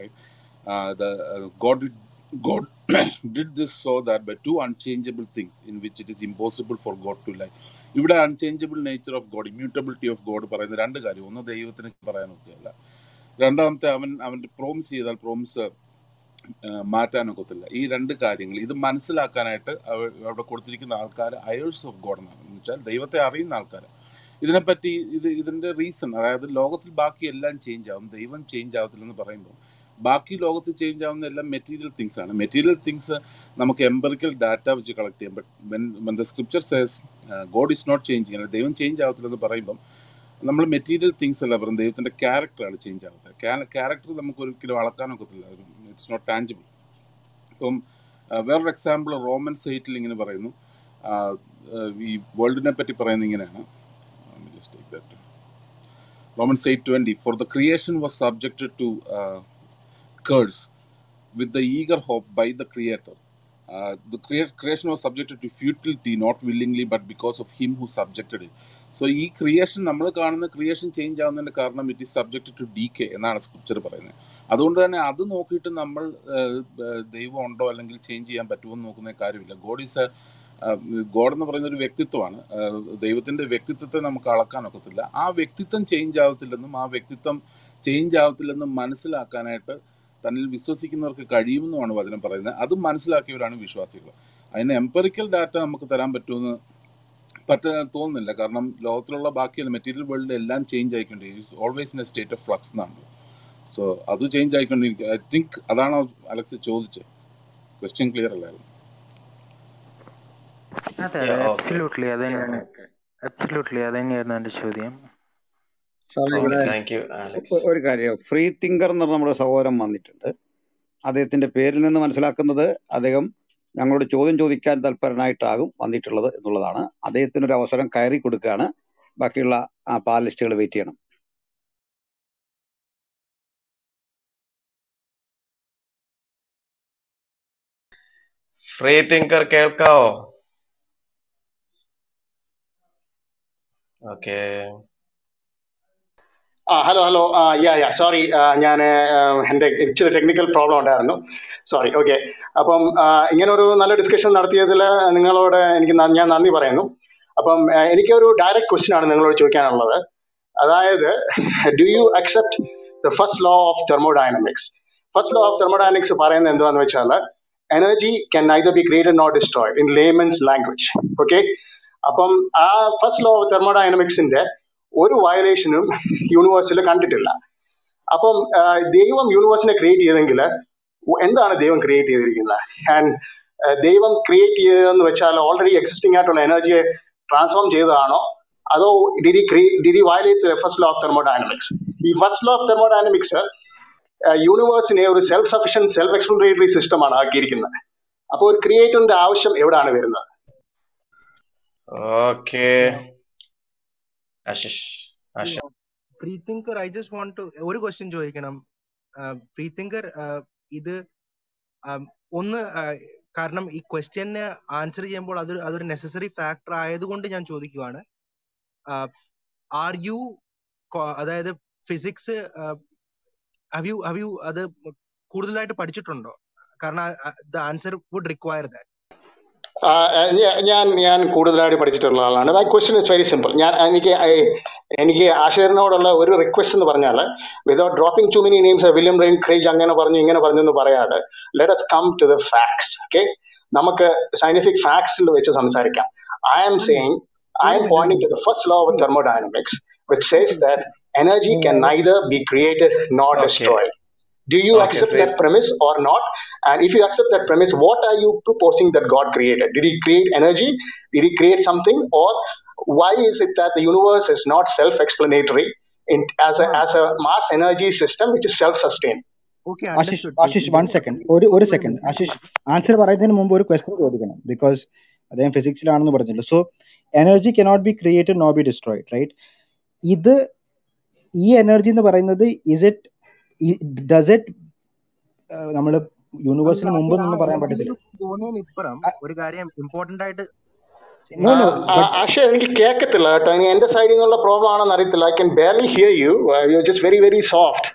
right God God did this so that by two unchangeable things in which it is impossible for God to lie. ഇവിടെ unchangeable nature of God immutability of God പറയുന്ന രണ്ട് കാര്യം ഒന്ന് ദൈവത്തിന് പറയാനൊക്കെയല്ല രണ്ടാമത്തെ അവൻ അവൻ്റെ promise ചെയ്താൽ പ്രോമിസ് മാറ്റാനൊക്കത്തില്ല ഈ രണ്ട് കാര്യങ്ങൾ ഇത് മനസ്സിലാക്കാനായിട്ട് അവ- അവിടെ കൊടുത്തിരിക്കുന്ന ആൾക്കാർ അയേഴ്സ് ഓഫ് ഗോഡ് എന്നാണ് എന്ന് വെച്ചാൽ ദൈവത്തെ അറിയുന്ന ആൾക്കാർ ഇതിനെപ്പറ്റി ഇത് ഇതിന്റെ റീസൺ അതായത് ലോകത്തിൽ ബാക്കി എല്ലാം ചേഞ്ച് ആവും ദൈവം ചേഞ്ച് ആവത്തില്ലെന്ന് പറയുമ്പോൾ ബാക്കി ലോകത്ത് ചേഞ്ച് ആവുന്ന എല്ലാം മെറ്റീരിയൽ തിങ്സ് ആണ് മെറ്റീരിയൽ തിങ്സ് നമുക്ക് എംപറിക്കൽ ഡാറ്റ വെച്ച് കളക്ട് ചെയ്യാം but the scripture says God is not changing അല്ല ദൈവം ചേഞ്ച് ആവത്തില്ലെന്ന് പറയുമ്പം നമ്മൾ മെറ്റീരിയൽ തിങ്സ് അല്ല പറയുന്നത് ദൈവത്തിന്റെ ക്യാരക്ടറാണ് ചേഞ്ച് ആവുന്നത് ക്യാരക്ടർ നമുക്ക് ഒരിക്കലും അളക്കാനൊക്കത്തില്ല ഇറ്റ്സ് നോട്ട് ടാഞ്ചിബിൾ ഇപ്പം ആ, വേറൊരു എക്സാമ്പിൾ റോമൻസ് എയ്റ്റിൽ ഇങ്ങനെ പറയുന്നു ആ, ആ, ഈ വേൾഡിനെ പറ്റി പറയുന്നത് ഇങ്ങനെയാണ് just take that Romans 8:20 For the creation was subjected to uh, curse with the eager hope by the creator. Uh, the crea- creation was subjected to futility not willingly but because of him who subjected it. So ഈ creation നമ്മൾ കാണുന്ന creation change ആവുന്നതിന്റെ കാരണം it is subject to decay എന്നാണ് scripture പറയുന്നത് അതുകൊണ്ട് തന്നെ അത് നോക്കിയിട്ട് നമ്മൾ ആഹ്, ആഹ്, ദൈവം ഉണ്ടോ അല്ലെങ്കിൽ ചേഞ്ച് ചെയ്യാൻ പറ്റുമോ എന്ന് നോക്കുന്ന കാര്യമില്ല ഗോഡ് ഈസ് ഗോഡ് എന്ന് പറയുന്ന ഒരു വ്യക്തിത്വമാണ് ആഹ്, ദൈവത്തിന്റെ വ്യക്തിത്വത്തെ നമുക്ക് അളക്കാനൊക്കത്തില്ല ആ വ്യക്തിത്വം ചേഞ്ച് ആവത്തില്ലെന്നും ആ വ്യക്തിത്വം ചേഞ്ച് ആവത്തില്ലെന്നും മനസ്സിലാക്കാനായിട്ട് തന്നിൽ വിശ്വസിക്കുന്നവർക്ക് കഴിയുമെന്നുമാണ് വചനം പറയുന്നത് അത് മനസ്സിലാക്കിയവരാണ് വിശ്വാസികൾ അതിന് എംപറിക്കൽ ഡാറ്റ നമുക്ക് തരാൻ പറ്റുമെന്ന് പറ്റ തോന്നുന്നില്ല കാരണം ലോകത്തിലുള്ള ബാക്കിയുള്ള മെറ്റീരിയൽ വേൾഡിൽ എല്ലാം ചേഞ്ച് ആയിക്കൊണ്ടിരിക്കും always in a state of flux എന്നാണ് സോ അത് ചേഞ്ച് ആയിക്കൊണ്ടിരിക്കുക ഐ തിങ്ക് അതാണ് അലക്സ് ചോദിച്ചത് ക്വസ്റ്റ്യൻ ക്ലിയർ അല്ലായിരുന്നു
അതെ
Yeah,
അതെ
okay.
അബ്സല്യൂട്ട്ലി അത് തന്നെയാണ് അബ്സല്യൂട്ട്ലി അത് തന്നെയായിരുന്നു എൻ്റെ ചോദ്യം
സാറേ
Okay,
ഇവിടെ
thank you, Alex.
ഒ- ഒരു കാര്യം ഫ്രീ തിങ്കർ എന്ന് പറഞ്ഞ നമ്മുടെ സഹോദരൻ വന്നിട്ടുണ്ട് അദ്ദേഹത്തിന്റെ പേരിൽ നിന്ന് മനസ്സിലാക്കുന്നത് അദ്ദേഹം ഞങ്ങളോട് ചോദ്യം ചോദിക്കാൻ തൽപരനായിട്ടാകും വന്നിട്ടുള്ളത് എന്നുള്ളതാണ് അദ്ദേഹത്തിന് ഒരു അവസരം കയറി കൊടുക്കുകയാണ് ബാക്കിയുള്ള ആ പാനലിസ്റ്റുകൾ വെയിറ്റ് ചെയ്യണം
ഫ്രീ തിങ്കർ കേൾക്കാവോ okay
ah hello hello ah yeah yeah sorry ഞാൻ എൻ്റെ ഇച്ചിരി ടെക്നിക്കൽ പ്രോബ്ലം ഉണ്ടായിരുന്നു സോറി ഓക്കെ അപ്പം ആ, ഇങ്ങനെ ഒരു നല്ല ഡിസ്കഷൻ നടത്തിയതിൽ നിങ്ങളോട് എനിക്ക് ന- ഞാൻ നന്ദി പറയുന്നു അപ്പം ആ, എനിക്കൊരു ഡയറക്റ്റ് ക്വസ്റ്റ്യൻ ആണ് നിങ്ങളോട് ചോദിക്കാനുള്ളത് അതായത് do you accept the first law of thermodynamics first law of thermodynamics പറയുന്നത് എന്താണെന്ന് വെച്ചാൽ energy can neither be created not destroy in layman's language okay അപ്പം ആ ഫസ്റ്റ് ലോ ഓഫ് തെർമോഡൈനമിക്സിന്റെ ഒരു വയലേഷനും യൂണിവേഴ്സിൽ കണ്ടിട്ടില്ല അപ്പം ആ, ദൈവം യൂണിവേഴ്സിനെ ക്രിയേറ്റ് ചെയ്തെങ്കിൽ എന്താണ് ദൈവം ക്രിയേറ്റ് ചെയ്തിരിക്കുന്നത് ആൻഡ് ദൈവം ക്രിയേറ്റ് ചെയ്തതെന്ന് വെച്ചാൽ ഓൾറെഡി എക്സിസ്റ്റിംഗ് ആയിട്ടുള്ള എനർജിയെ ട്രാൻസ്ഫോം ചെയ്തതാണോ അതോ did did violate first law of thermodynamics ഈ ഫസ്റ്റ് ലോ ഓഫ് തെർമോഡൈനമിക്സ് യൂണിവേഴ്സിനെ ഒരു സെൽഫ് സഫിഷ്യന്റ് സെൽഫ് എക്സ്പ്ലനേറ്ററി സിസ്റ്റമാണ് ആക്കിയിരിക്കുന്നത് അപ്പോൾ ഒരു ക്രിയേറ്ററിന്റെ ആവശ്യം എവിടെയാണ് വരുന്നത്
ഓക്കെ ആശിഷ് ആശ
free thinker I just want to ഒരു ക്വസ്റ്റ്യൻ ചോദിക്കണം ഫ്രീ തിങ്കർ ഇത് ആം, ഒന്ന് ആ, കാരണം ഈ ക്വസ്റ്റ്യന് ആൻസർ ചെയ്യുമ്പോൾ അതൊരു അതൊരു നെസസറി ഫാക്ടർ ആയതുകൊണ്ട് ഞാൻ ചോദിക്കുവാണ് ആർ യു അതായത് physics have you have you അത് കൂടുതലായിട്ട് പഠിച്ചിട്ടുണ്ടോ കാരണം the answer would require that
ആ, ആ, ഞാ- ഞാൻ ഞാൻ കൂടുതലായിട്ട് പഠിച്ചിട്ടുള്ള ആളാണ് my question is very simple ഞാൻ എനിക്ക് ഐ- എനിക്ക് ആശയനോടുള്ള ഒരു റിക്വസ്റ്റ് എന്ന് പറഞ്ഞാൽ without dropping too many names William Lane Craig അങ്ങനെ പറഞ്ഞു ഇങ്ങനെ പറഞ്ഞു എന്ന് പറയാതെ let us come to the facts okay നമുക്ക് സയന്റിഫിക് ഫാക്ട്സിൽ വെച്ച് സംസാരിക്കാം ഐ ആം സെയിങ് ഐ
ഒരു
am
minute
pointing to the first law of thermodynamics which says that energy can neither be created nor
okay
destroyed do you
okay
accept
free
that premise or not? And if you accept that premise, what are you proposing that God created? Did He create energy? Did He create something? Or why is it that the universe is not self-explanatory in, as a as a mass energy system which is self-sustained?
Okay
Ashish
understood
Ashish one second ഒരു ഒരു
ഒരു
second
minute
Ashish answer പറയുന്നതിന് മുമ്പ് ഒരു question ചോദിക്കണം because അദ്ദേഹം ഫിസിക്സിലാണെന്ന് പറഞ്ഞല്ലോ so energy cannot be created no be destroyed right ഇത് ഈ എനർജി എന്ന് പറയുന്നത് ഇസ് ഇറ്റ് ഡസ് ഇറ്റ് നമ്മൾ
അല്ല
യൂണിവേഴ്സിന്
അത്
മുമ്പ്
ആ
എന്നൊന്നും പറയാൻ
എനർജി
പറ്റത്തില്ല
തോന്നിയതിന് ഇപ്പുറം ഒരു കാര്യം ഇമ്പോർട്ടന്റ് ആയിട്ട്
no
Uh,
no
uh,
but
Akshay, എനിക്ക് കേൾക്കത്തില്ല കേട്ടോ ഇനി എന്റെ സൈഡിൽ നിന്നുള്ള പ്രോബ്ലം ആണെന്ന് അറിയത്തില്ല I can barely hear you you just very very soft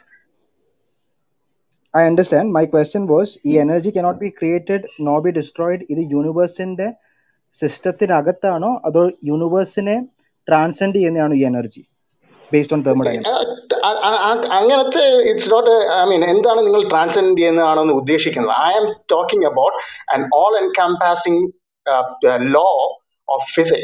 I understand my question was ഈ energy cannot be created no be destroyed ഇത് യൂണിവേഴ്സിന്റെ സിസ്റ്റത്തിനകത്താണോ അതോ യൂണിവേഴ്സിനെ ട്രാൻസെൻഡ് ചെയ്യുന്നതാണോ ഈ എനർജി ബേസ്ഡ് ഓൺ തെർമോഡൈനമിക്സ്
അ- അ- അ- അങ്ങനത്തെ ഇറ്റ്സ് നോട്ട് ഐ മീൻ എന്താണ് നിങ്ങൾ ട്രാൻസെൻഡ് ചെയ്യുന്നതാണെന്ന് ഉദ്ദേശിക്കുന്നത് I am talking about an all encompassing law of physics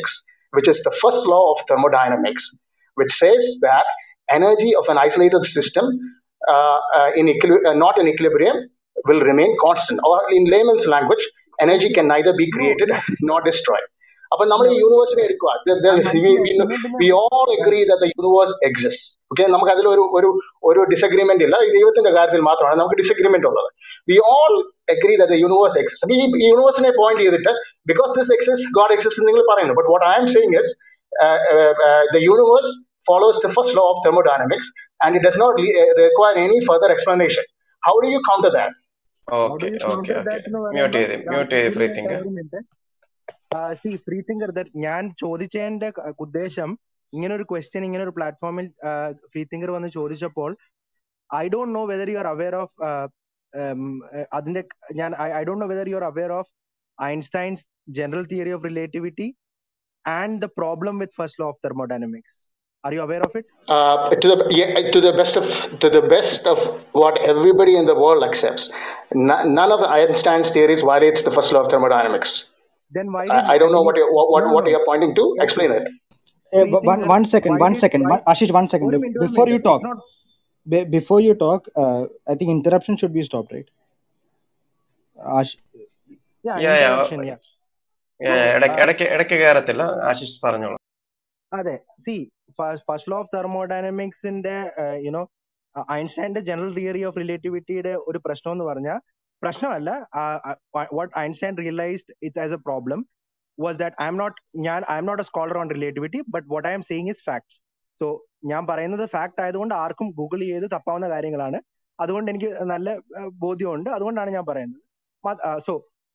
which is the first law of thermodynamics, which says that energy of an isolated system uh, uh, in equili- uh, not in equilibrium will remain constant. Or in layman's language, energy can neither be created nor destroyed. അപ്പൊ നമ്മൾ ഈ യൂണിവേഴ്സിനെ എടുക്കുക The- the- we all agree that the universe exists okay നമുക്ക് അതിൽ ഒരു ഒരു ഒരു disagreement ഇല്ല ഈ ദൈവത്തിന്റെ കാര്യത്തിൽ മാത്രമാണ് നമുക്ക് ഡിസഗ്രിമെന്റ് ഉള്ളത് we all agree that the universe exist അപ്പൊ ഈ യൂണിവേഴ്സിനെ പോയിന്റ് ചെയ്തിട്ട് because this exist God exist നിങ്ങൾ പറയുന്നു but what I'm saying is the universe follows the first law of thermodynamics and it does not le- uh, require any further explanation. How do you counter that?
How do
okay
you
okay
counter
okay
that എന്ന്
mute
പറയുമ്പോൾ
ചെയ്ത് mute ചെയ്ത്
ഒരു
free
minute
thinker
ഒരു minute സി free thinker ഞാൻ ചോദിച്ചതിന്റെ ക- ഉദ്ദേശം ഇങ്ങനെ ഒരു ക്വസ്റ്റ്യൻ ഇങ്ങനെ ഒരു പ്ലാറ്റ്ഫോമിൽ ഫ്രീ തിങ്കർ വന്ന് ചോദിച്ചപ്പോൾ I don't know whether you are aware of അതിന്റെ ഞാൻ I don't know whether you are aware of Einstein's general theory of relativity and the problem with first law of thermodynamics are you aware of it
Uh, to the yeah, to the best of to the best of what everybody in the world accepts, no- none of Einstein's theories violates the first law of thermodynamics.
then why
I,
did
I don't know
you
what you what what,
no
what
no
you're pointing to.
okay
Explain it.
Eh,
free
but one,
thinker
one second,
why
one
did
second.
why
One, Ashish, one second.
ഒരു
Be-
minute ഒരു
before you
minute
talk,
it's not
be- before you talk, uh, I think interruption should be stopped, right? Ash,
yeah
yeah yeah
interruption yeah
yeah
so
ഇടയ്ക്ക്
uh,
ഇടയ്ക്ക് ഇടയ്ക്ക് കയറത്തില്ല ആശിഷ് പറഞ്ഞോളൂ
അതെ സി first law of തെർമോഡൈനമിക്സിന്റെ you know ഐൻസ്റ്റൈന്റെ general theory of റിലേറ്റിവിറ്റിയുടെ ഒരു പ്രശ്നം എന്ന് പറഞ്ഞാൽ പ്രശ്നമല്ല what Einstein realised it as a problem was that I'm not ഞാൻ I'm not a scholar on relativity but what I'm saying is facts so ഞാൻ പറയുന്നത് ഫാക്ട് ആയതുകൊണ്ട് ആർക്കും ഗൂഗിൾ ചെയ്ത് തപ്പാവുന്ന കാര്യങ്ങളാണ് അതുകൊണ്ട് എനിക്ക് നല്ല uh, ബോധ്യമുണ്ട് അതുകൊണ്ടാണ് ഞാൻ പറയുന്നത് സോ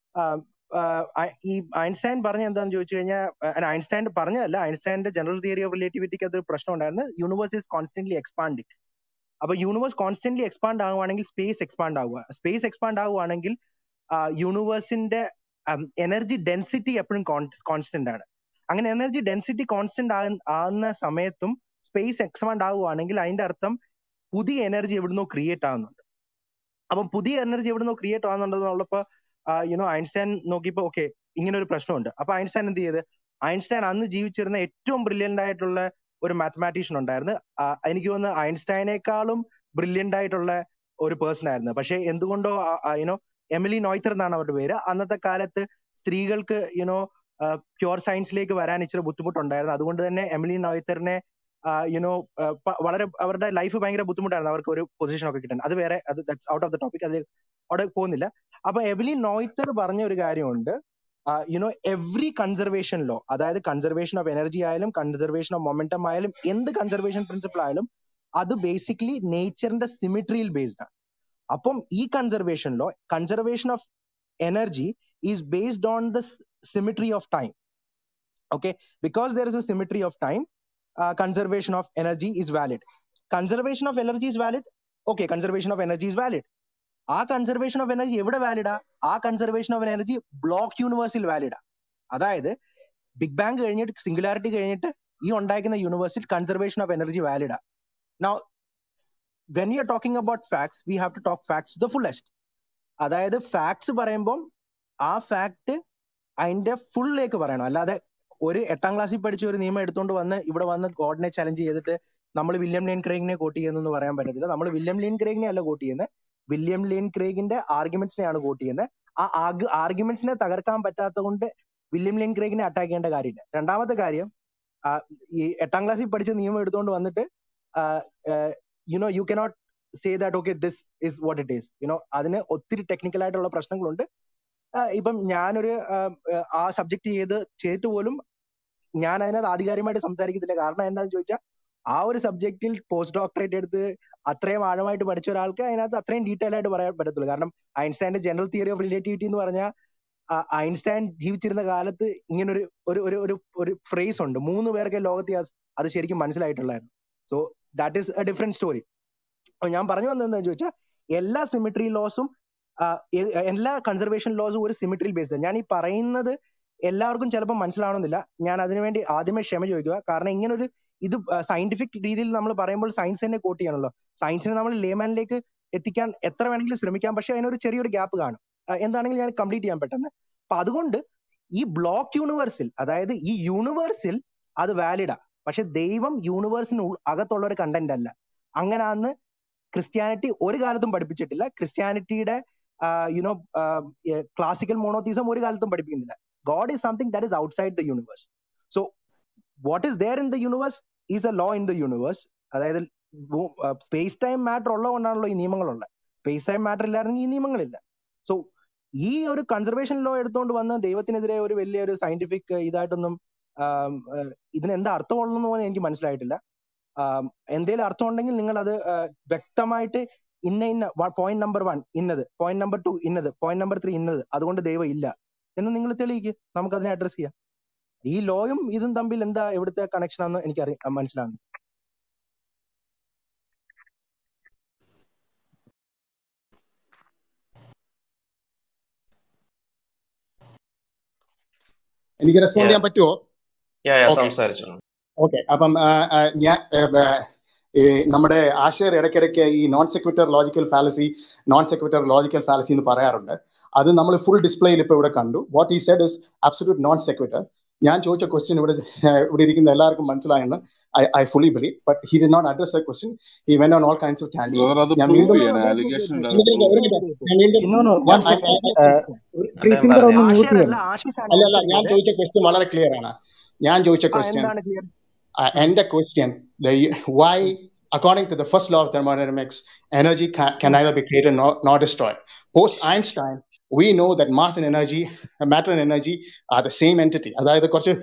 ഈ ഐൻസ്റ്റൈൻ പറഞ്ഞ എന്താന്ന് ചോദിച്ചു കഴിഞ്ഞാൽ ഐൻസ്റ്റൈൻ പറഞ്ഞതല്ല ഐൻസ്റ്റൈന്റെ ജനറൽ തിയറി ഓഫ് റിലേറ്റിവിറ്റിക്ക് അതൊരു പ്രശ്നം ഉണ്ടായിരുന്നു യൂണിവേഴ്സ് ഇസ് കോൺസ്റ്റന്റ്ലി എക്സ്പാൻഡിങ് അപ്പൊ യൂണിവേഴ്സ് കോൺസ്റ്റന്റ്ലി എക്സ്പാൻഡ് ആകുവാണെങ്കിൽ സ്പേസ് എക്സ്പാൻഡ് ആവുക സ്പേസ് എക്സ്പാൻഡ് ആകുവാണെങ്കിൽ യൂണിവേഴ്സിന്റെ എനർജി ഡെൻസിറ്റി എപ്പോഴും കോൺസ്റ്റന്റ് ആണ് അങ്ങനെ എനർജി ഡെൻസിറ്റി കോൺസ്റ്റന്റ് ആകുന്ന സമയത്തും സ്പേസ് എക്സ്പാൻഡ് ആകുവാണെങ്കിൽ അതിന്റെ അർത്ഥം പുതിയ എനർജി എവിടുന്നോ ക്രിയേറ്റ് ആകുന്നുണ്ട് അപ്പം പുതിയ എനർജി എവിടുന്നോ ക്രിയേറ്റ് ആകുന്നുണ്ടെന്നുള്ളപ്പോ യുനോ ഐൻസ്റ്റൈൻ നോക്കിയപ്പോ ഓക്കെ ഇങ്ങനെ ഒരു പ്രശ്നമുണ്ട് അപ്പൊ ഐൻസ്റ്റൈൻ എന്ത് ചെയ്ത് ഐൻസ്റ്റൈൻ അന്ന് ജീവിച്ചിരുന്ന ഏറ്റവും ബ്രില്യന്റ് ആയിട്ടുള്ള ഒരു മാത്തമാറ്റീഷ്യൻ ഉണ്ടായിരുന്നു ആ, എനിക്ക് തോന്നുന്നു ഐൻസ്റ്റൈനേക്കാളും ബ്രില്യന്റ് ആയിട്ടുള്ള ഒരു പേഴ്സൺ ആയിരുന്നു പക്ഷെ എന്തുകൊണ്ടോ യുനോ എമിലി നോയ്ത്തർ എന്നാണ് അവരുടെ പേര് അന്നത്തെ കാലത്ത് സ്ത്രീകൾക്ക് യുനോ പ്യുവർ സയൻസിലേക്ക് വരാൻ ഇച്ചിരി ബുദ്ധിമുട്ടുണ്ടായിരുന്നു അതുകൊണ്ട് തന്നെ എമിലി നോയ്ത്തറിനെ യുനോ വളരെ അവരുടെ ലൈഫ് ഭയങ്കര ബുദ്ധിമുട്ടായിരുന്നു അവർക്ക് ഒരു പൊസിഷൻ ഒക്കെ കിട്ടാൻ അത് വേറെ അത് ഔട്ട് ഓഫ് ദ ടോപ്പിക് അത് അവിടെ പോകുന്നില്ല അപ്പൊ എവലി നോയ്ത്തർ പറഞ്ഞ ഒരു കാര്യമുണ്ട് യുനോ എവറി കൺസർവേഷൻ ലോ അതായത് കൺസർവേഷൻ ഓഫ് എനർജി ആയാലും കൺസർവേഷൻ ഓഫ് മൊമെന്റം ആയാലും എന്ത് കൺസർവേഷൻ പ്രിൻസിപ്പിൾ ആയാലും അത് ബേസിക്കലി നേച്ചറിന്റെ സിമിട്രിയിൽ ബേസ്ഡ് ആണ് അപ്പം ഈ conservation law conservation of energy is based on the symmetry of time okay because there is a symmetry of time uh, conservation of energy is valid conservation of energy is valid okay conservation of energy is valid ആ conservation of energy എവിടെ വാലിഡാ ആ conservation of energy block യൂണിവേഴ്സിൽ വാലിഡാ അതായത് big bang കഴിഞ്ഞിട്ട് singularity കഴിഞ്ഞിട്ട് ഈ ഉണ്ടാക്കുന്ന യൂണിവേഴ്സിൽ കൺസർവേഷൻ ഓഫ് എനർജി വാലിഡാ now when you are talking about facts we have to talk facts the fullest അതായത് ഫാക്ട്സ് പറയുമ്പോൾ ആ ഫാക്ട് അതിന്റെ ഫുള്ളിലേക്ക് പറയണം അല്ലാതെ ഒരു എട്ടാം ക്ലാസ്സിൽ പഠിച്ച ഒരു നിയമം എടുത്തുകൊണ്ട് വന്ന് ഇവിടെ വന്ന് ഗോഡിനെ ചലഞ്ച് ചെയ്തിട്ട് നമ്മൾ വില്യം ലെയിൻ ക്രേഗിനെ കോട്ട് ചെയ്യുന്നു പറയാൻ പറ്റത്തില്ല നമ്മൾ വില്യം ലെയിൻ ക്രേഗിനെ അല്ല കോട്ട് ചെയ്യുന്നത് വില്യം ലെയിൻ ക്രേഗിന്റെ ആർഗ്യുമെന്റ്സിനെയാണ് കോട്ട് ചെയ്യുന്നത് ആ ആർഗ്യുമെന്റ്സിനെ തകർക്കാൻ പറ്റാത്തത് കൊണ്ട് വില്യം ലെയിൻ ക്രേഗിനെ അറ്റാക്ക് ചെയ്യേണ്ട കാര്യമില്ല രണ്ടാമത്തെ കാര്യം ആ, ഈ എട്ടാം ക്ലാസ്സിൽ പഠിച്ച നിയമം എടുത്തുകൊണ്ട് വന്നിട്ട് you know you cannot say that okay this is what it is you know അതിന് ഒത്തിരി ടെക്നിക്കൽ ആയിട്ടുള്ള പ്രശ്നങ്ങളുണ്ട് ആ, ഇപ്പം ഞാനൊരു ആ, ആ സബ്ജക്ട് ചെയ്ത് ചെയ്തിട്ട് പോലും ഞാൻ അതിനകത്ത് ആധികാരികമായിട്ട് സംസാരിക്കത്തില്ല കാരണം എന്താണെന്ന് ചോദിച്ചാൽ ആ ഒരു സബ്ജക്റ്റിൽ പോസ്റ്റ് ഡോക്ടറേറ്റ് എടുത്ത് അത്രയും ആഴമായിട്ട് പഠിച്ച ഒരാൾക്ക് അതിനകത്ത് അത്രയും ഡീറ്റെയിൽ ആയിട്ട് പറയാൻ പറ്റത്തുള്ളൂ കാരണം ഐൻസ്റ്റൈന്റെ ജനറൽ തിയറി ഓഫ് റിലേറ്റിവിറ്റി എന്ന് പറഞ്ഞാൽ ഐൻസ്റ്റൈൻ ജീവിച്ചിരുന്ന കാലത്ത് ഇങ്ങനെ ഒരു ഒരു ഒരു ഒരു ഒരു ഫ്രേസ് ഉണ്ട് മൂന്ന് പേർക്ക് ലോകത്തെ അത് അത് ശരിക്കും മനസ്സിലായിട്ടുള്ളായിരുന്നു so that is a different story അപ്പൊ ഞാൻ പറഞ്ഞു വന്നതെന്ന് ചോദിച്ചാൽ എല്ലാ സിമിട്രി ലോസും എല്ലാ കൺസർവേഷൻ ലോസും ഒരു സിമിട്രിയിൽ ബേസ്ഡ് ഞാൻ ഈ പറയുന്നത് എല്ലാവർക്കും ചിലപ്പോൾ മനസ്സിലാവണമെന്നില്ല ഞാൻ അതിനുവേണ്ടി ആദ്യമേ ക്ഷമ ചോദിക്കുക കാരണം ഇങ്ങനെ ഒരു ഇത് സയന്റിഫിക് രീതിയിൽ നമ്മൾ പറയുമ്പോൾ സയൻസ് തന്നെ കോട്ട് ചെയ്യണമല്ലോ സയൻസിനെ നമ്മൾ ലേമാനിലേക്ക് എത്തിക്കാൻ എത്ര വേണമെങ്കിലും ശ്രമിക്കാം പക്ഷെ അതിനൊരു ചെറിയൊരു ഗ്യാപ്പ് കാണും ആ, എന്താണെങ്കിലും ഞാൻ കംപ്ലീറ്റ് ചെയ്യാൻ പെട്ടെന്ന് അപ്പൊ അതുകൊണ്ട് ഈ ബ്ലോക്ക് യൂണിവേഴ്സിൽ അതായത് ഈ യൂണിവേഴ്സിൽ അത് വാലിഡാ പക്ഷെ ദൈവം യൂണിവേഴ്സിന് അകത്തുള്ള ഒരു കണ്ടന്റ് അല്ല അങ്ങനാന്ന് ക്രിസ്ത്യാനിറ്റി ഒരു കാലത്തും പഠിപ്പിച്ചിട്ടില്ല ക്രിസ്ത്യാനിറ്റിയുടെ യുനോ ക്ലാസിക്കൽ മോണോതീസം ഒരു കാലത്തും പഠിപ്പിക്കുന്നില്ല God is something that is outside the universe so what is there in the universe is a law in the universe അതായത് സ്പേസ് ടൈം മാറ്റർ ഉള്ളതുകൊണ്ടാണല്ലോ ഈ നിയമങ്ങളുള്ളത് സ്പേസ് ടൈം മാറ്റർ ഇല്ലായിരുന്നെങ്കിൽ ഈ നിയമങ്ങളില്ല സോ ഈ ഒരു കൺസർവേഷൻ ലോ എടുത്തുകൊണ്ട് വന്ന് ദൈവത്തിനെതിരെ ഒരു വലിയൊരു സയന്റിഫിക് ഇതായിട്ടൊന്നും ആം, ഏഹ് ഇതിന് എന്താ അർത്ഥമുള്ളതെന്ന് പോലും എനിക്ക് മനസ്സിലായിട്ടില്ല ആം, എന്തേലും അർത്ഥം ഉണ്ടെങ്കിൽ നിങ്ങൾ അത് ആഹ്, വ്യക്തമായിട്ട് ഇന്ന ഇന്ന പോയിന്റ് നമ്പർ വൺ ഇന്നത് പോയിന്റ് നമ്പർ ടു ഇന്നത് പോയിന്റ് നമ്പർ ത്രീ ഇന്നത് അതുകൊണ്ട് ദൈവം ഇല്ല എന്ന് നിങ്ങൾ തെളിയിക്കുക നമുക്ക് അതിനെ അഡ്രസ് ചെയ്യാം ഈ ലോയും ഇതും തമ്മിൽ എന്താ എവിടുത്തെ കണക്ഷൻ ആണെന്ന് എനിക്ക് അറിയാം മനസ്സിലാവുന്നു
എനിക്ക് റെസ്പോണ്ട്
യാ
ചെയ്യാൻ പറ്റുമോ
യാ യാ
ഓക്കെ
സംസാരിച്ചോളൂ
ഓക്കെ അപ്പം ആ, ആ, ഞാൻ ഏ, ബ, ഈ നമ്മുടെ ആശയർ ഇടയ്ക്കിടയ്ക്ക് ഈ non sequitur logical fallacy non sequitur logical fallacy എന്ന് പറയാറുണ്ട് അത് നമ്മൾ ഫുൾ ഡിസ്പ്ലേയിൽ ഇപ്പോൾ ഇവിടെ കണ്ടു what he said is absolute non sequitur ഞാൻ ചോദിച്ച ക്വസ്റ്റ്യൻ ഇവിടെ ഏഹ്, ഇവിടെ ഇരിക്കുന്ന എല്ലാവർക്കും മനസ്സിലായെന്ന് I I fully believe but he did not address a question he went on all kinds of tangent
brother അത്
ഞാൻ
പ്രൂവ്
വീണ്ടും
ചെയ്യണം
wait, wait,
ആലിഗേഷൻ
wait,
ഉണ്ട്
wait,
അത്
ഒരു
wait,
പ്രൂവ്
മിനിറ്റ്
wait,
ഒരു
wait,
മിനിറ്റ്
wait.
ഞാൻ
no no
ഞാൻ
one
I-
second
I-
free
അദ്ദേഹം
തിങ്കർ
പറഞ്ഞ
ഒന്ന് മ്യൂട്ട്
ആശയർ അല്ല
ചെയ്യണം
ആശിഷാണ്
അല്ല
ആൻസർ
അല്ല ഞാൻ
ചെയ്തത്
ചോദിച്ച ക്വസ്റ്റ്യൻ വളരെ ക്ലിയർ ആണ് ഞാൻ ചോദിച്ച
ആ
ക്വസ്റ്റ്യൻ
എന്താണ് clear
uh, end the question the why according to the first law of thermodynamics energy can, can neither be created nor, nor destroyed post einstein we know that mass and energy uh, matter and energy are the same entity അതായത് കുറച്ച്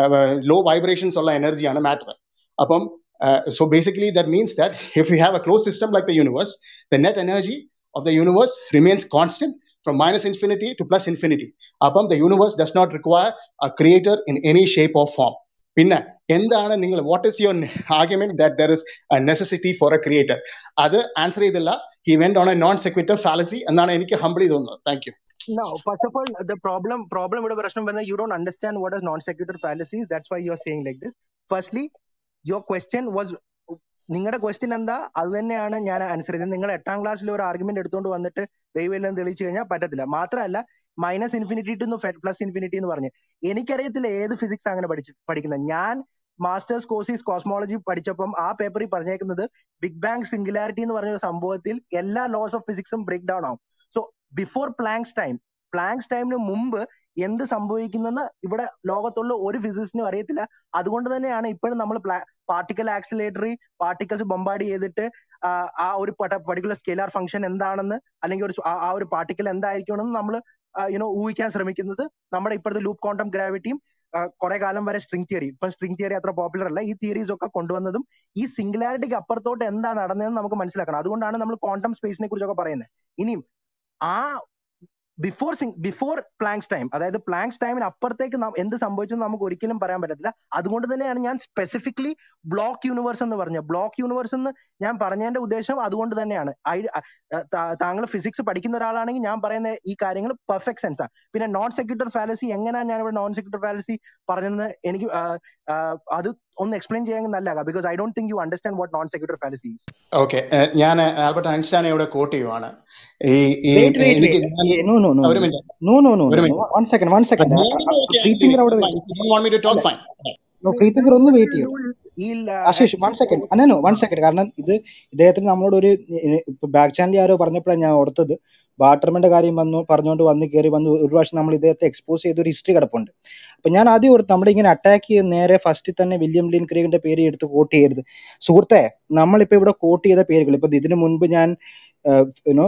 law vibrations ഉള്ള എനർജിയാണ് matter അപ്പം so basically that means that if we have a closed system like the universe the net energy of the universe remains constant from minus infinity to plus infinity അപ്പം the universe does not require a creator in any shape or form പിന്നെ എന്താണ് നിങ്ങൾ what is your argument that there is necessity for a creator അത് answer ചെയ്തില്ല he went on a non sequitur fallacy എന്നാണ് എനിക്ക് humbly തോന്നുന്നത് thank you
No, first of all, the problem problem with the പ്രശ്നം വരുന്നത് you don't understand what is non-sequitur fallacies. That's why you're saying like this. Firstly, your question was നിങ്ങളുടെ question എന്താ അത് തന്നെയാണ് ഞാൻ ആൻസർ ചെയ്തത് നിങ്ങൾ എട്ടാം ക്ലാസ്സിൽ ഒരു ആർഗ്യുമെന്റ് എടുത്തുകൊണ്ട് വന്നിട്ട് ദൈവം തെളിയിച്ചു കഴിഞ്ഞാൽ പറ്റത്തില്ല മാത്രമല്ല minus infinity to plus infinity എന്ന് പറഞ്ഞ് എനിക്കറിയത്തില്ല ഏത് ഫിസിക്സ് അങ്ങനെ പഠിച്ചു പഠിക്കുന്നത് ഞാൻ മാസ്റ്റേഴ്സ് കോഴ്സീസ് കോസ്മോളജി പഠിച്ചപ്പം ആ പേപ്പറിൽ പറഞ്ഞേക്കുന്നത് ബിഗ് ബാങ് സിംഗുലാരിറ്റി എന്ന് പറഞ്ഞ ഒരു സംഭവത്തിൽ എല്ലാ ലോസ് ഓഫ് ഫിസിക്സും ബ്രേക്ക് ഡൗൺ ആവും so before Planck's time Planck's ടൈമിന് മുമ്പ് എന്ത് സംഭവിക്കുന്നെന്ന് ഇവിടെ ലോകത്തുള്ള ഒരു ഫിസിക്സിനും അറിയത്തില്ല അതുകൊണ്ട് തന്നെയാണ് ഇപ്പോഴും നമ്മൾ പാർട്ടിക്കൽ ആക്സിലേറ്ററി പാർട്ടിക്കൽസ് ബൊമ്പാർഡ് ചെയ്തിട്ട് ആ ആ ഒരു പർട്ടിക്കുലർ സ്കെയിലാർ ഫംഗ്ഷൻ എന്താണെന്ന് അല്ലെങ്കിൽ ഒരു സ് ആ ആ ഒരു പാർട്ടിക്കൽ എന്തായിരിക്കണമെന്ന് നമ്മൾ യുനോ ഊഹിക്കാൻ ശ്രമിക്കുന്നത് നമ്മുടെ ഇപ്പോഴത്തെ ലൂപ്പ് ക്വാണ്ടം ഗ്രാവിറ്റിയും കുറെ കാലം വരെ സ്ട്രിംഗ് തിയറി ഇപ്പൊ സ്ട്രിംഗ് തിയറി അത്ര പോപ്പുലർ അല്ല ഈ തിയറീസ് ഒക്കെ കൊണ്ടുവന്നതും ഈ സിംഗുലാരിറ്റിക്ക് അപ്പുറത്തോട്ട് എന്താ നടന്നതെന്ന് നമുക്ക് മനസ്സിലാക്കണം അതുകൊണ്ടാണ് നമ്മൾ ക്വാണ്ടം സ്പേസിനെ കുറിച്ചൊക്കെ പറയുന്നത് ഇനിയും ആ ബിഫോർ ബിഫോർ പ്ലാങ്സ് ടൈം അതായത് പ്ലാങ്സ് ടൈമിന് അപ്പുറത്തേക്ക് നാം എന്ത് സംഭവിച്ചെന്ന് നമുക്ക് ഒരിക്കലും പറയാൻ പറ്റത്തില്ല അതുകൊണ്ട് തന്നെയാണ് ഞാൻ സ്പെസിഫിക്കലി ബ്ലോക്ക് യൂണിവേഴ്സ് എന്ന് പറഞ്ഞത് ബ്ലോക്ക് യൂണിവേഴ്സ് എന്ന് ഞാൻ പറഞ്ഞതിന്റെ ഉദ്ദേശം അതുകൊണ്ട് തന്നെയാണ് ഐ- അ- അ- താ- താങ്കൾ ഫിസിക്സ് പഠിക്കുന്ന ഒരാളാണെങ്കിൽ ഞാൻ പറയുന്ന ഈ കാര്യങ്ങൾ പെർഫെക്റ്റ് സെൻസ് ആണ് പിന്നെ നോൺ സെക്യൂട്ടർ ഫാലസി എങ്ങനെയാണ് ഞാൻ ഇവിടെ നോൺ സെക്യൂട്ടർ ഫാലസി പറഞ്ഞതെന്ന് എനിക്ക് ആ, ആ, അത് ഒന്ന് എക്സ്പ്ലെയിൻ ചെയ്യാൻ നല്ലതാ because I don't think you understand what non sequitur fallacy is
okay ഞാൻ ആൽബർട്ട് ഐൻസ്റ്റൈനെ ഇവിടെ കോട്ട് ചെയ്യുവാണ് ഈ ഈ
വെയിറ്റ് വെയിറ്റ്
എനിക്ക്
വെയിറ്റ്
ഞാൻ
നോ നോ നോ
ഒരു മിനിറ്റ്
നോ നോ നോ
ഒരു
no
minute
one second one second free thinker അവിടെ
വാണ്ട് മീ ടു
അല്ല
talk fine
no free thinker ഒന്ന് വെയിറ്റ് ചെയ്യണം
ഈ
ആശിഷ് വൺ സെക്കൻഡ് അന്നോ വൺ സെക്കൻഡ് കാരണം ഇത് ഇദ്ദേഹത്തിന് നമ്മളോട് ഒരു ഇപ്പൊ ബാക്ക് ചാനലിൽ ആരോ പറഞ്ഞപ്പോഴാണ് ഞാൻ ഓർത്തത് ബാട്ടർമന്റെ കാര്യം വന്നു പറഞ്ഞുകൊണ്ട് വന്ന് കയറി വന്ന് ഒരു പ്രാവശ്യം നമ്മൾ ഇദ്ദേഹത്തെ എക്സ്പോസ് ചെയ്ത ഒരു ഹിസ്റ്ററി കിടപ്പുണ്ട് അപ്പൊ ഞാൻ ആദ്യം ഓർത്ത് നമ്മുടെ ഇങ്ങനെ അറ്റാക്ക് ചെയ്ത് നേരെ ഫസ്റ്റ് തന്നെ വില്യം ലിൻ ക്രേഗിന്റെ പേര് എടുത്ത് കോട്ട് ചെയ്യരുത് സുഹൃത്തെ നമ്മളിപ്പോ ഇവിടെ കോട്ട് ചെയ്ത പേരുകൾ ഇപ്പൊ ഇതിനു മുൻപ് ഞാൻ യുനോ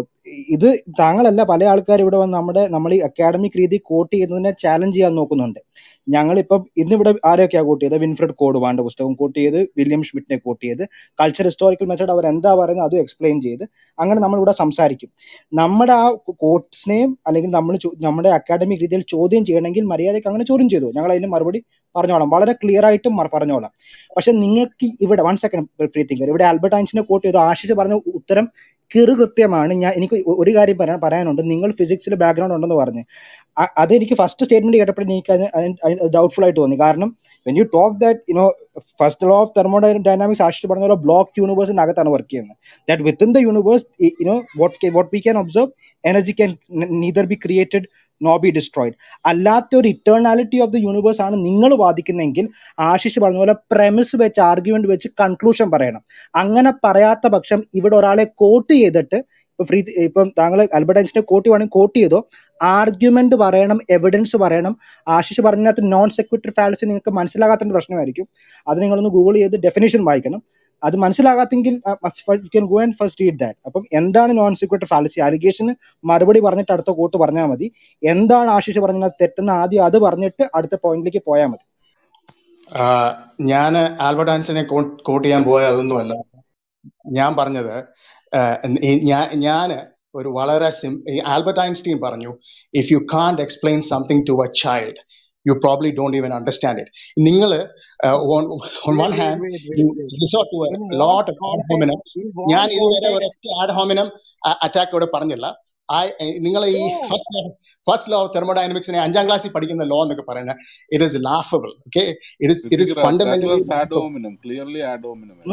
ഇത് താങ്കളല്ല പല ആൾക്കാർ ഇവിടെ വന്ന് നമ്മുടെ നമ്മൾ ഈ അക്കാഡമിക് രീതി കോട്ട് ചെയ്യുന്നതിനെ ചാലഞ്ച് ചെയ്യാൻ നോക്കുന്നുണ്ട് ഞങ്ങളിപ്പം ഇന്നിവിടെ ആരൊക്കെയാ കോട്ട് ചെയ്തത് വിൻഫ്രഡ് കോഡ് വാണ്ട പുസ്തകം കോട്ട് ചെയ്ത് വില്യം ഷ്മിറ്റിനെ കോട്ട് ചെയ്ത് കൾച്ചർ ഹിസ്റ്റോറിക്കൽ മെത്തേഡ് അവർ എന്താ പറയുന്നത് അതും എക്സ്പ്ലെയിൻ ചെയ്ത് അങ്ങനെ നമ്മൾ ഇവിടെ സംസാരിക്കും നമ്മുടെ ആ കോട്ട്സിനെയും അല്ലെങ്കിൽ നമ്മൾ ചോ- നമ്മുടെ അക്കാഡമിക് രീതിയിൽ ചോദ്യം ചെയ്യണമെങ്കിൽ മര്യാദയ്ക്ക് അങ്ങനെ ചോദ്യം ചെയ്തു ഞങ്ങൾ അതിന് മറുപടി പറഞ്ഞോളാം വളരെ ക്ലിയർ ആയിട്ടും മ- പറഞ്ഞോളാം പക്ഷെ നിങ്ങൾക്ക് ഇവിടെ വൺ സെക്കൻഡ് ഫ്രീ തിങ്കർ ഇവിടെ ആൽബർട്ട് ഐൻസിനെ കോട്ട് ചെയ്തു ആശിച്ച് പറഞ്ഞ ഉത്തരം കിറു കൃത്യമാണ് ഞാൻ എനിക്ക് ഒ- ഒരു കാര്യം പറയാൻ പറയാനുണ്ട് നിങ്ങൾ ഫിസിക്സിൽ ബാക്ക്ഗ്രൗണ്ട് ഉണ്ടെന്ന് പറഞ്ഞു അ- അതെനിക്ക് ഫസ്റ്റ് സ്റ്റേറ്റ്മെന്റ് കേട്ടപ്പോൾ എനിക്ക് അത് ഡൗട്ട്ഫുൾ ആയിട്ട് തോന്നി കാരണം when you talk that you know first law of thermodynamics ആഷിച്ച് പറഞ്ഞ പോലെ ബ്ലോക്ക് യൂണിവേഴ്സിന്റെ അകത്താണ് വർക്ക് ചെയ്യുന്നത് that within the universe you know what what we can observe energy can neither be created no be destroyed അല്ലാത്ത ഒരു ഇറ്റേർണാലിറ്റി ഓഫ് ദ യൂണിവേഴ്സ് ആണ് നിങ്ങൾ വാദിക്കുന്നതെങ്കിൽ ആശിഷ് പറഞ്ഞ പോലെ പ്രമിസ് വെച്ച് ആർഗ്യുമെന്റ് വെച്ച് കൺക്ലൂഷൻ പറയണം അങ്ങനെ പറയാത്ത പക്ഷം ഇവിടെ ഒരാളെ കോട്ട് ചെയ്തിട്ട് ഇപ്പൊ ഫ്രീ ഇപ്പം താങ്കൾ ആൽബർട്ട് ഐൻസ്റ്റീനെ കോട്ട് ചെയ്യുവാണെങ്കിൽ കോട്ട് ചെയ്തോ ആർഗ്യുമെന്റ് പറയണം എവിഡൻസ് പറയണം ആശിഷ് പറഞ്ഞതിനകത്ത് നോൺ സെക്യൂട്ടറി ഫാലസി നിങ്ങൾക്ക് മനസ്സിലാകാത്തതിന്റെ പ്രശ്നമായിരിക്കും അത് നിങ്ങളൊന്ന് ഗൂഗിൾ ചെയ്ത് ഡെഫിനേഷൻ വായിക്കണം അത് മനസ്സിലാകാത്തെങ്കിൽ you can go and first read that അപ്പം എന്താണ് നോൺ സെക്യൂട്ടറി ഫാലസി അലിഗേഷന് മറുപടി പറഞ്ഞിട്ട് അടുത്ത കോട്ട് പറഞ്ഞാൽ മതി എന്താണ് ആശിഷ് പറഞ്ഞത് തെറ്റെന്ന് ആദ്യം അത് പറഞ്ഞിട്ട് അടുത്ത പോയിന്റിലേക്ക് പോയാൽ മതി
ഞാൻ ആൽബർട്ട് ആൻസിനെ കോട്ട് ചെയ്യാൻ പോയ അതൊന്നുമല്ല ഞാൻ പറഞ്ഞത് ഞാൻ ഞാന് ഒരു വളരെ സിം ഈ ആൽബർട്ട് ഐൻസ്റ്റീൻ പറഞ്ഞു if you can't explain something to a child you probably don't even understand it നിങ്ങൾ on one hand resort to a lot of ad hominem ഞാൻ ഇതുവരെ ഒരൊറ്റ ആഡ് ഹോമിനം അറ്റാക്ക് ഇവിടെ പറഞ്ഞില്ല ആ നിങ്ങൾ ഈ ഫസ്റ്റ് ഫസ്റ്റ് ലോ ഓഫ് തെർമോഡൈനമിക്സിനെ അഞ്ചാം ക്ലാസ്സിൽ പഠിക്കുന്ന ലോ എന്നൊക്കെ പറയുന്നത് it is laughable okay it is it is fundamentally
clearly ad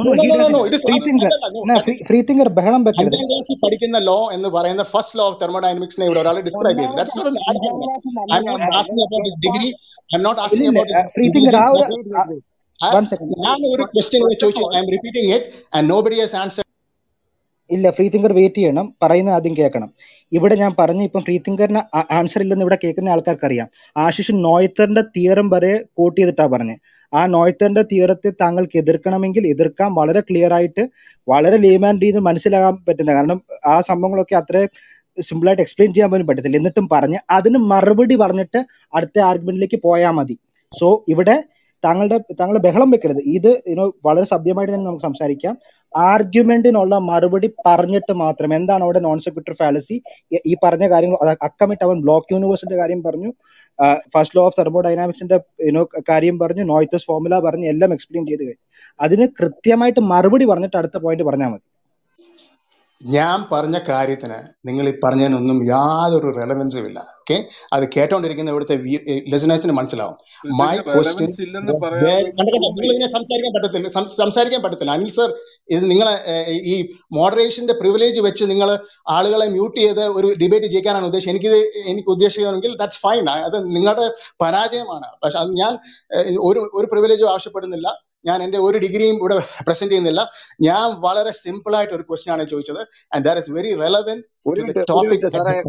free thinker ബഹളം വെക്കരുത്
അഞ്ചാം ക്ലാസ്സിൽ പഠിക്കുന്ന ലോ എന്ന് പറയുന്ന ഫസ്റ്റ് ലോ ഓഫ് തെർമോഡൈനമിക്സിനെ ഇവിടെ ഒരാൾ ഡിസ്ക്രൈബ് ചെയ്തു that's not ad hominem I'm not asking about his degree I'm not asking about
free thinker ആ ഒരു വൺ സെക്കൻഡ്
ഞാൻ ഒരു ക്വസ്റ്റ്യൻ ചോദിച്ചു I'm repeating it and nobody has answer
ഇല്ല free thinker wait ചെയ്യണം പറയുന്ന ആദ്യം കേൾക്കണം ഇവിടെ ഞാൻ പറഞ്ഞ ഇപ്പം ഫ്രീ തിങ്കറിന് ആൻസർ ഇല്ലെന്ന് ഇവിടെ കേൾക്കുന്ന ആൾക്കാർക്ക് അറിയാം ആശിഷ് നോയത്തറിന്റെ തിയറം വരെ കോട്ട് ചെയ്തിട്ടാ പറഞ്ഞത് ആ നോയത്തറിന്റെ തിയറത്തെ താങ്കൾക്ക് എതിർക്കണമെങ്കിൽ എതിർക്കാൻ വളരെ ക്ലിയർ ആയിട്ട് വളരെ ലേമാൻ രീതിയിൽ മനസ്സിലാകാൻ പറ്റുന്ന കാരണം ആ സംഭവങ്ങളൊക്കെ അത്ര സിമ്പിളായിട്ട് എക്സ്പ്ലെയിൻ ചെയ്യാൻ പോലും പറ്റത്തില്ല എന്നിട്ടും പറഞ്ഞ് അതിന് മറുപടി പറഞ്ഞിട്ട് അടുത്ത ആർഗ്യുമെന്റിലേക്ക് പോയാൽ മതി സോ ഇവിടെ താങ്കളുടെ താങ്കൾ ബഹളം വെക്കരുത് ഇത് യുനോ വളരെ സഭ്യമായിട്ട് തന്നെ നമുക്ക് സംസാരിക്കാം ആർഗ്യുമെന്റിനുള്ള മറുപടി പറഞ്ഞിട്ട് മാത്രം എന്താണ് അവിടെ നോൺ സെക്യൂട്ടറി ഫാലസി ഈ പറഞ്ഞ കാര്യങ്ങൾ അക്കമിട്ട് അവൻ ബ്ലോക്ക് യൂണിവേഴ്സിന്റെ കാര്യം പറഞ്ഞു ഫസ്റ്റ് ലോ ഓഫ് തെർമോഡൈനാമിക്സിന്റെ യുനോ കാര്യം പറഞ്ഞു നോയ്ത്തസ് ഫോർമുല പറഞ്ഞു എല്ലാം എക്സ്പ്ലെയിൻ ചെയ്ത് കഴിഞ്ഞു അതിന് കൃത്യമായിട്ട് മറുപടി പറഞ്ഞിട്ട് അടുത്ത പോയിന്റ് പറഞ്ഞാൽ മതി
ഞാൻ പറഞ്ഞ കാര്യത്തിന് നിങ്ങൾ ഈ പറഞ്ഞതിനൊന്നും യാതൊരു റെലവൻസും ഇല്ല ഓക്കെ അത് കേട്ടോണ്ടിരിക്കുന്ന ഇവിടുത്തെ ലിസണേഴ്സിന് മനസ്സിലാവും മൈ ക്വസ്റ്റ്യൻ ഇതിനെ സംസാരിക്കാൻ പറ്റത്തില്ല സംസാരിക്കാൻ പറ്റത്തില്ല അനിൽ സർ ഇത് നിങ്ങളെ ഈ മോഡറേഷന്റെ പ്രിവിലേജ് വെച്ച് നിങ്ങൾ ആളുകളെ മ്യൂട്ട് ചെയ്ത് ഒരു ഡിബേറ്റ് ജയിക്കാനാണ് ഉദ്ദേശം എനിക്കിത് എനിക്ക് ഉദ്ദേശിക്കുകയാണെങ്കിൽ ദാറ്റ്സ് ഫൈൻ അത് നിങ്ങളുടെ പരാജയമാണ് പക്ഷെ അത് ഞാൻ ഒരു ഒരു പ്രിവിലേജും ആവശ്യപ്പെടുന്നില്ല ഞാൻ എന്റെ ഒരു ഡിഗ്രിയും ഇവിടെ പ്രസന്റ് ചെയ്യുന്നില്ല ഞാൻ വളരെ സിമ്പിൾ ആയിട്ട് ഒരു ക്വസ്റ്റ്യൻ ആണ് ചോദിച്ചത് and that is very relevant to the topic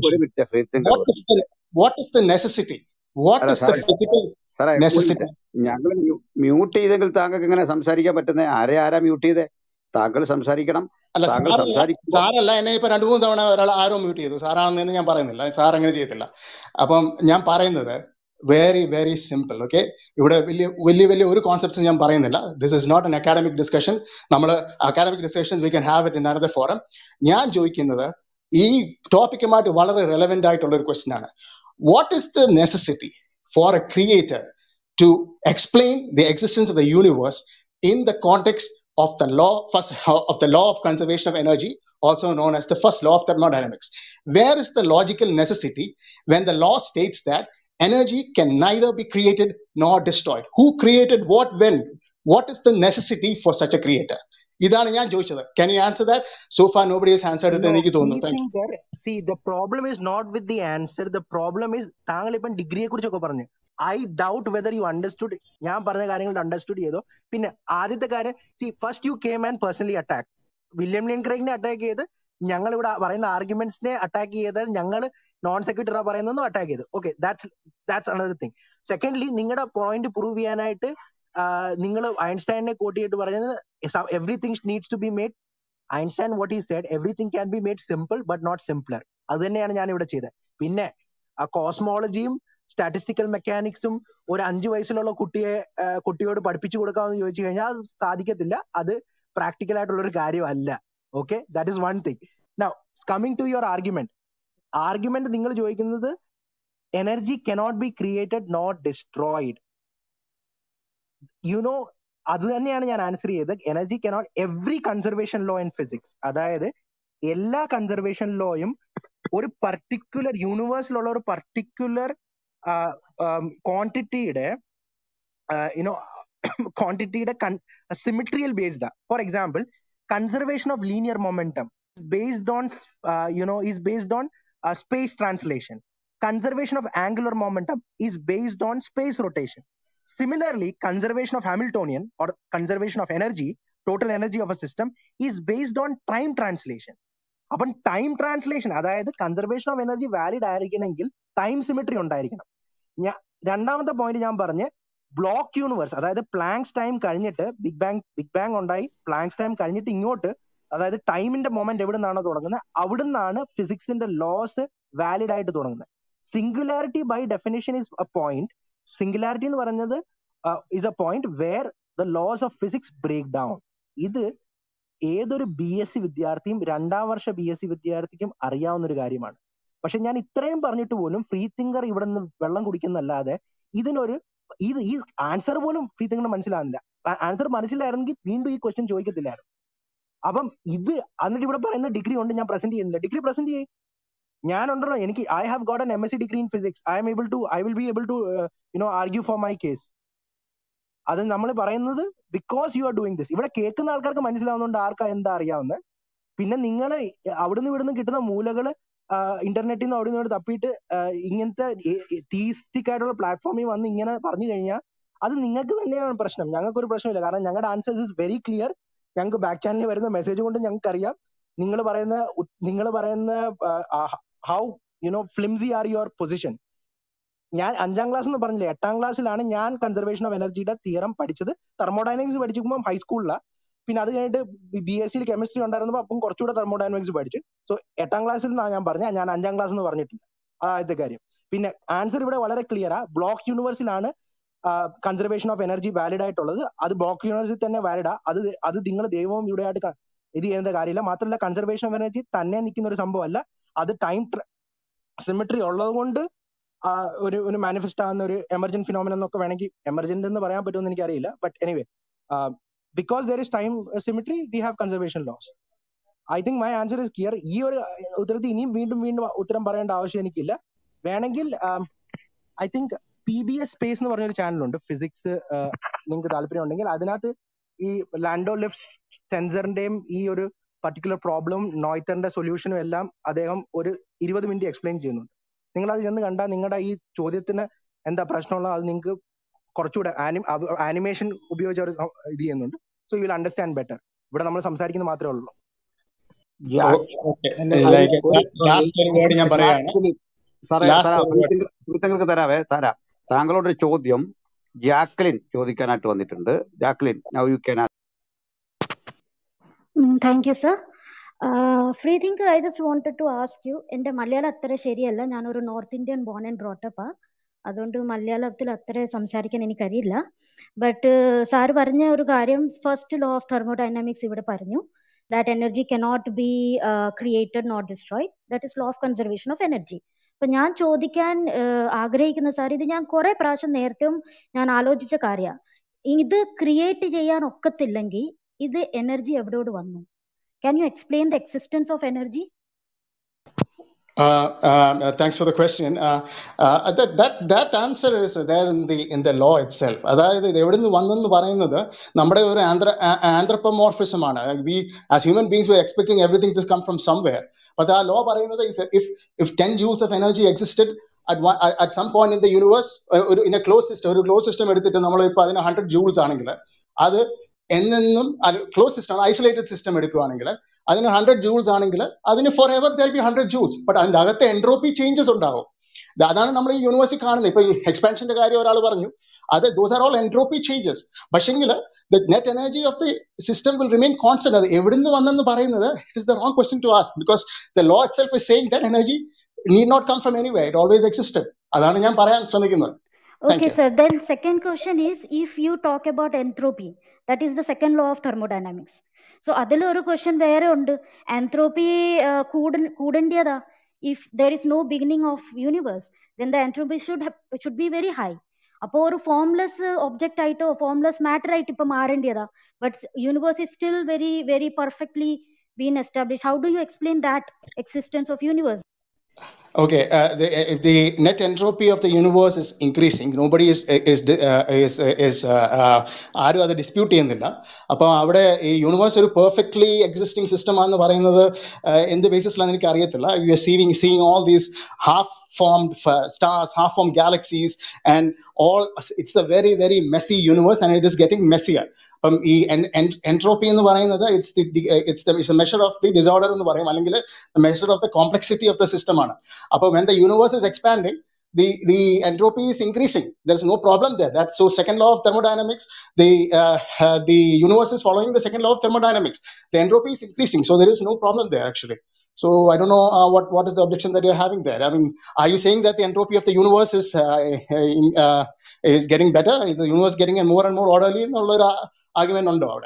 what is the necessity what is the physical necessity
ഞങ്ങൾ മ്യൂട്ട് ചെയ്തെങ്കിൽ താങ്കൾക്ക് എങ്ങനെ സംസാരിക്കാൻ പറ്റുന്നത് ആരെ ആരാ മ്യൂട്ട് ചെയ്തേ താങ്കൾ സംസാരിക്കണം
അല്ല
താങ്കൾ സംസാരിക്കുമ്പോൾ
സാറല്ല എന്നെ ഇപ്പൊ രണ്ടു മൂന്ന് തവണ ഒരാൾ ആരോ മ്യൂട്ട് ചെയ്തു സാറാണെന്ന് ഞാൻ പറയുന്നില്ല സാർ അങ്ങനെ ചെയ്യത്തില്ല അപ്പം ഞാൻ പറയുന്നത് വെരി വെരി സിമ്പിൾ ഓക്കെ ഇവിടെ വലിയ വലിയ വലിയ ഒരു കോൺസെപ്റ്റ്സ് ഞാൻ പറയുന്നില്ല this is not an academic discussion നമ്മൾ academic discussion we can have it in another forum ഞാൻ ചോദിക്കുന്നത് ഈ ടോപ്പിക്കുമായിട്ട് വളരെ റെലവെന്റ് ആയിട്ടുള്ള ഒരു ക്വസ്റ്റ്യൻ ആണ് what is the necessity for a creator to explain the existence of the universe in the context of the law first of the law of conservation of energy also known as the first law of thermodynamics where is the logical necessity when the law states that energy can neither be created nor destroyed who created what when what is the necessity for such a creator ഇതാണ് ഞാൻ ചോദിച്ചത് can you answer that so far nobody has answered it എനിക്ക് തോന്നുന്നു thank you
see the problem is not with the answer the problem is താങ്കൾ ഇപ്പം ഡിഗ്രിയെ കുറിച്ചൊക്കെ പറഞ്ഞു I doubt whether you understood ഞാൻ പറഞ്ഞ കാര്യങ്ങൾ അണ്ടർസ്റ്റുഡ് ചെയ്തോ പിന്നെ ആദ്യത്തെ കാര്യം see first you came and personally attack William Lane ക്രൈഗിനെ അറ്റാക്ക് ചെയ്ത് ഞങ്ങൾ ഇവിടെ പറയുന്ന ആർഗ്യുമെന്റ്സിനെ അറ്റാക്ക് ചെയ്ത് ഞങ്ങൾ നോൺ സെക്യൂട്ടറി പറയുന്നതും അറ്റാക്ക് ചെയ്തു okay that's that's another thing secondly നിങ്ങളുടെ പോയിന്റ് പ്രൂവ് ചെയ്യാനായിട്ട് നിങ്ങൾ ഐൻസ്റ്റൈനെ കോട്ട് ചെയ്തിട്ട് പറയുന്നത് everything needs to be made Einstein what he said everything can be made simple but not simpler അത് തന്നെയാണ് ഞാൻ ഇവിടെ ചെയ്തത് പിന്നെ ആ കോസ്മോളജിയും സ്റ്റാറ്റിസ്റ്റിക്കൽ മെക്കാനിക്സും ഒരു അഞ്ചു വയസ്സിലുള്ള കുട്ടിയെ കുട്ടിയോട് പഠിപ്പിച്ചു കൊടുക്കാമെന്ന് ചോദിച്ചു കഴിഞ്ഞാൽ അത് സാധിക്കത്തില്ല അത് പ്രാക്ടിക്കൽ ആയിട്ടുള്ള ഒരു കാര്യമല്ല okay that is one thing now coming to your argument argument നിങ്ങൾ ചോദിക്കുന്നത് energy cannot be created not destroyed you know അത് തന്നെയാണ് ഞാൻ ആൻസർ ചെയ്തത് energy cannot every conservation law in physics അതായത് എല്ലാ കൺസർവേഷൻ ലോയും ഒരു പർട്ടിക്കുലർ യൂണിവേഴ്സിലുള്ള ഒരു പർട്ടിക്കുലർ ക്വാണ്ടിറ്റിയുടെ യുനോ ക്വാണ്ടിറ്റിയുടെ symmetrical based for example conservation of linear momentum based on you know is based on space translation conservation of angular momentum is based on space rotation. Similarly, conservation of Hamiltonian or conservation of energy, total energy of a system, is based on time translation. അപ്പം time translation അതായത് conservation of energy valid ആയിരിക്കണമെങ്കിൽ time symmetry ഉണ്ടായിരിക്കണം ഞാൻ രണ്ടാമത്തെ point ഞാൻ പറഞ്ഞ് block universe അതായത് Planck's time കഴിഞ്ഞിട്ട് ബിഗ് ബാങ് ബിഗ് ബാങ് ഉണ്ടായി പ്ലാങ്സ് ടൈം കഴിഞ്ഞിട്ട് ഇങ്ങോട്ട് അതായത് ടൈമിന്റെ മൊമെന്റ് എവിടെ നിന്നാണോ തുടങ്ങുന്നത് അവിടെ നിന്നാണ് ഫിസിക്സിന്റെ ലോസ് വാലിഡ് ആയിട്ട് തുടങ്ങുന്നത് singularity by definition is a point singularity എന്ന് പറയുന്നത് is a point where the laws of physics break down ഇത് ഏതൊരു ബി എസ് സി വിദ്യാർത്ഥിയും രണ്ടാം വർഷ ബി എസ് സി വിദ്യാർത്ഥിക്കും അറിയാവുന്ന ഒരു കാര്യമാണ് പക്ഷെ ഞാൻ ഇത്രയും പറഞ്ഞിട്ട് പോലും ഫ്രീ തിങ്കർ ഇവിടെ നിന്ന് വെള്ളം കുടിക്കുന്നല്ലാതെ ഇതിനൊരു ഇത് ഈ ആൻസർ പോലും ഫ്രീ തിങ്കറിന് മനസ്സിലാവുന്നില്ല ആൻസർ മനസ്സിലായിരുന്നെങ്കിൽ വീണ്ടും ഈ ക്വസ്റ്റ്യൻ ചോദിക്കത്തില്ലായിരുന്നു അപ്പം ഇത് എന്നിട്ട് ഇവിടെ പറയുന്ന ഡിഗ്രി കൊണ്ട് ഞാൻ പ്രസന്റ് ചെയ്യുന്നില്ല ഡിഗ്രി പ്രസന്റ് ചെയ്യും ഞാനുണ്ടല്ലോ എനിക്ക് I have got an M S C degree in physics I am able to I will be able to you know argue for my case അത് നമ്മൾ പറയുന്നത് because you are doing this ഇവിടെ കേൾക്കുന്ന ആൾക്കാർക്ക് മനസ്സിലാവുന്നതുകൊണ്ട് ആർക്കാ എന്താ അറിയാവുന്നത് പിന്നെ നിങ്ങൾ അവിടുന്ന് ഇവിടുന്ന് കിട്ടുന്ന മൂലകള് ഇന്റർനെറ്റിൽ നിന്ന് അവിടെ നിന്ന് തപ്പിയിട്ട് ആഹ് ഇങ്ങനത്തെ തീസ്റ്റിക് ആയിട്ടുള്ള പ്ലാറ്റ്ഫോമിൽ വന്ന് ഇങ്ങനെ പറഞ്ഞു കഴിഞ്ഞാൽ അത് നിങ്ങൾക്ക് തന്നെയാണ് പ്രശ്നം ഞങ്ങൾക്ക് ഒരു പ്രശ്നമില്ല കാരണം ഞങ്ങളുടെ ആൻസേഴ്സ് ഇസ് വെരി ക്ലിയർ ഞങ്ങൾക്ക് ബാക്ക് ചാനലിൽ വരുന്ന മെസ്സേജ് കൊണ്ട് ഞങ്ങൾക്ക് അറിയാം നിങ്ങൾ പറയുന്ന നിങ്ങൾ പറയുന്ന how you know flimsy are your position ഞാൻ അഞ്ചാം ക്ലാസ് എന്ന് പറഞ്ഞില്ലേ എട്ടാം ക്ലാസ്സിലാണ് ഞാൻ കൺസർവേഷൻ ഓഫ് എനർജിയുടെ തിയറം പഠിച്ചത് തെർമോഡൈനാമിക്സ് പഠിക്കുമ്പോൾ ഹൈസ്കൂളിലാണ് പിന്നെ അത് കഴിഞ്ഞിട്ട് ബി എസ് സിയിൽ കെമിസ്ട്രി ഉണ്ടായിരുന്നപ്പോൾ അപ്പം കുറച്ചുകൂടെ തെർമോഡൈനാമിക്സ് പഠിച്ചു സോ എട്ടാം ക്ലാസ്സിൽ നിന്നാണ് ഞാൻ പറഞ്ഞ ഞാൻ അഞ്ചാം ക്ലാസ് എന്ന് പറഞ്ഞിട്ടില്ല ആദ്യത്തെ കാര്യം പിന്നെ ആൻസർ ഇവിടെ വളരെ ക്ലിയർ ആ ബ്ലോക്ക് യൂണിവേഴ്സിലാണ് കൺസർവേഷൻ ഓഫ് എനർജി വാലിഡ് ആയിട്ടുള്ളത് അത് ബ്ലോക്ക് യൂണിവേഴ്സിൽ തന്നെ വാലിഡാ അത് അത് നിങ്ങൾ ദൈവവും ഇവിടെ ആയിട്ട് ക- ഇത് ചെയ്യേണ്ട കാര്യമില്ല മാത്രമല്ല കൺസർവേഷൻ ഓഫ് എനർജി തന്നെ നിൽക്കുന്ന ഒരു സംഭവമല്ല അത് ടൈം സിമിട്രി ഉള്ളത് കൊണ്ട് ആ ഒരു ഒരു മാനിഫെസ്റ്റ് ആകുന്ന ഒരു എമർജന്റ് ഫിനോമിനൻ എന്നൊക്കെ വേണമെങ്കിൽ എമർജന്റ് എന്ന് പറയാൻ പറ്റുമെന്ന് എനിക്കറിയില്ല but anyway because there is time symmetry we have conservation laws I think my answer is clear ഈ ഒരു ഉത്തരത്തിൽ ഇനിയും വീണ്ടും വീണ്ടും ഉത്തരം പറയേണ്ട ആവശ്യം എനിക്കില്ല വേണമെങ്കിൽ I think P B S space എന്ന് പറഞ്ഞൊരു ചാനലുണ്ട് ഫിസിക്സ് നിങ്ങൾക്ക് താല്പര്യം ഉണ്ടെങ്കിൽ അതിനകത്ത് ഈ ലാൻഡോ ലിഫ്റ്റ് സെൻസറിന്റെയും ഈ ഒരു പർട്ടിക്കുലർ പ്രോബ്ലം നോയ്ത്തറിന്റെ സൊല്യൂഷനും എല്ലാം അദ്ദേഹം ഒരു ഇരുപത് മിനിറ്റ് എക്സ്പ്ലെയിൻ ചെയ്യുന്നുണ്ട് നിങ്ങൾ അത് ചെന്ന് കണ്ടാൽ നിങ്ങളുടെ ഈ ചോദ്യത്തിന് എന്താ പ്രശ്നമുള്ളത് അത് നിങ്ങൾക്ക് കുറച്ചുകൂടെ ആനിമേഷൻ ഉപയോഗിച്ച് അവർ സം- ഇത് ചെയ്യുന്നുണ്ട് so you will understand better ഇവിടെ നമ്മൾ സംസാരിക്കുന്നത് മാത്രമേ ഉള്ളൂ
ഓക്കെ
എന്നെ
അല്ല
ഒരു
ലൈക്ക്
ഒരു
ലാസ്റ്റ് ഒരു വേർഡ് ഞാൻ പറയാണ്
ജാക്ലിൻ സാറേ
ലാസ്റ്റ്
സാറാ
ഒരു വേർഡ്
സുഹൃത്തുക്കൾക്ക് തരാവേ തരാം താങ്കളോടൊരു ചോദ്യം ജാക്ലിൻ ചോദിക്കാനായിട്ട് വന്നിട്ടുണ്ട് Jacqueline now you can
Mm, Thank you, sir. Uh, free thinker, I just wanted to ask you, എൻ്റെ മലയാളം അത്ര ശരിയല്ല ഞാനൊരു നോർത്ത് ഇന്ത്യൻ ബോൺ ആൻഡ് ബ്രോട്ടപ്പാ അതുകൊണ്ട് മലയാളത്തിൽ അത്ര സംസാരിക്കാൻ എനിക്കറിയില്ല ബട്ട് സാറ് പറഞ്ഞ ഒരു കാര്യം ഫസ്റ്റ് ലോ ഓഫ് തെർമോഡൈനാമിക്സ് ഇവിടെ പറഞ്ഞു that energy cannot be created not destroyed that is law of conservation of energy അപ്പൊ ഞാൻ ചോദിക്കാൻ uh, ആഗ്രഹിക്കുന്ന സാർ ഇത് ഞാൻ കുറെ പ്രാവശ്യം നേരത്തെയും ഞാൻ ആലോചിച്ച കാര്യമാണ് ഇത് ക്രിയേറ്റ് ചെയ്യാൻ ഒക്കത്തില്ലെങ്കിൽ ഇത് എനർജി എവിടോട് വന്നു can you explain the existence of energy
Uh, uh, thanks for the question. Uh, uh, that, that, that answer is there in the, in the law itself. അതായത് ഇത് എവിടെ നിന്ന് വന്നെന്ന് പറയുന്നത് നമ്മുടെ ഒരു ആന്ത്ര് ആന്ത്രപ്പമോർഫിസം ആണ് we as human beings we expecting everything this come from somewhere but ആ law പറയുന്നത് if if if 10 joules of energy existed at one, at at some point in the universe uh, ഒരു in a closed system ഒരു closed system എടുത്തിട്ട് നമ്മൾ ഇപ്പോൾ അതിന് 100 joules ആണെങ്കിൽ അത് എന്നെന്നും ക്ലോസ് സിസ്റ്റം ഐസൊലേറ്റഡ് സിസ്റ്റം എടുക്കുകയാണെങ്കിൽ അതിന് ഹൺഡ്രഡ് ജൂൾസ് ആണെങ്കിൽ അതിന് for ever there be hundred joules but അതിന്റെ അകത്തെ എൻട്രോപ്പി ചേഞ്ചസ് ഉണ്ടാവും ഇത് അതാണ് നമ്മൾ ഈ യൂണിവേഴ്സിറ്റി കാണുന്നത് ഇപ്പൊ ഈ എക്സ്പാൻഷന്റെ കാര്യം ഒരാൾ പറഞ്ഞു അത് those are all entropy changes പക്ഷെങ്കിൽ the net energy of the system will remain constant അത് എവിടുന്ന് വന്നെന്ന് പറയുന്നത് it is the wrong question to ask because the law itself is saying that energy need not come from anyway it always existed അതാണ് ഞാൻ പറയാൻ ശ്രമിക്കുന്നത് thank
Okay,
you
sir. Then second question is if you talk about entropy, that is the second law of thermodynamics. So അതിൽ ഒരു question വേറെ ഉണ്ട് entropy കൂടേണ്ടതാ if there is no beginning of universe then the entropy should should be very high അപ്പോൾ ഒരു formless object ആയിട്ടോ formless matter ആയിട്ട് ഇപ്പൊ മാറേണ്ടതാ but universe is still very very perfectly been establish how do you explain that existence of universe
Okay, uh, the, uh, the net entropy of the universe is increasing. Nobody is is uh, is is uh, uh, ആരും അത് dispute ചെയ്യുന്നില്ല അപ്പോൾ അവിടെ ഈ universe ഒരു perfectly existing system ആണെന്ന് പറയുന്നത് uh, എന്ത് ബേസിസിലാണെന്ന് എനിക്ക് അറിയത്തില്ല you are seeing seeing all these half formed uh, stars, half formed galaxies, and all. It's a very, very messy universe, and it is getting messier. അപ്പം ഈ entropy എന്ന് പറയുന്നത് it's the it's the it's measure of the disorder എന്ന് പറയും അല്ലെങ്കിൽ measure of the complexity of the system ആണ് അപ്പോൾ when the universe is expanding the the entropy is increasing there's no problem there that so second law of thermodynamics the uh, uh, the universe is following the second law of thermodynamics the entropy is increasing so there is no problem there actually so i don't know uh, what what is the objection that you're having there i mean are you saying that the entropy of the universe is uh, in- uh, is getting better is the universe getting more and more orderly എന്നുള്ള ഒരു argument ഉണ്ടോ അവിടെ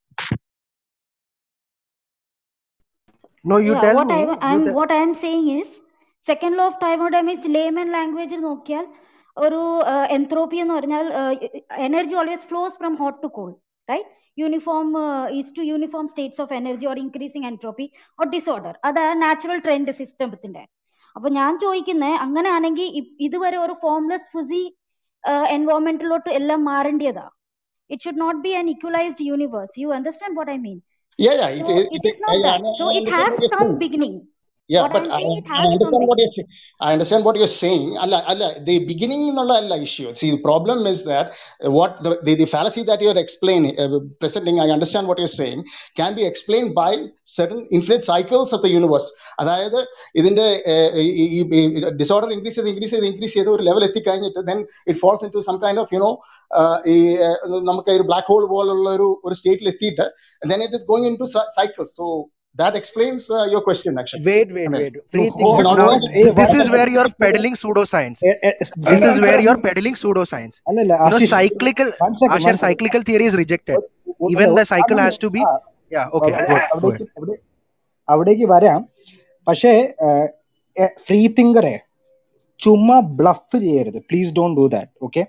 No, you
Yeah,
tell
what I
me.
I'm
You te-
what I'm saying is second law of thermodynamics layman ലാംഗ്വേജിൽ നോക്കിയാൽ ഒരു entropy എന്ന് പറഞ്ഞാൽ energy always flows from hot to cold right uniform is to uniform states of energy or increasing entropy or disorder അതാണ് natural trend സിസ്റ്റത്തിന്റെ അപ്പൊ ഞാൻ ചോദിക്കുന്നത് അങ്ങനെയാണെങ്കിൽ ഇ- ഇതുവരെ ഒരു ഫോംലെസ് ഫുസി എൻവയോൺമെന്റിലോട്ട് എല്ലാം മാറേണ്ടതാ it should not be an equalized universe you understand what i mean
yeah yeah it,
so
it,
it
it,
is not
yeah,
that
I,
so
I
it
understand
has
what you're
some
saying
beginning
Yeah,
what
but
i'm
I,
saying it
I
has some
understand what
beginning
you're I understand what you're saying. Allah, Allah, the beginning എന്നുള്ള അല്ല issue. See, the problem is that uh, what the, the, the fallacy that you're explaining, uh, presenting, I understand what you're saying, can be explained by certain infinite cycles of the universe. അതായത് ഇതിന്റെ disorder increase ചെയ്ത് increase ചെയ്ത് increase ചെയ്ത് ഒരു level എത്തിക്കഴിഞ്ഞിട്ട് then it falls into some kind of you know ഈ uh, നമുക്ക് ഒരു ബ്ലാക്ക് ഹോൾ പോലുള്ള ഒരു ഒരു സ്റ്റേറ്റിൽ എത്തിയിട്ട് then it is going into cycles so that explains uh, your question actually
Wait,
I
wait,
mean,
wait. Free
no,
thinker.
no,
Now,
no,
th- this is
one
where you're
second.
peddling pseudoscience.
Eh, eh,
This is where
Free
you're peddling pseudoscience.
അല്ലല്ല
You know,
Ashish
cyclical,
one second
Asher,
one second
cyclical theory is rejected.
ഒ-
Even
അല്ല
the cycle
അല്ലല്ല
has to be.
ആ
Yeah, okay,
അവിടെ
go ahead. Go
അവിടേക്ക്
ahead.
അവിടെ അവിടേക്ക് വരാം പക്ഷേ ഫ്രീ തിങ്കറെ ചുമ്മാ ബ്ലഫ് ചെയ്യരുത് please don't do that okay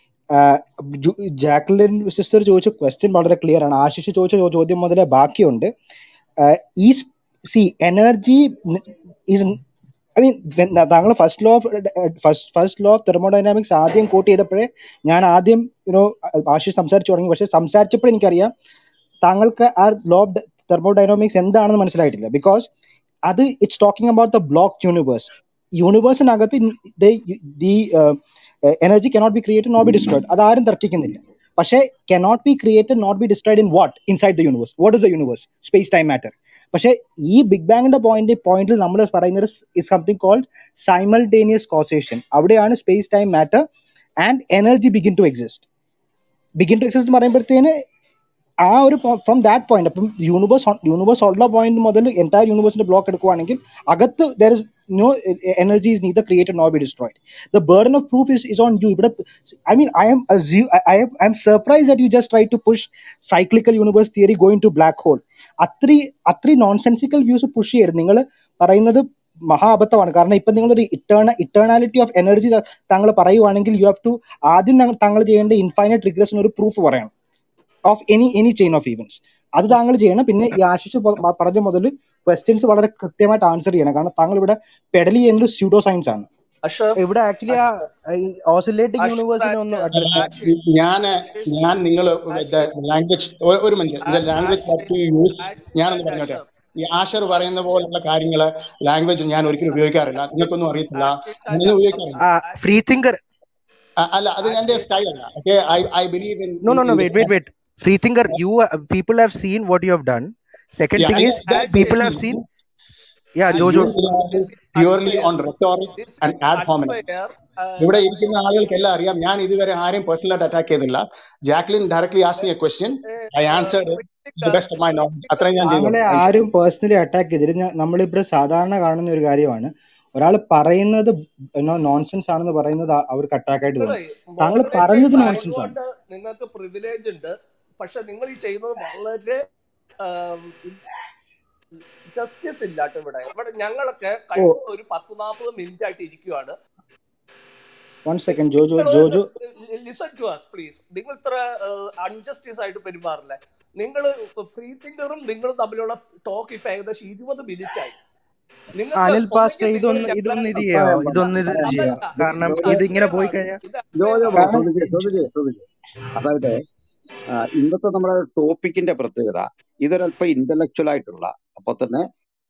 Jacqueline sister ചോദിച്ച ക്വസ്റ്റ്യൻ വളരെ ക്ലിയർ ആണ് ആശിഷ് ചോദിച്ച ചോ- ചോദ്യം മുതലേ ബാക്കിയുണ്ട് ആഹ് ഈ see energy is I mean താങ്കൾ first law of first first law of thermodynamics ആദ്യം കോട്ട് ചെയ്തപ്പോഴേ ഞാൻ ആദ്യം യുനോ ആശിഷ് സംസാരിച്ചു തുടങ്ങി പക്ഷെ സംസാരിച്ചപ്പോൾ എനിക്കറിയാം താങ്കൾക്ക് ആ ലോ ഓഫ് തെർമോഡൈനാമിക്സ് എന്താണെന്ന് മനസ്സിലായിട്ടില്ല ബിക്കോസ് അത് it's talking about the block universe യൂണിവേഴ്സിനകത്ത് the energy cannot be created not be destroyed അത് ആരും തർക്കിക്കുന്നില്ല പക്ഷേ cannot be created not be destroyed in what inside the universe what is the universe space time matter പക്ഷേ ഈ big ബാങ്ങിന്റെ point പോയിന്റിൽ നമ്മൾ പറയുന്നത് is something called simultaneous causation അവിടെയാണ് space time matter and energy begin to exist begin to exist എന്ന് പറയുമ്പോഴത്തേന് ആ ഒരു ഫ്രം ദാറ്റ് പോയിന്റ് അപ്പം യൂണിവേഴ്സ് യൂണിവേഴ്സ് ഉള്ള പോയിന്റ് മുതൽ എൻറ്റയർ യൂണിവേഴ്സിന്റെ ബ്ലോക്ക് എടുക്കുവാണെങ്കിൽ അകത്ത് there is no energy is neither created no be destroyed the burden of proof is is on you ഇവിടെ I mean I am I am I am surprise that you just try to push cyclical universe theory going to black hole അത്രി അത്രി nonsensical views push ചെയ്യരുത് നിങ്ങൾ പറയുന്നത് മഹാ അബദ്ധമാണ് കാരണം ഇപ്പൊ നിങ്ങൾ ഒരു ഇറ്റേണ ഇറ്റേണാലിറ്റി ഓഫ് എനർജി താങ്കൾ പറയുവാണെങ്കിൽ യു ഹാവ് ടു ആദ്യം ഞങ്ങ- താങ്കൾ ചെയ്യേണ്ട ഇൻഫൈനൈറ്റ് റിഗ്രസിന് ഒരു പ്രൂഫ് പറയണം of any any chain of events അത് താങ്കൾ ചെയ്യണം പിന്നെ ഈ ആശിഷ് പ- പ- പറഞ്ഞ മുതൽ ക്വസ്റ്റ്യൻസ് വളരെ കൃത്യമായിട്ട് ആൻസർ ചെയ്യണം കാരണം താങ്കൾ ഇവിടെ പെഡൽ ചെയ്യുന്നത് സ്യൂഡോ സയൻസ് ആണ്
അഷറഫ്
ഇവിടെ ആക്ച്വലി ആ ഓസിലേറ്റിംഗ് യൂണിവേഴ്സിനെ ഒന്ന് അഡ്രസ് ചെയ്യാം
ഞാൻ ഞാൻ നിങ്ങൾ ലാംഗ്വേജ് ഒരു minute language that you use ഞാനൊന്ന് പറഞ്ഞോട്ടെ ഈ ആശർ പറയുന്ന പോലുള്ള കാര്യങ്ങള് ലാംഗ്വേജ് ഞാൻ ഒരിക്കലും ഉപയോഗിക്കാറില്ല നിങ്ങൾക്കൊന്നും അറിയത്തില്ല ഞാനൊന്നും ഉപയോഗിക്കാറില്ല
ഫ്രീ തിങ്കർ
അ- അല്ല അത് എന്റെ സ്റ്റൈൽ അല്ല okay I I believe in
No, no, no.
In
Wait, wait, wait. Free thinker. You uh, people have seen what you have done. Second
Yeah,
thing
I
is
know that
people have seen. Yeah,
See,
Jojo.
you rely purely on rhetoric and ad hominem. ഇവിടെ ഇരിക്കുന്ന ആളുകൾക്കെല്ലാം അറിയാം ഞാൻ ഇതുവരെ ആരെയും പേഴ്സണലായിട്ട് attack ചെയ്തില്ല Jacqueline directly ask me a question I answered the best of my knowledge അത്രയും ഞാൻ ചെയ്തു
താങ്കളെ ആരും പേഴ്സണലി അറ്റാക്ക് ചെയ്തില്ല നമ്മളിവിടെ സാധാരണ കാണുന്ന ഒരു കാര്യമാണ് ഒരാൾ പറയുന്നത് നോൺസെൻസ് ആണെന്ന് പറയുന്നത് ആ- അവർക്ക് അറ്റാക്ക് ആയിട്ട്
നിങ്ങളെ
തോന്നും താങ്കൾ പറഞ്ഞത്
മോഡറേറ്റേഴ്സ്
നോൺസെൻസ് ആണ്
ആയതുകൊണ്ട് നിങ്ങൾക്ക് പ്രിവിലേജ് ഉണ്ട് പക്ഷെ നിങ്ങൾ ഈ ചെയ്യുന്നത് വളരെ ജസ്റ്റിസ് ഇല്ലാട്ടോ ഇവിടെ ഇവിടെ ഞങ്ങളൊക്കെ
ഓ
കഴിഞ്ഞ ഒരു പത്ത് നാൽപ്പത് മിനിറ്റ് ആയിട്ട് ഇരിക്കുവാണ്
വൺ സെക്കൻഡ് ജോജോ
നിങ്ങൾ
Jojo
listen to us please നിങ്ങൾ ഇത്ര അൺജസ്റ്റിസ് ആയിട്ട് പെരുമാറില്ലേ നിങ്ങൾ ഫ്രീ തിങ്കറും നിങ്ങളും തമ്മിലുള്ള ടോക്ക് ഇപ്പൊ ഏകദേശം ഇരുപത് മിനിറ്റ് ആയി നിങ്ങൾക്ക്
അനിൽ പാസ്റ്റർ
ഒന്നുകിൽ നിങ്ങൾ
ഇതൊന്ന് ഇതൊന്ന് ഇത്
ജപ്പാൻ
ചെയ്യാവോ
അപ്പൊ
ഇതൊന്ന് ഇത്
അതല്ല
ചെയ്യാം കാരണം
ഇത്
ഇത് ഇങ്ങനെ പോയി
അഭ്യയമാണ്
കഴിഞ്ഞാൽ
ഇത്
ജോജോ ബ്രോ
അഭ്യയമാണ്
ശ്രദ്ധിച്ചേ ശ്രദ്ധിച്ചേ ശ്രദ്ധിച്ചേ അതായത് ആ, ഇന്നത്തെ നമ്മുടെ ടോപ്പിക്കിന്റെ പ്രത്യേകത ഇതൊരല്പം ഇന്റലക്ച്വൽ ആയിട്ടുള്ള അപ്പൊ തന്നെ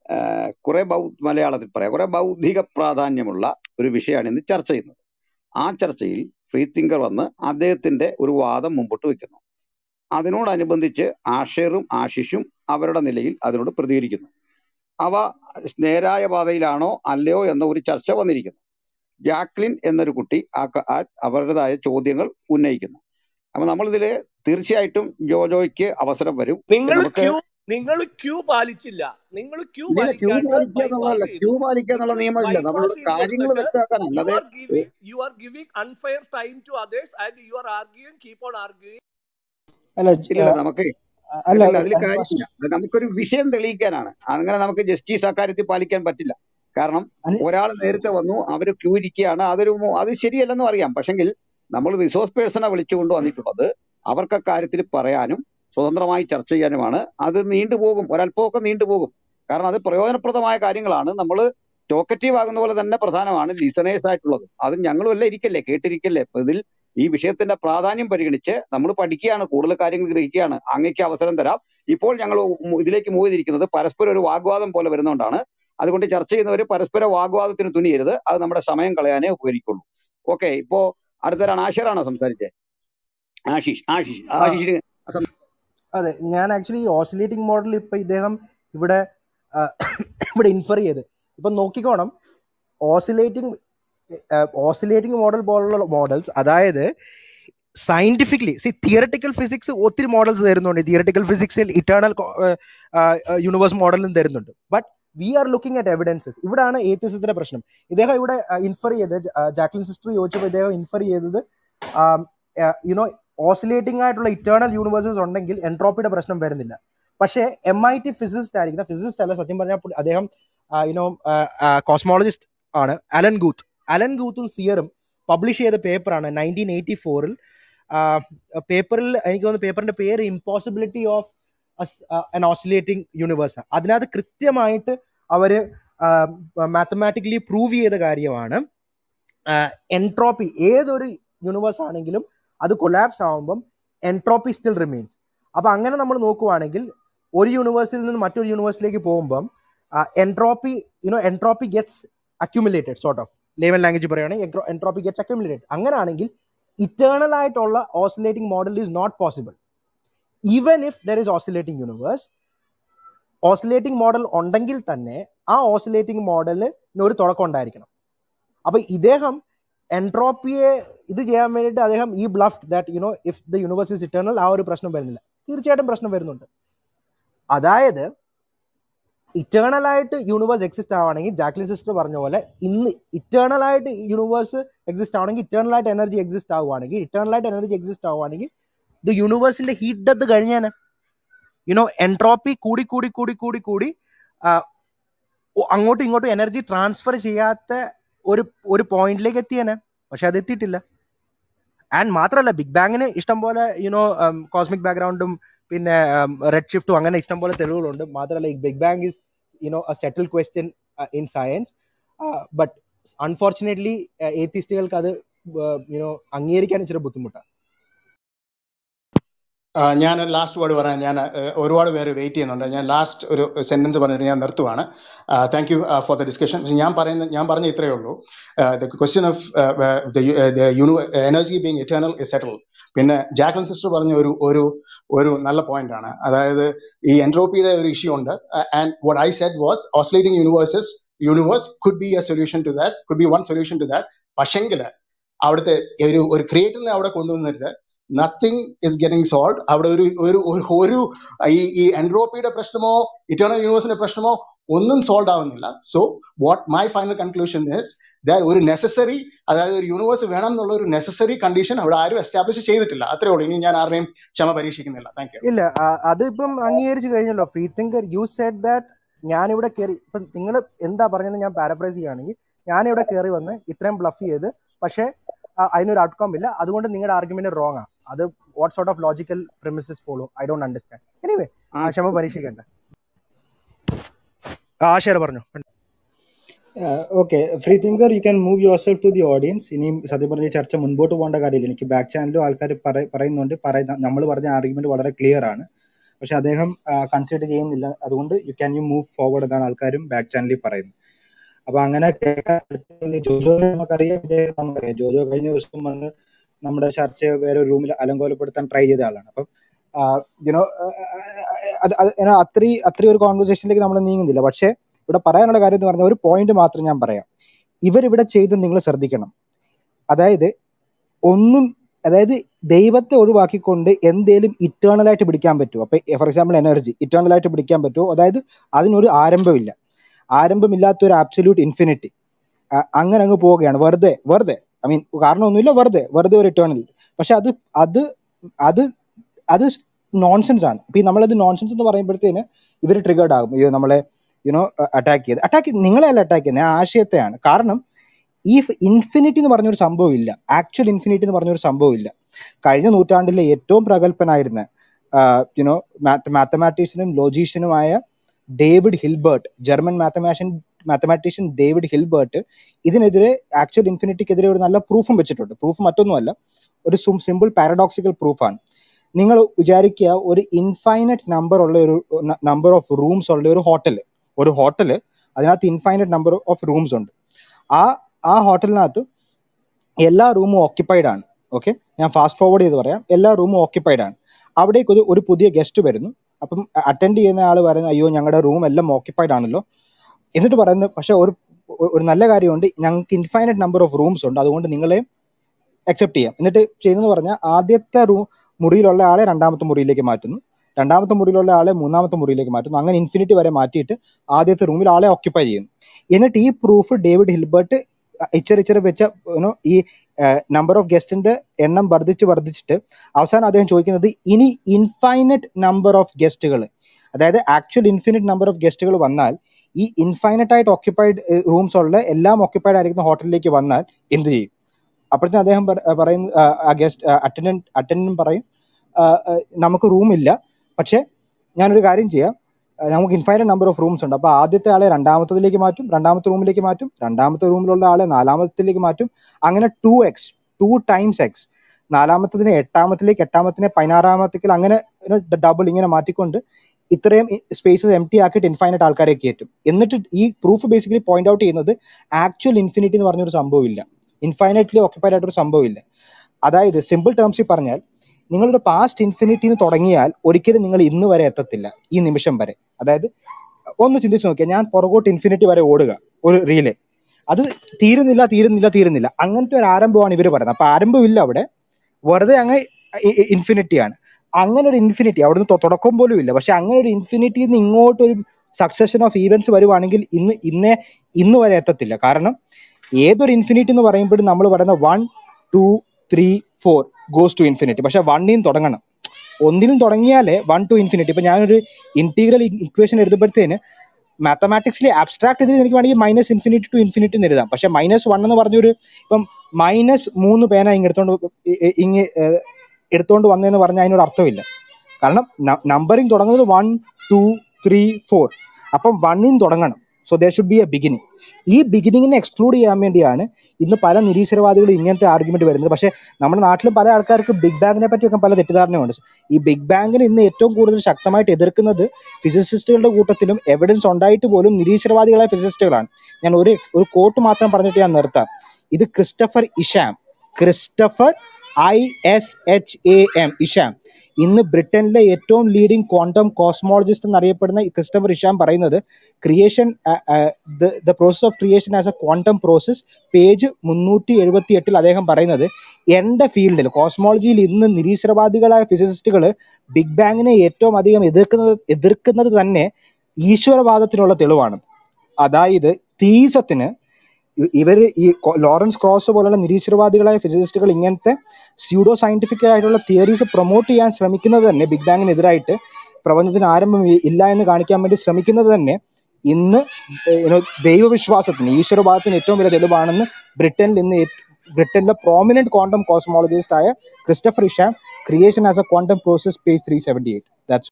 ആഹ് കുറെ ബൗ മലയാളത്തിൽ പറയാം കുറെ ബൗദ്ധിക പ്രാധാന്യമുള്ള ഒരു വിഷയമാണ് ഇന്ന് ചർച്ച ചെയ്യുന്നത് ആ ചർച്ചയിൽ ഫ്രീ തിങ്കർ വന്ന് അദ്ദേഹത്തിന്റെ ഒരു വാദം മുമ്പോട്ട് വെക്കുന്നു അതിനോടനുബന്ധിച്ച് ആഷേറും ആശിഷും അവരുടെ നിലയിൽ അതിനോട് പ്രതികരിക്കുന്നു അവ നേരായ പാതയിലാണോ അല്ലയോ എന്ന ഒരു ചർച്ച വന്നിരിക്കുന്നു ജാക്ലിൻ എന്നൊരു കുട്ടി ആ ക- ആ അവരുടേതായ ചോദ്യങ്ങൾ ഉന്നയിക്കുന്നു അപ്പൊ നമ്മളിതില് തീർച്ചയായിട്ടും ജോജോയ്ക്ക് അവസരം വരും
നിങ്ങൾ
നമുക്ക്
ക്യൂ നിങ്ങൾ ക്യൂ പാലിച്ചില്ല നിങ്ങൾ ക്യൂ
ഇല്ല ക്യൂ
പാലിക്കാണ്ട്
പാലിക്കുക
ബൈപ്പാസ്
എന്നുള്ളതല്ല
ചെയ്തു
ക്യൂ പാലിക്കുക എന്നുള്ള
നിങ്ങൾ
നിയമമില്ല നമ്മളോട്
ബൈപ്പാസ് ചെയ്ത്
കാര്യങ്ങൾ
കൊടുത്തിട്ട്
വ്യക്തമാക്കാൻ
യു
അല്ലാതെ
are giving you are giving unfair time to others and you are arguing keep on arguing
അല്ല
ഇല്ലില്ല നമുക്ക്
അല്ല
ഇല്ലില്ല അതിൽ
അനിൽ
കാര്യമില്ല അത് നമുക്കൊരു വിഷയം തെളിയിക്കാനാണ് അങ്ങനെ നമുക്ക് ജസ്റ്റിസ് അക്കാര്യത്തിൽ പാലിക്കാൻ പറ്റില്ല കാരണം
അനിൽ
ഒരാൾ നേരത്തെ വന്നു അവര് ക്യൂ ഇരിക്കുകയാണ് അതൊരു മോ- അത് ശരിയല്ലെന്നും അറിയാം പക്ഷെങ്കിൽ നമ്മൾ റിസോഴ്സ് പേഴ്സണെ വിളിച്ചുകൊണ്ട് വന്നിട്ടുള്ളത് അവർക്ക് കാര്യത്തിൽ പറയാനും സ്വതന്ത്രമായി ചർച്ച ചെയ്യാനുമാണ് അത് നീണ്ടുപോകും ഒരല്പമൊക്കെ നീണ്ടുപോകും കാരണം അത് പ്രയോജനപ്രദമായ കാര്യങ്ങളാണ് നമ്മൾ ടോക്കറ്റീവ് ആകുന്ന പോലെ തന്നെ പ്രധാനമാണ് ലിസണേഴ്സ് ആയിട്ടുള്ളത് അത് ഞങ്ങളും എല്ലാം ഇരിക്കല്ലേ കേട്ടിരിക്കല്ലേ അപ്പൊ ഇതിൽ ഈ വിഷയത്തിന്റെ പ്രാധാന്യം പരിഗണിച്ച് നമ്മൾ പഠിക്കുകയാണ് കൂടുതൽ കാര്യങ്ങൾ ഗ്രഹിക്കുകയാണ് അങ്ങേക്ക് അവസരം തരാം ഇപ്പോൾ ഞങ്ങൾ ഇതിലേക്ക് മൂവ് ചെയ്തിരിക്കുന്നത് പരസ്പരം ഒരു വാഗ്വാദം പോലെ വരുന്നതുകൊണ്ടാണ് അതുകൊണ്ട് ചർച്ച ചെയ്യുന്നവർ പരസ്പര വാഗ്വാദത്തിന് തുനിയരുത് അത് നമ്മുടെ സമയം കളയാനേ ഉപകരിക്കുള്ളൂ ഓക്കെ ഇപ്പോ അടുത്തൊരാണ് ആഷിറാണോ സംസാരിച്ചത് ആശിഷ് ആശിഷ്
ആ
ആശിഷിന് സം-
അതെ ഞാൻ ആക്ച്വലി ഓസിലേറ്റിംഗ് മോഡൽ ഇപ്പൊ ഇദ്ദേഹം ഇവിടെ ആ, ഇവിടെ ഇൻഫർ ചെയ്ത് ഇപ്പൊ നോക്കിക്കോണം ഓസിലേറ്റിംഗ് ഓസിലേറ്റിംഗ് മോഡൽ പോലുള്ള മോഡൽസ് അതായത് സയന്റിഫിക്കലി സി തിയറട്ടിക്കൽ ഫിസിക്സ് ഒത്തിരി മോഡൽസ് തരുന്നുണ്ട് തിയറട്ടിക്കൽ ഫിസിക്സിൽ ഇറ്റേണൽ യൂണിവേഴ്സ് മോഡലും തരുന്നുണ്ട് but we are looking at evidences ഇവിടാണ് ഏത്യസത്തിന്റെ പ്രശ്നം ഇദ്ദേഹം ഇവിടെ ഇൻഫർ ചെയ്ത് ജാക്ലിൻ സിസ്റ്റർ ചോദിച്ചപ്പോൾ ഇദ്ദേഹം ഇൻഫർ ചെയ്തത് യുനോ ഓസിലേറ്റിംഗ് ആയിട്ടുള്ള ഇറ്റേണൽ യൂണിവേഴ്സസ് ഉണ്ടെങ്കിൽ എൻട്രോപ്പിയുടെ പ്രശ്നം വരുന്നില്ല പക്ഷേ എം ഐ ടി ഫിസിസിസ്റ്റ് ആയിരിക്കുന്ന ഫിസിസിസ്റ്റ് അല്ല സത്യം പറഞ്ഞാൽ പുള്ളി- അദ്ദേഹം യുനോ കോസ്മോളജിസ്റ്റ് ആണ് അലൻ ഗൂത്ത് അലൻ ഗൂത്തും സിയറും പബ്ലിഷ് ചെയ്ത പേപ്പറാണ് നയൻറ്റീൻ എയ്റ്റി ഫോറിൽ പേപ്പറിൽ എനിക്ക് തോന്നുന്നു പേപ്പറിന്റെ പേര് impossibility of an oscillating universe അതിനകത്ത് കൃത്യമായിട്ട് അവര് മാത്തമാറ്റിക്കലി പ്രൂവ് ചെയ്ത കാര്യമാണ് എൻട്രോപ്പി ഏതൊരു യൂണിവേഴ്സ് ആണെങ്കിലും അത് കൊലാപ്സ് ആവുമ്പം എൻട്രോപ്പി സ്റ്റിൽ റിമെയിൻസ് അപ്പൊ അങ്ങനെ നമ്മൾ നോക്കുവാണെങ്കിൽ ഒരു യൂണിവേഴ്സിൽ നിന്ന് മറ്റൊരു യൂണിവേഴ്സിലേക്ക് പോകുമ്പം entropy you know entropy gets accumulated sort of layman language പറയുകയാണെങ്കിൽ എൻട്രോപ്പി ഗെറ്റ്സ് അക്യുമുലേറ്റഡ് അങ്ങനെയാണെങ്കിൽ ഇറ്റേണൽ ആയിട്ടുള്ള oscillating model is not possible even if there is oscillating universe oscillating model ഉണ്ടെങ്കിൽ തന്നെ ആ ഓസിലേറ്റിംഗ് മോഡലിന് ഒരു തുടക്കം ഉണ്ടായിരിക്കണം അപ്പൊ ഇദ്ദേഹം എൻട്രോപ്പിയെ ഇത് ചെയ്യാൻ വേണ്ടിയിട്ട് അദ്ദേഹം ഈ bluffed that you know if the universe is eternal ആ ഒരു പ്രശ്നം വരുന്നില്ല തീർച്ചയായിട്ടും പ്രശ്നം വരുന്നുണ്ട് അതായത് ഇറ്റേണൽ ആയിട്ട് യൂണിവേഴ്സ് എക്സിസ്റ്റ് ആവുകയാണെങ്കിൽ ജാക്ലിൻ സിസ്റ്റർ പറഞ്ഞ പോലെ ഇന്ന് ഇറ്റേണൽ ആയിട്ട് യൂണിവേഴ്സ് എക്സിസ്റ്റ് ആവണമെങ്കിൽ ഇറ്റേണൽ ആയിട്ട് എനർജി എക്സിസ്റ്റ് ആവുകയാണെങ്കിൽ ഇറ്റേണൽ ആയിട്ട് എനർജി എക്സിസ്റ്റ് ആവുകയാണെങ്കിൽ ഇത് യൂണിവേഴ്സിന്റെ ഹീറ്റ് ഡെത്ത് കഴിഞ്ഞാൽ യുനോ എൻട്രോപ്പി കൂടി കൂടി കൂടി കൂടി കൂടി ആ, ഒ- അങ്ങോട്ടും ഇങ്ങോട്ടും എനർജി ട്രാൻസ്ഫർ ചെയ്യാത്ത ഒരു ഒരു പോയിന്റിലേക്ക് എത്തിയേനെ പക്ഷെ അത് എത്തിയിട്ടില്ല ആൻഡ് മാത്രമല്ല ബിഗ് ബാങ്ങിന് ഇഷ്ടം പോലെ യുനോ കോസ്മിക് ബാക്ക്ഗ്രൗണ്ടും പിന്നെ റെഡ് ഷിഫ്റ്റും അങ്ങനെ ഇഷ്ടം പോലെ തെളിവുകളുണ്ട് മാത്രമല്ല ഈ big bang is you know a settle question in science but unfortunately ഏത്തിസ്റ്റുകൾക്ക് അത് യുനോ അംഗീകരിക്കാൻ ഇച്ചിരി ബുദ്ധിമുട്ടാണ്
ആ, ഞാൻ ലാസ്റ്റ് വേർഡ് പറയാൻ ഞാൻ ആ, ഒരുപാട് പേര് വെയിറ്റ് ചെയ്യുന്നുണ്ട് ഞാൻ ലാസ്റ്റ് ഒരു സെന്റൻസ് പറഞ്ഞിട്ട് ഞാൻ നിർത്തുവാണ് thank you for the discussion ഞാൻ പറയുന്ന ഞാൻ പറഞ്ഞ ഇത്രയേ ഉള്ളൂ the question of energy being eternal is settle പിന്നെ ജാക്ലിൻ സിസ്റ്റർ പറഞ്ഞ ഒരു ഒരു ഒരു നല്ല പോയിന്റ് ആണ് അതായത് ഈ എൻട്രോപ്പിയുടെ ഒരു ഇഷ്യൂ ഉണ്ട് and what I said was oscillating universes universe could be a solution to that could be one solution to that പക്ഷെങ്കിൽ അവിടുത്തെ ഒരു ഒരു ക്രിയേറ്ററിനെ അവിടെ കൊണ്ടുവന്നിട്ട് നത്തിങ് ഇസ് ഗെറ്റിംഗ് സോൾവ് അവിടെ ഒരു ഒരു ഒരു- ഒരു ഈ ഈ എൻട്രോപ്പിയുടെ പ്രശ്നമോ ഇറ്റേണൽ യൂണിവേഴ്സിന്റെ പ്രശ്നമോ ഒന്നും സോൾവ് ആവുന്നില്ല so what my final conclusion is that ഒരു നെസസറി അതായത് ഒരു യൂണിവേഴ്സ് വേണം എന്നുള്ള ഒരു നെസസറി കണ്ടീഷൻ അവിടെ ആരും എസ്റ്റാബ്ലിഷ് ചെയ്തിട്ടില്ല അത്രേ ഉള്ളൂ ഇനി ഞാൻ ആരുടെയും ക്ഷമ പരീക്ഷിക്കുന്നില്ല താങ്ക് യു
ഇല്ല ആ, അതിപ്പം അംഗീകരിച്ചു കഴിഞ്ഞല്ലോ free thinker you said that ഞാനിവിടെ കയറി ഇപ്പം നിങ്ങൾ എന്താ പറഞ്ഞതെന്ന് ഞാൻ പാരഫ്രൈസ് ചെയ്യുകയാണെങ്കിൽ ഞാനിവിടെ കയറി വന്ന് ഇത്രയും ബ്ലഫ് ചെയ്ത് പക്ഷേ ആ, അതിനൊരു ഔട്ട്കം ഇല്ല അതുകൊണ്ട് നിങ്ങളുടെ ആർഗ്യുമെന്റ് റോങ് ആണ് അത് what sort of logical premises follow I don't understand anyway ആ ക്ഷമ പരീക്ഷിക്കണ്ട ആ ഷെയർ പറഞ്ഞു
okay free thinker you can move yourself to the audience ഇനിയും സത്യം പറഞ്ഞ ഈ ചർച്ച മുൻപോട്ട് പോകേണ്ട കാര്യമില്ല എനിക്ക് ബാക്ക് ചാനലും ആൾക്കാർ പറയുന്നുണ്ട് പറയുന്ന നമ്മൾ പറഞ്ഞ ആർഗ്യുമെന്റ് വളരെ ക്ലിയർ ആണ് പക്ഷെ അദ്ദേഹം കൺസിഡർ ചെയ്യുന്നില്ല അതുകൊണ്ട് you can you move forward എന്നാണ് ആൾക്കാരും ബാക്ക് ചാനലിൽ പറയുന്നത് അപ്പൊ അങ്ങനെ കേൾക്കാൻ പറ്റുന്ന ജോജോനെ നമുക്കറിയാം ഇദ്ദേഹം നമുക്കറിയാം ജോജോ കഴിഞ്ഞ ദിവസം വന്ന് നമ്മുടെ ചർച്ചയെ വേറെ ഒരു റൂമിൽ അലങ്കോലപ്പെടുത്താൻ ട്രൈ ചെയ്ത ആളാണ് അപ്പം യുനോ അത്രയും അത്രയും ഒരു കോൺവെർസേഷനിലേക്ക് നമ്മൾ നീങ്ങുന്നില്ല പക്ഷെ ഇവിടെ പറയാനുള്ള കാര്യം എന്ന് പറഞ്ഞാൽ ഒരു പോയിന്റ് മാത്രം ഞാൻ പറയാം ഇവരിവിടെ ചെയ്ത് നിങ്ങൾ ശ്രദ്ധിക്കണം അതായത് ഒന്നും അതായത് ദൈവത്തെ ഒഴിവാക്കിക്കൊണ്ട് എന്തേലും ഇറ്റേണൽ ആയിട്ട് പിടിക്കാൻ പറ്റുമോ അപ്പൊ ഫോർ എക്സാമ്പിൾ എനർജി ഇറ്റേണൽ ആയിട്ട് പിടിക്കാൻ പറ്റുമോ അതായത് അതിനൊരു ആരംഭമില്ല ആരംഭമില്ലാത്ത ഒരു ആബ്സല്യൂട്ട് ഇൻഫിനിറ്റി അങ്ങനെ അങ്ങ് പോവുകയാണ് വെറുതെ വെറുതെ ഐ മീൻ കാരണമൊന്നുമില്ല വെറുതെ വെറുതെ ഒരു ഇറ്റേണൽ പക്ഷെ അത് അത് അത് അത് നോൺസെൻസ് ആണ് ഇപ്പൊ ഈ നമ്മളത് നോൺസെൻസ് എന്ന് പറയുമ്പോഴത്തേന് ഇവർ ട്രിഗേർഡ് ആകും അയ്യോ നമ്മളെ യുനോ അറ്റാക്ക് ചെയ്ത് അറ്റാക്ക് നിങ്ങളെ അല്ല അറ്റാക്ക് ചെയ്യുന്നത് ആ ആശയത്തെയാണ് കാരണം ഈ ഇൻഫിനിറ്റി എന്ന് പറഞ്ഞൊരു സംഭവം ഇല്ല ആക്ച്വൽ ഇൻഫിനിറ്റി എന്ന് പറഞ്ഞൊരു സംഭവം ഇല്ല കഴിഞ്ഞ നൂറ്റാണ്ടിലെ ഏറ്റവും പ്രഗത്ഭനായിരുന്ന യുനോ മാത്തമാറ്റീഷ്യനും ലോജീഷ്യനുമായ David Hilbert German mathematician mathematician David Hilbert ഇതിനെതിരെ ആക്ച്വൽ ഇൻഫിനിറ്റിക്കെതിരെ ഒരു നല്ല പ്രൂഫും വെച്ചിട്ടുണ്ട് പ്രൂഫ് മറ്റൊന്നുമല്ല ഒരു സിമ്പിൾ പാരഡോക്സിക്കൽ പ്രൂഫാണ് നിങ്ങൾ വിചാരിക്കുക ഒരു ഇൻഫൈനറ്റ് നമ്പർ ഉള്ള ഒരു നമ്പർ ഓഫ് റൂംസ് ഉള്ള ഒരു ഹോട്ടൽ ഒരു ഹോട്ടൽ അതിനകത്ത് ഇൻഫൈനറ്റ് നമ്പർ ഓഫ് റൂംസ് ഉണ്ട് ആ ആ ഹോട്ടലിനകത്ത് എല്ലാ റൂമും ഓക്യുപ്പൈഡ് ആണ് ഓക്കെ ഞാൻ ഫാസ്റ്റ് ഫോർവേഡ് ചെയ്ത് പറയാം എല്ലാ റൂമും ഓക്യുപ്പൈഡ് ആണ് അവിടേക്ക് ഒരു ഒരു പുതിയ ഗസ്റ്റ് വരുന്നു അപ്പം അറ്റൻഡ് ചെയ്യുന്ന ആൾ പറയുന്നത് അയ്യോ ഞങ്ങളുടെ റൂം എല്ലാം ഓക്യുപ്പൈഡ് ആണല്ലോ എന്നിട്ട് പറയുന്നത് പക്ഷെ ഒരു ഒരു നല്ല കാര്യമുണ്ട് ഞങ്ങൾക്ക് ഇൻഫൈനറ്റ് നമ്പർ ഓഫ് റൂംസ് ഉണ്ട് അതുകൊണ്ട് നിങ്ങളെ അക്സെപ്റ്റ് ചെയ്യാം എന്നിട്ട് ചെയ്യുന്നത് പറഞ്ഞാൽ ആദ്യത്തെ റൂം മുറിയിലുള്ള ആളെ രണ്ടാമത്തെ മുറിയിലേക്ക് മാറ്റുന്നു രണ്ടാമത്തെ മുറിയിലുള്ള ആളെ മൂന്നാമത്തെ മുറിയിലേക്ക് മാറ്റുന്നു അങ്ങനെ ഇൻഫിനിറ്റി വരെ മാറ്റിയിട്ട് ആദ്യത്തെ റൂമിൽ ആളെ ഓക്യുപ്പൈ ചെയ്യുന്നു എന്നിട്ട് ഈ പ്രൂഫ് ഡേവിഡ് ഹിൽബർട്ട് ഇച്ചർ ഇച്ചർ വെച്ച യുനോ ഈ നമ്പർ ഓഫ് ഗസ്റ്റിന്റെ എണ്ണം വർദ്ധിച്ച് വർദ്ധിച്ചിട്ട് അവസാനം അദ്ദേഹം ചോദിക്കുന്നത് ഇനി ഇൻഫൈനറ്റ് നമ്പർ ഓഫ് ഗസ്റ്റുകൾ അതായത് ആക്ച്വൽ ഇൻഫിനിറ്റ് നമ്പർ ഓഫ് ഗസ്റ്റുകൾ വന്നാൽ ഈ ഇൻഫൈനറ്റ് ആയിട്ട് ഓക്യുപ്പൈഡ് റൂംസ് ഉള്ള എല്ലാം ഓക്യുപ്പൈഡ് ആയിരിക്കുന്ന ഹോട്ടലിലേക്ക് വന്നാൽ എന്ത് ചെയ്യും അപ്പോഴത്തേന് അദ്ദേഹം പറയുന്ന ആ ഗസ്റ്റ് അറ്റൻഡന്റ് അറ്റൻഡന്റ് പറയും നമുക്ക് റൂം ഇല്ല പക്ഷെ ഞാനൊരു കാര്യം ചെയ്യാം നമുക്ക് ഇൻഫൈനറ്റ് നമ്പർ ഓഫ് റൂംസ് ഉണ്ട് അപ്പോൾ ആദ്യത്തെ ആളെ രണ്ടാമത്തതിലേക്ക് മാറ്റും രണ്ടാമത്തെ റൂമിലേക്ക് മാറ്റും രണ്ടാമത്തെ റൂമിലുള്ള ആളെ നാലാമത്തിലേക്ക് മാറ്റും അങ്ങനെ two x two times x നാലാമത്തതിനെ എട്ടാമത്തിലേക്ക് എട്ടാമത്തിനെ പതിനാറാമത്തേക്ക് അങ്ങനെ ഡബിൾ ഇങ്ങനെ മാറ്റിക്കൊണ്ട് ഇത്രയും സ്പേസസ് എം ടി ആക്കിയിട്ട് ഇൻഫൈനറ്റ് ആൾക്കാരെ കയറ്റും എന്നിട്ട് ഈ പ്രൂഫ് ബേസിക്കലി പോയിന്റ് ഔട്ട് ചെയ്യുന്നത് ആക്ച്വൽ ഇൻഫിനിറ്റി എന്ന് പറഞ്ഞൊരു സംഭവമില്ല ഇൻഫൈനറ്റ്ലി ഓക്യുപ്പൈഡ് ആയിട്ടൊരു സംഭവമില്ല അതായത് സിമ്പിൾ ടേംസിൽ പറഞ്ഞാൽ നിങ്ങളുടെ പാസ്റ്റ് ഇൻഫിനിറ്റിന്ന് തുടങ്ങിയാൽ ഒരിക്കലും നിങ്ങൾ ഇന്ന് വരെ എത്തത്തില്ല ഈ നിമിഷം വരെ അതായത് ഒന്ന് ചിന്തിച്ച് നോക്കിയാൽ ഞാൻ പുറകോട്ട് ഇൻഫിനിറ്റി വരെ ഓടുക ഒരു റീലേ അത് തീരുന്നില്ല തീരുന്നില്ല തീരുന്നില്ല അങ്ങനത്തെ ഒരു ആരംഭമാണ് ഇവർ പറയുന്നത് അപ്പൊ ആരംഭമില്ല അവിടെ വെറുതെ അങ്ങ് ഇൻഫിനിറ്റി ആണ് അങ്ങനെ ഒരു ഇൻഫിനിറ്റി അവിടുന്ന് തുടക്കം പോലും ഇല്ല പക്ഷെ അങ്ങനെ ഒരു ഇൻഫിനിറ്റിയിൽ നിന്ന് ഇങ്ങോട്ട് ഒരു സക്സഷൻ ഓഫ് ഈവൻസ് വരുവാണെങ്കിൽ ഇന്ന് ഇന്നേ ഇന്ന് വരെ എത്തത്തില്ല കാരണം ഏതൊരു ഇൻഫിനിറ്റി എന്ന് പറയുമ്പോഴും നമ്മൾ പറയുന്ന one two three four goes to infinity പക്ഷെ വണ്ണിൽ തുടങ്ങണം ഒന്നിനും തുടങ്ങിയാലേ വൺ ടു ഇൻഫിനിറ്റി ഇപ്പൊ ഞാനൊരു ഇന്റീഗ്രൽ ഇക്വേഷൻ എഴുതുമ്പോഴത്തേന് മാത്തമാറ്റിക്സിലെ ആബ്സ്ട്രാക്ട് ഇതിൽ എനിക്ക് വേണമെങ്കിൽ മൈനസ് ഇൻഫിനിറ്റി ടു ഇൻഫിനിറ്റി എന്ന് എഴുതാം പക്ഷെ മൈനസ് വൺ എന്ന് പറഞ്ഞൊരു ഇപ്പം മൈനസ് മൂന്ന് പേന ഇങ്ങ് എടുത്തോണ്ട് ഇങ്ങ് എടുത്തോണ്ട് വന്നതെന്ന് പറഞ്ഞാൽ അതിനൊരു അർത്ഥമില്ല കാരണം നമ്പറിങ് തുടങ്ങുന്നത് വൺ ടു ത്രീ ഫോർ അപ്പം വണ്ണിൽ തുടങ്ങണം so there should be a beginning ഈ ബിഗിനിങ്ങിനെ എക്സ്ക്ലൂഡ് ചെയ്യാൻ വേണ്ടിയാണ് ഇന്ന് പല നിരീശ്വരവാദികളും ഇങ്ങനത്തെ ആർഗ്യുമെന്റ് വരുന്നത് പക്ഷേ നമ്മുടെ നാട്ടിലും പല ആൾക്കാർക്ക് ബിഗ് ബാങ്ങിനെ പറ്റിയൊക്കെ പല തെറ്റിദ്ധാരണയുണ്ട് ഈ ബിഗ് ബാങ്ങിന് ഇന്ന് ഏറ്റവും കൂടുതൽ ശക്തമായിട്ട് എതിർക്കുന്നത് ഫിസിസിസ്റ്റുകളുടെ കൂട്ടത്തിലും എവിഡൻസ് ഉണ്ടായിട്ട് പോലും നിരീശ്വരവാദികളായ ഫിസിസിസ്റ്റുകളാണ് ഞാൻ ഒരു ഒരു കോട്ട് മാത്രം പറഞ്ഞിട്ട് ഞാൻ നിർത്താം ഇത് Christopher Isham Christopher I S H A M Isham ഇന്ന് ബ്രിട്ടനിലെ ഏറ്റവും ലീഡിംഗ് ക്വാണ്ടം കോസ്മോളജിസ്റ്റ് എന്നറിയപ്പെടുന്ന ക്രിസ്റ്റഫർ ഇഷാം പറയുന്നത് creation the process of creation as a quantum process page മുന്നൂറ്റി എഴുപത്തി എട്ടിൽ അദ്ദേഹം പറയുന്നത് എൻ്റെ ഫീൽഡിൽ കോസ്മോളജിയിൽ ഇന്ന് നിരീശ്വരവാദികളായ ഫിസിസിസ്റ്റുകൾ ബിഗ് ബാങ്ങിനെ ഏറ്റവും അധികം എതിർക്കുന്നത് എതിർക്കുന്നത് തന്നെ ഈശ്വരവാദത്തിനുള്ള തെളിവാണ് അതായത് തീസത്തിന് ഇവർ ഈ ലോറൻസ് ക്രോസ് പോലുള്ള നിരീശ്വരവാദികളായ ഫിസിസിസ്റ്റുകൾ ഇങ്ങനത്തെ സ്യൂഡോ സയന്റിഫിക് ആയിട്ടുള്ള തിയറീസ് പ്രൊമോട്ട് ചെയ്യാൻ ശ്രമിക്കുന്നത് തന്നെ ബിഗ് ബാങ്ങിനെതിരായിട്ട് പ്രപഞ്ചത്തിന് ആരംഭം ഇല്ല എന്ന് കാണിക്കാൻ വേണ്ടി ശ്രമിക്കുന്നത് തന്നെ ഇന്ന് ദൈവവിശ്വാസത്തിന് ഈശ്വരവാദത്തിന് ഏറ്റവും വലിയ തെളിവാണെന്ന് ബ്രിട്ടനിൽ ഇന്ന് ബ്രിട്ടനിലെ പ്രോമിനന്റ് ക്വാണ്ടം കോസ്മോളജിസ്റ്റ് ആയ Christopher Isham creation as a quantum process page three seventy eight that's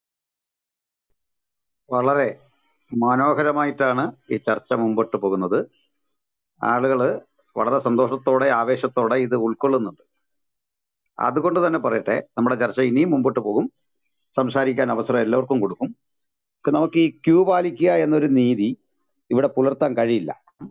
വളരെ മനോഹരമായിട്ടാണ് ഈ ചർച്ച മുമ്പോട്ട് പോകുന്നത് ആളുകൾ വളരെ സന്തോഷത്തോടെ ആവേശത്തോടെ ഇത് ഉൾക്കൊള്ളുന്നുണ്ട് അതുകൊണ്ട് തന്നെ പറയട്ടെ നമ്മുടെ ചർച്ച ഇനിയും മുമ്പോട്ട് പോകും സംസാരിക്കാൻ അവസരം എല്ലാവർക്കും കൊടുക്കും നമുക്ക് ഈ ക്യൂ പാലിക്കുക എന്നൊരു നീതി ഇവിടെ പുലർത്താൻ കഴിയില്ല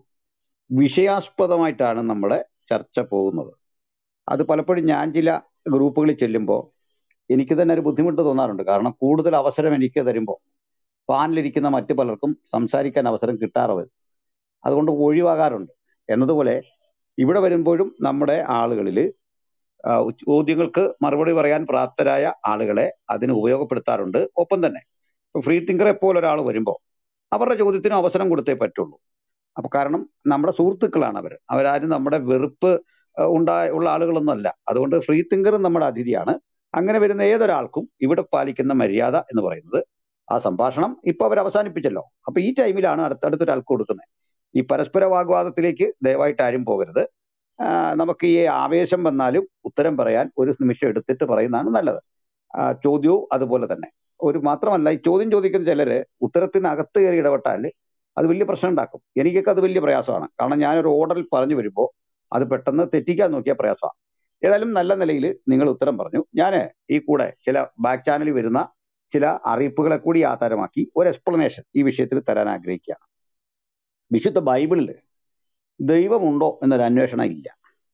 വിഷയാസ്പദമായിട്ടാണ് നമ്മുടെ ചർച്ച പോകുന്നത് അത് പലപ്പോഴും ഞാൻ ചില ഗ്രൂപ്പുകളിൽ ചെല്ലുമ്പോൾ എനിക്ക് തന്നെ ഒരു ബുദ്ധിമുട്ട് തോന്നാറുണ്ട് കാരണം കൂടുതൽ അവസരം എനിക്ക് തരുമ്പോൾ പാനിലിരിക്കുന്ന മറ്റു പലർക്കും സംസാരിക്കാൻ അവസരം കിട്ടാറുള്ളത് അതുകൊണ്ട് ഒഴിവാകാറുണ്ട് എന്നതുപോലെ ഇവിടെ വരുമ്പോഴും നമ്മുടെ ആളുകളിൽ ചോദ്യങ്ങൾക്ക് മറുപടി പറയാൻ പ്രാപ്തരായ ആളുകളെ അതിന് ഉപയോഗപ്പെടുത്താറുണ്ട് ഒപ്പം തന്നെ ഫ്രീ തിങ്കറെ പോലെ ഒരാൾ വരുമ്പോൾ അവരുടെ ചോദ്യത്തിന് അവസരം കൊടുത്തേ പറ്റുള്ളൂ അപ്പൊ കാരണം നമ്മുടെ സുഹൃത്തുക്കളാണ് അവർ അവരാരും നമ്മുടെ വെറുപ്പ് അഹ് ഉണ്ടായ ഉള്ള ആളുകളൊന്നും അല്ല അതുകൊണ്ട് ഫ്രീ തിങ്കറും നമ്മുടെ അതിഥിയാണ് അങ്ങനെ വരുന്ന ഏതൊരാൾക്കും ഇവിടെ പാലിക്കുന്ന മര്യാദ എന്ന് പറയുന്നത് ആ സംഭാഷണം ഇപ്പൊ അവർ അവസാനിപ്പിച്ചല്ലോ അപ്പൊ ഈ ടൈമിലാണ് അടുത്തടുത്തൊരാൾക്ക് കൊടുക്കുന്നത് ഈ പരസ്പര വാഗ്വാദത്തിലേക്ക് ദയവായിട്ട് ആരും പോകരുത് ആ, നമുക്ക് ഈ ആവേശം വന്നാലും ഉത്തരം പറയാൻ ഒരു നിമിഷം എടുത്തിട്ട് പറയുന്നതാണ് നല്ലത് ആ, ചോദ്യവും അതുപോലെ തന്നെ ഒരു മാത്രമല്ല ഈ ചോദ്യം ചോദിക്കുന്ന ചിലര് ഉത്തരത്തിനകത്ത് കയറി ഇടപെട്ടാൽ അത് വലിയ പ്രശ്നം ഉണ്ടാക്കും എനിക്കൊക്കെ അത് വലിയ പ്രയാസമാണ് കാരണം ഞാനൊരു ഓർഡറിൽ പറഞ്ഞു വരുമ്പോൾ അത് പെട്ടെന്ന് തെറ്റിക്കാൻ നോക്കിയ പ്രയാസമാണ് ഏതായാലും നല്ല നിലയിൽ നിങ്ങൾ ഉത്തരം പറഞ്ഞു ഞാൻ ഈ കൂടെ ചില ബാക്ക് ചാനലിൽ വരുന്ന ചില അറിയിപ്പുകളെ കൂടി ആധാരമാക്കി ഒരു എക്സ്പ്ലനേഷൻ ഈ വിഷയത്തിൽ തരാൻ ആഗ്രഹിക്കുകയാണ് വിശുദ്ധ ബൈബിളിൽ ദൈവമുണ്ടോ എന്നൊരു അന്വേഷണം ഇല്ല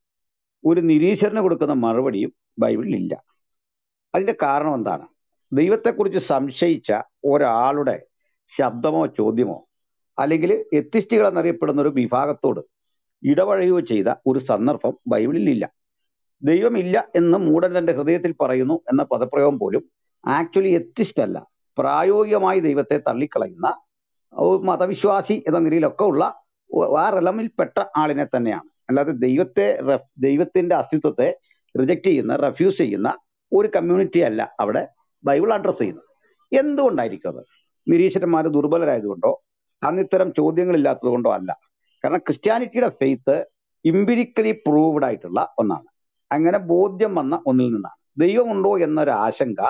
ഒരു നിരീശ്വരന് കൊടുക്കുന്ന മറുപടിയും ബൈബിളിൽ ഇല്ല അതിന്റെ കാരണം എന്താണ് ദൈവത്തെക്കുറിച്ച് സംശയിച്ച ഒരാളുടെ ശബ്ദമോ ചോദ്യമോ അല്ലെങ്കിൽ എത്തിസ്റ്റുകൾ എന്നറിയപ്പെടുന്ന ഒരു വിഭാഗത്തോട് ഇടപഴകുകയോ ചെയ്ത ഒരു സന്ദർഭം ബൈബിളിൽ ഇല്ല ദൈവമില്ല എന്ന് മൂടൻ തന്റെ ഹൃദയത്തിൽ പറയുന്നു എന്ന പദപ്രയോഗം പോലും ആക്ച്വലി എത്തിസ്റ്റ് അല്ല പ്രായോഗികമായി ദൈവത്തെ തള്ളിക്കളയുന്ന ഒരു മതവിശ്വാസി എന്ന നിലയിലൊക്കെ ഉള്ള ഒ- ആ റെലമിൽപ്പെട്ട ആളിനെ തന്നെയാണ് അല്ലാതെ ദൈവത്തെ റെഫ്- ദൈവത്തിന്റെ അസ്തിത്വത്തെ റിജക്ട് ചെയ്യുന്ന റെഫ്യൂസ് ചെയ്യുന്ന ഒരു കമ്മ്യൂണിറ്റി അല്ല അവിടെ ബൈബിൾ അഡ്രസ് ചെയ്യുന്നത് എന്തുകൊണ്ടായിരിക്കും അത് നിരീശ്വരന്മാർ ദുർബലരായതുകൊണ്ടോ അന്നിത്തരം ചോദ്യങ്ങളില്ലാത്തത് കൊണ്ടോ അല്ല കാരണം ക്രിസ്ത്യാനിറ്റിയുടെ ഫെയ്ത്ത് ഇമ്പിരിക്കലി പ്രൂവ്ഡ് ആയിട്ടുള്ള ഒന്നാണ് അങ്ങനെ ബോധ്യം വന്ന ഒന്നിൽ നിന്നാണ് ദൈവമുണ്ടോ എന്നൊരു ആശങ്ക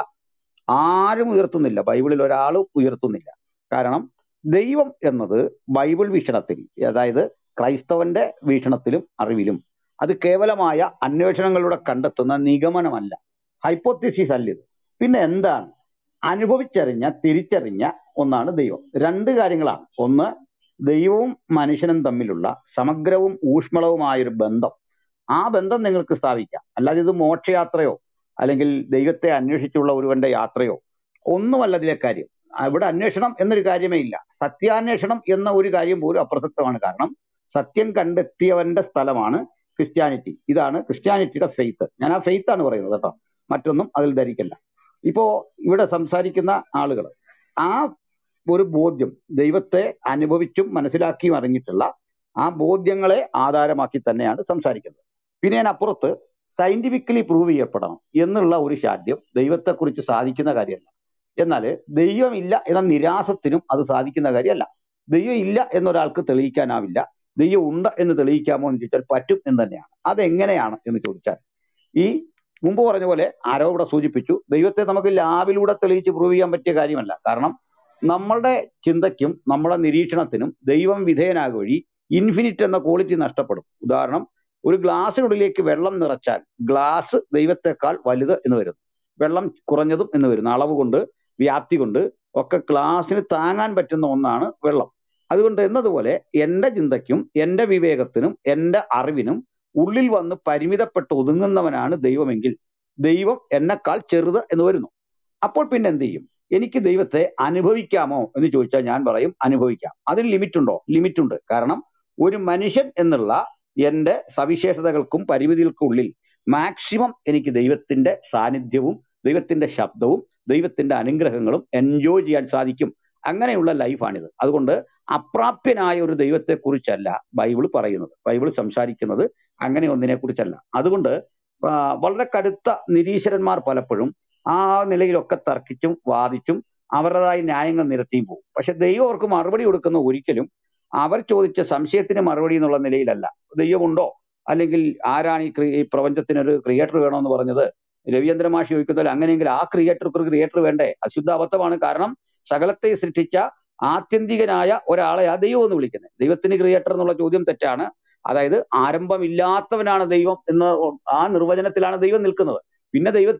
ആരും ഉയർത്തുന്നില്ല ബൈബിളിൽ ഒരാളും ഉയർത്തുന്നില്ല കാരണം ദൈവം എന്നത് ബൈബിൾ വീക്ഷണത്തിൽ അതായത് ക്രൈസ്തവന്റെ വീക്ഷണത്തിലും അറിവിലും അത് കേവലമായ അന്വേഷണങ്ങളിലൂടെ കണ്ടെത്തുന്ന നിഗമനമല്ല ഹൈപ്പോത്തിസിസ് അല്ല ഇത് പിന്നെ എന്താണ് അനുഭവിച്ചറിഞ്ഞ തിരിച്ചറിഞ്ഞ ഒന്നാണ് ദൈവം രണ്ട് കാര്യങ്ങളാണ് ഒന്ന് ദൈവവും മനുഷ്യനും തമ്മിലുള്ള സമഗ്രവും ഊഷ്മളവുമായൊരു ബന്ധം ആ ബന്ധം നിങ്ങൾക്ക് സ്ഥാപിക്കാം അല്ലാതെ ഇത് മോക്ഷയാത്രയോ അല്ലെങ്കിൽ ദൈവത്തെ അന്വേഷിച്ചുള്ള ഒരുവന്റെ യാത്രയോ ഒന്നുമല്ല ഇതിലെ കാര്യം ഇവിടെ അന്വേഷണം എന്നൊരു കാര്യമേ ഇല്ല സത്യാന്വേഷണം എന്ന ഒരു കാര്യം പോലും അപ്രസക്തമാണ് കാരണം സത്യം കണ്ടെത്തിയവന്റെ സ്ഥലമാണ് ക്രിസ്ത്യാനിറ്റി ഇതാണ് ക്രിസ്ത്യാനിറ്റിയുടെ ഫെയ്ത്ത് ഞാൻ ആ ഫെയ്ത്ത് ആണ് പറയുന്നത് കേട്ടോ മറ്റൊന്നും അതിൽ ധരിക്കല്ല ഇപ്പോ ഇവിടെ സംസാരിക്കുന്ന ആളുകൾ ആ ഒരു ബോധ്യം ദൈവത്തെ അനുഭവിച്ചും മനസ്സിലാക്കിയും അറിഞ്ഞിട്ടുള്ള ആ ബോധ്യങ്ങളെ ആധാരമാക്കി തന്നെയാണ് സംസാരിക്കുന്നത് പിന്നെ ഞാൻ അപ്പുറത്ത് സയന്റിഫിക്കലി പ്രൂവ് ചെയ്യപ്പെടണം എന്നുള്ള ഒരു ശാഠ്യം ദൈവത്തെക്കുറിച്ച് സാധിക്കുന്ന കാര്യമല്ല എന്നാൽ ദൈവമില്ല എന്ന നിരാസത്തിനും അത് സാധിക്കുന്ന കാര്യമല്ല ദൈവം ഇല്ല എന്നൊരാൾക്ക് തെളിയിക്കാനാവില്ല ദൈവം ഉണ്ട് എന്ന് തെളിയിക്കാമോ എന്ന് ചോദിച്ചാൽ പറ്റും എന്ന് തന്നെയാണ് അതെങ്ങനെയാണ് എന്ന് ചോദിച്ചാൽ ഈ മുമ്പ് പറഞ്ഞ പോലെ ആരോ ഇവിടെ സൂചിപ്പിച്ചു ദൈവത്തെ നമുക്ക് ലാബിലൂടെ തെളിയിച്ച് പ്രൂവ് ചെയ്യാൻ പറ്റിയ കാര്യമല്ല കാരണം നമ്മളുടെ ചിന്തയ്ക്കും നമ്മുടെ നിരീക്ഷണത്തിനും ദൈവം വിധേയനാകുക വഴി ഇൻഫിനിറ്റ് എന്ന ക്വാളിറ്റി നഷ്ടപ്പെടും ഉദാഹരണം ഒരു ഗ്ലാസ്സിനുള്ളിലേക്ക് വെള്ളം നിറച്ചാൽ ഗ്ലാസ് ദൈവത്തെക്കാൾ വലുത് എന്ന് വരുന്നു വെള്ളം കുറഞ്ഞതും എന്ന് വരുന്നു അളവ് കൊണ്ട് വ്യാപ്തി കൊണ്ട് ഒക്കെ ഗ്ലാസ്സിന് താങ്ങാൻ പറ്റുന്ന ഒന്നാണ് വെള്ളം അതുകൊണ്ട് എന്നതുപോലെ എന്റെ ചിന്തയ്ക്കും എന്റെ വിവേകത്തിനും എന്റെ അറിവിനും ഉള്ളിൽ വന്ന് പരിമിതപ്പെട്ട് ഒതുങ്ങുന്നവനാണ് ദൈവമെങ്കിൽ ദൈവം എന്നെക്കാൾ ചെറുത് എന്ന് വരുന്നു അപ്പോൾ പിന്നെ എന്ത് ചെയ്യും എനിക്ക് ദൈവത്തെ അനുഭവിക്കാമോ എന്ന് ചോദിച്ചാൽ ഞാൻ പറയും അനുഭവിക്കാം അതിന് ലിമിറ്റ് ഉണ്ടോ ലിമിറ്റ് ഉണ്ട് കാരണം ഒരു മനുഷ്യൻ എന്നുള്ള എന്റെ സവിശേഷതകൾക്കും പരിമിതികൾക്കും ഉള്ളിൽ മാക്സിമം എനിക്ക് ദൈവത്തിന്റെ സാന്നിധ്യവും ദൈവത്തിന്റെ ശബ്ദവും ദൈവത്തിന്റെ അനുഗ്രഹങ്ങളും എൻജോയ് ചെയ്യാൻ സാധിക്കും അങ്ങനെയുള്ള ലൈഫാണിത് അതുകൊണ്ട് അപ്രാപ്യനായ ഒരു ദൈവത്തെ കുറിച്ചല്ല ബൈബിൾ പറയുന്നത് ബൈബിൾ സംസാരിക്കുന്നത് അങ്ങനെ ഒന്നിനെ കുറിച്ചല്ല അതുകൊണ്ട് ആ, വളരെ കടുത്ത നിരീശ്വരന്മാർ പലപ്പോഴും ആ നിലയിലൊക്കെ തർക്കിച്ചും വാദിച്ചും അവരുടേതായ ന്യായങ്ങൾ നിരത്തിയും പോകും പക്ഷെ ദൈവം അവർക്ക് മറുപടി കൊടുക്കുന്ന ഒരിക്കലും അവർ ചോദിച്ച സംശയത്തിന് മറുപടി എന്നുള്ള നിലയിലല്ല ദൈവമുണ്ടോ അല്ലെങ്കിൽ ആരാണ് ഈ ക്രി- ഈ പ്രപഞ്ചത്തിന് ഒരു ക്രിയേറ്റർ വേണമെന്ന് പറഞ്ഞത് രവീന്ദ്ര മാഷി ചോദിക്കുന്നതിൽ അങ്ങനെയെങ്കിൽ ആ ക്രിയേറ്റർക്ക് ഒരു ക്രിയേറ്റർ വേണ്ടേ അശുദ്ധ അബദ്ധമാണ് കാരണം സകലത്തെ സൃഷ്ടിച്ച ആത്യന്തികനായ ഒരാളെ ആ ദൈവം എന്ന് വിളിക്കുന്നത് ദൈവത്തിന് ക്രിയേറ്റർ എന്നുള്ള ചോദ്യം തെറ്റാണ് അതായത് ആരംഭമില്ലാത്തവനാണ് ദൈവം എന്ന ആ നിർവചനത്തിലാണ് ദൈവം നിൽക്കുന്നത് പിന്നെ ദൈവത്തിന്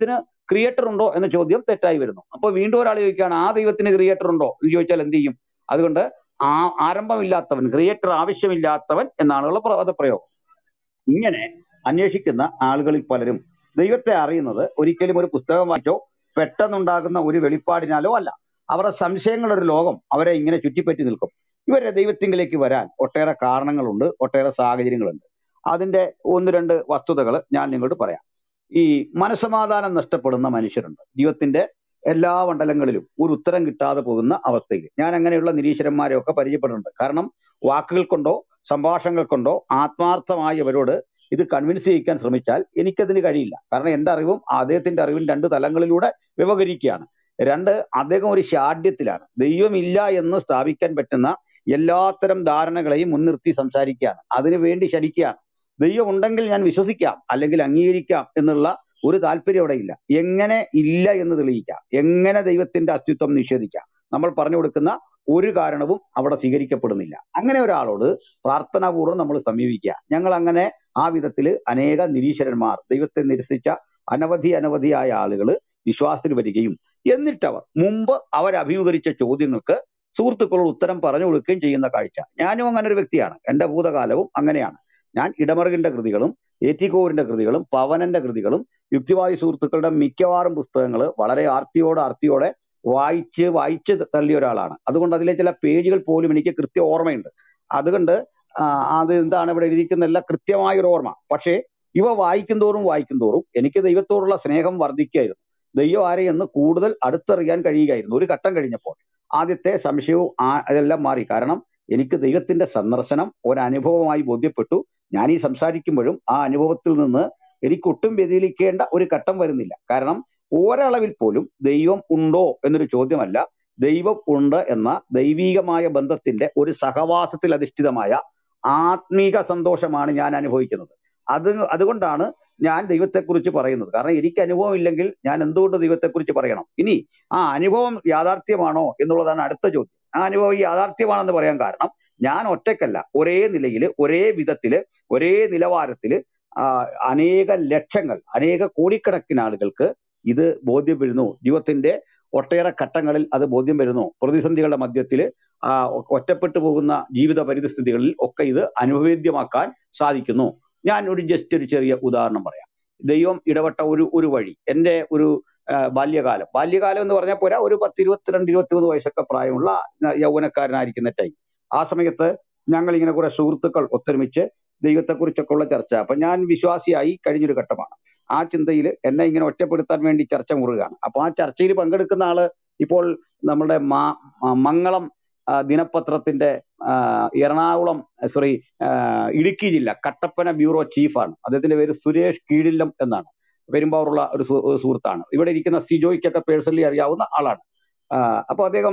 ക്രിയേറ്റർ ഉണ്ടോ എന്ന ചോദ്യം തെറ്റായി വരുന്നു അപ്പൊ വീണ്ടും ഒരാൾ ചോദിക്കുകയാണ് ആ ദൈവത്തിന് ക്രിയേറ്റർ ഉണ്ടോ എന്ന് ചോദിച്ചാൽ എന്ത് ചെയ്യും അതുകൊണ്ട് ആ ആരംഭമില്ലാത്തവൻ ക്രിയേറ്റർ ആവശ്യമില്ലാത്തവൻ എന്നാണുള്ള പദപ്രയോഗം ഇങ്ങനെ അന്വേഷിക്കുന്ന ആളുകളിൽ പലരും ദൈവത്തെ അറിയുന്നത് ഒരിക്കലും ഒരു പുസ്തകം വായിച്ചോ പെട്ടെന്നുണ്ടാകുന്ന ഒരു വെളിപ്പാടിനാലോ അല്ല അവരുടെ സംശയങ്ങളുടെ ഒരു ലോകം അവരെ ഇങ്ങനെ ചുറ്റിപ്പറ്റി നിൽക്കും ഇവരെ ദൈവത്തിങ്കിലേക്ക് വരാൻ ഒട്ടേറെ കാരണങ്ങളുണ്ട് ഒട്ടേറെ സാഹചര്യങ്ങളുണ്ട് അതിന്റെ ഒന്ന് രണ്ട് വസ്തുതകൾ ഞാൻ നിങ്ങളോട് പറയാം ഈ മനസമാധാനം നഷ്ടപ്പെടുന്ന മനുഷ്യരുണ്ട് ജീവിതത്തിന്റെ എല്ലാ മണ്ഡലങ്ങളിലും ഒരു ഉത്തരം കിട്ടാതെ പോകുന്ന അവസ്ഥയിൽ ഞാൻ അങ്ങനെയുള്ള നിരീശ്വരന്മാരെ ഒക്കെ പരിചയപ്പെട്ടിട്ടുണ്ട് കാരണം വാക്കുകൾ കൊണ്ടോ സംഭാഷണങ്ങൾ കൊണ്ടോ ആത്മാർത്ഥമായി അവരോട് ഇത് കൺവിൻസ് ചെയ്യിക്കാൻ ശ്രമിച്ചാൽ എനിക്കതിന് കഴിയില്ല കാരണം എന്റെ അറിവും അദ്ദേഹത്തിന്റെ അറിവും രണ്ട് തലങ്ങളിലൂടെ വ്യവഹരിക്കുകയാണ് രണ്ട് അദ്ദേഹം ഒരു ഷാഢ്യത്തിലാണ് ദൈവമില്ല എന്ന് സ്ഥാപിക്കാൻ പറ്റുന്ന എല്ലാത്തരം ധാരണകളെയും മുൻനിർത്തി സംസാരിക്കുകയാണ് അതിനു വേണ്ടി ശടിക്കുകയാണ് ദൈവം ഉണ്ടെങ്കിൽ ഞാൻ വിശ്വസിക്കാം അല്ലെങ്കിൽ അംഗീകരിക്കാം എന്നുള്ള ഒരു താല്പര്യം അവിടെ ഇല്ല എങ്ങനെ ഇല്ല എന്ന് തെളിയിക്കാം എങ്ങനെ ദൈവത്തിന്റെ അസ്തിത്വം നിഷേധിക്കാം നമ്മൾ പറഞ്ഞു കൊടുക്കുന്ന ഒരു കാരണവും അവിടെ സ്വീകരിക്കപ്പെടുന്നില്ല അങ്ങനെ ഒരാളോട് പ്രാർത്ഥനാപൂർവ്വം നമ്മൾ സമീപിക്കുക ഞങ്ങൾ അങ്ങനെ ആ വിധത്തിൽ അനേക നിരീശ്വരന്മാർ ദൈവത്തെ നിരസിച്ച അനവധി അനവധിയായ ആളുകൾ വിശ്വാസത്തിൽ വരികയും എന്നിട്ടവർ മുമ്പ് അവർ അഭിമുഖീകരിച്ച ചോദ്യങ്ങൾക്ക് സുഹൃത്തുക്കളോട് ഉത്തരം പറഞ്ഞു കൊടുക്കുകയും ചെയ്യുന്ന കാഴ്ച ഞാനും അങ്ങനെ ഒരു വ്യക്തിയാണ് എന്റെ ഭൂതകാലവും അങ്ങനെയാണ് ഞാൻ ഇടമറുകിന്റെ കൃതികളും ഏറ്റിക്കോവിന്റെ കൃതികളും പവനന്റെ കൃതികളും യുക്തിവാദി സുഹൃത്തുക്കളുടെ മിക്കവാറും പുസ്തകങ്ങൾ വളരെ ആർത്തിയോടെ ആർത്തിയോടെ വായിച്ച് വായിച്ച് തള്ളിയ ഒരാളാണ് അതുകൊണ്ട് അതിലെ ചില പേജുകൾ പോലും എനിക്ക് കൃത്യ ഓർമ്മയുണ്ട് അതുകൊണ്ട് ആ, അത് എന്താണ് ഇവിടെ എഴുതിയിരിക്കുന്നതല്ല കൃത്യമായ ഒരു ഓർമ്മ പക്ഷേ ഇവ വായിക്കും തോറും വായിക്കും തോറും എനിക്ക് ദൈവത്തോടുള്ള സ്നേഹം വർദ്ധിക്കുകയായിരുന്നു ദൈവം ആരെയെന്ന് കൂടുതൽ അടുത്തറിയാൻ കഴിയുകയായിരുന്നു ഒരു ഘട്ടം കഴിഞ്ഞപ്പോൾ ആദ്യത്തെ സംശയവും ആ അതെല്ലാം മാറി കാരണം എനിക്ക് ദൈവത്തിന്റെ സന്ദർശനം ഒരനുഭവമായി ബോധ്യപ്പെട്ടു ഞാൻ ഈ സംസാരിക്കുമ്പോഴും ആ അനുഭവത്തിൽ നിന്ന് എനിക്ക് ഒട്ടും വ്യതിചലിക്കേണ്ട ഒരു ഘട്ടം വരുന്നില്ല കാരണം ഒരളവിൽ പോലും ദൈവം ഉണ്ടോ എന്നൊരു ചോദ്യമല്ല ദൈവം ഉണ്ട് എന്ന ദൈവീകമായ ബന്ധത്തിന്റെ ഒരു സഹവാസത്തിൽ അധിഷ്ഠിതമായ ആത്മീക സന്തോഷമാണ് ഞാൻ അനുഭവിക്കുന്നത് അത് അതുകൊണ്ടാണ് ഞാൻ ദൈവത്തെക്കുറിച്ച് പറയുന്നത് കാരണം എനിക്ക് അനുഭവം ഇല്ലെങ്കിൽ ഞാൻ എന്തുകൊണ്ട് ദൈവത്തെക്കുറിച്ച് പറയണം ഇനി ആ അനുഭവം യാഥാർത്ഥ്യമാണോ എന്നുള്ളതാണ് അടുത്ത ചോദ്യം ആ അനുഭവം യാഥാർത്ഥ്യമാണെന്ന് പറയാൻ കാരണം ഞാൻ ഒറ്റയ്ക്കല്ല ഒരേ നിലയിൽ ഒരേ വിധത്തില് ഒരേ നിലവാരത്തില് ആ, അനേക ലക്ഷങ്ങൾ അനേക കോടിക്കണക്കിന് ആളുകൾക്ക് ഇത് ബോധ്യം വരുന്നു ജീവിതത്തിന്റെ ഒട്ടേറെ ഘട്ടങ്ങളിൽ അത് ബോധ്യം വരുന്നു പ്രതിസന്ധികളുടെ മധ്യത്തിൽ ആ ഒ- ഒറ്റപ്പെട്ടു പോകുന്ന ജീവിത പരിതസ്ഥിതികളിൽ ഒക്കെ ഇത് അനുഭവേദ്യമാക്കാൻ സാധിക്കുന്നു ഞാൻ ഒരു ജസ്റ്റ് ഒരു ചെറിയ ഉദാഹരണം പറയാം ദൈവം ഇടപെട്ട ഒരു ഒരു വഴി എൻ്റെ ഒരു ആ, ബാല്യകാലം ബാല്യകാലം എന്ന് പറഞ്ഞാൽ പോരാ ഒരു പത്ത് ഇരുപത്തിരണ്ട് ഇരുപത്തിമൂന്ന് വയസ്സൊക്കെ പ്രായമുള്ള ആ, യൗവനക്കാരനായിരിക്കുന്ന ടൈം ആ സമയത്ത് ഞങ്ങൾ ഇങ്ങനെ കുറെ സുഹൃത്തുക്കൾ ഒത്തൊരുമിച്ച് ദൈവത്തെക്കുറിച്ചൊക്കെ ഉള്ള ചർച്ച അപ്പൊ ഞാൻ വിശ്വാസിയായി കഴിഞ്ഞൊരു ഘട്ടമാണ് ആ ചിന്തയിൽ എന്നെ ഇങ്ങനെ ഒറ്റപ്പെടുത്താൻ വേണ്ടി ചർച്ച മുറുകയാണ് അപ്പൊ ആ ചർച്ചയിൽ പങ്കെടുക്കുന്ന ആള് ഇപ്പോൾ നമ്മുടെ മാ- ആ, മംഗളം ആ, ദിനപത്രത്തിന്റെ ആ, എറണാകുളം സോറി ഇടുക്കി ജില്ല കട്ടപ്പന ബ്യൂറോ ചീഫാണ് അദ്ദേഹത്തിന്റെ പേര് സുരേഷ് കീഴില്ലം എന്നാണ് പെരുമ്പാവൂറുള്ള ഒരു സു- ഒരു സുഹൃത്താണ് ഇവിടെ ഇരിക്കുന്ന സിജോയ്ക്കൊക്കെ പേഴ്സണലി അറിയാവുന്ന ആളാണ് ആഹ് അപ്പൊ അദ്ദേഹം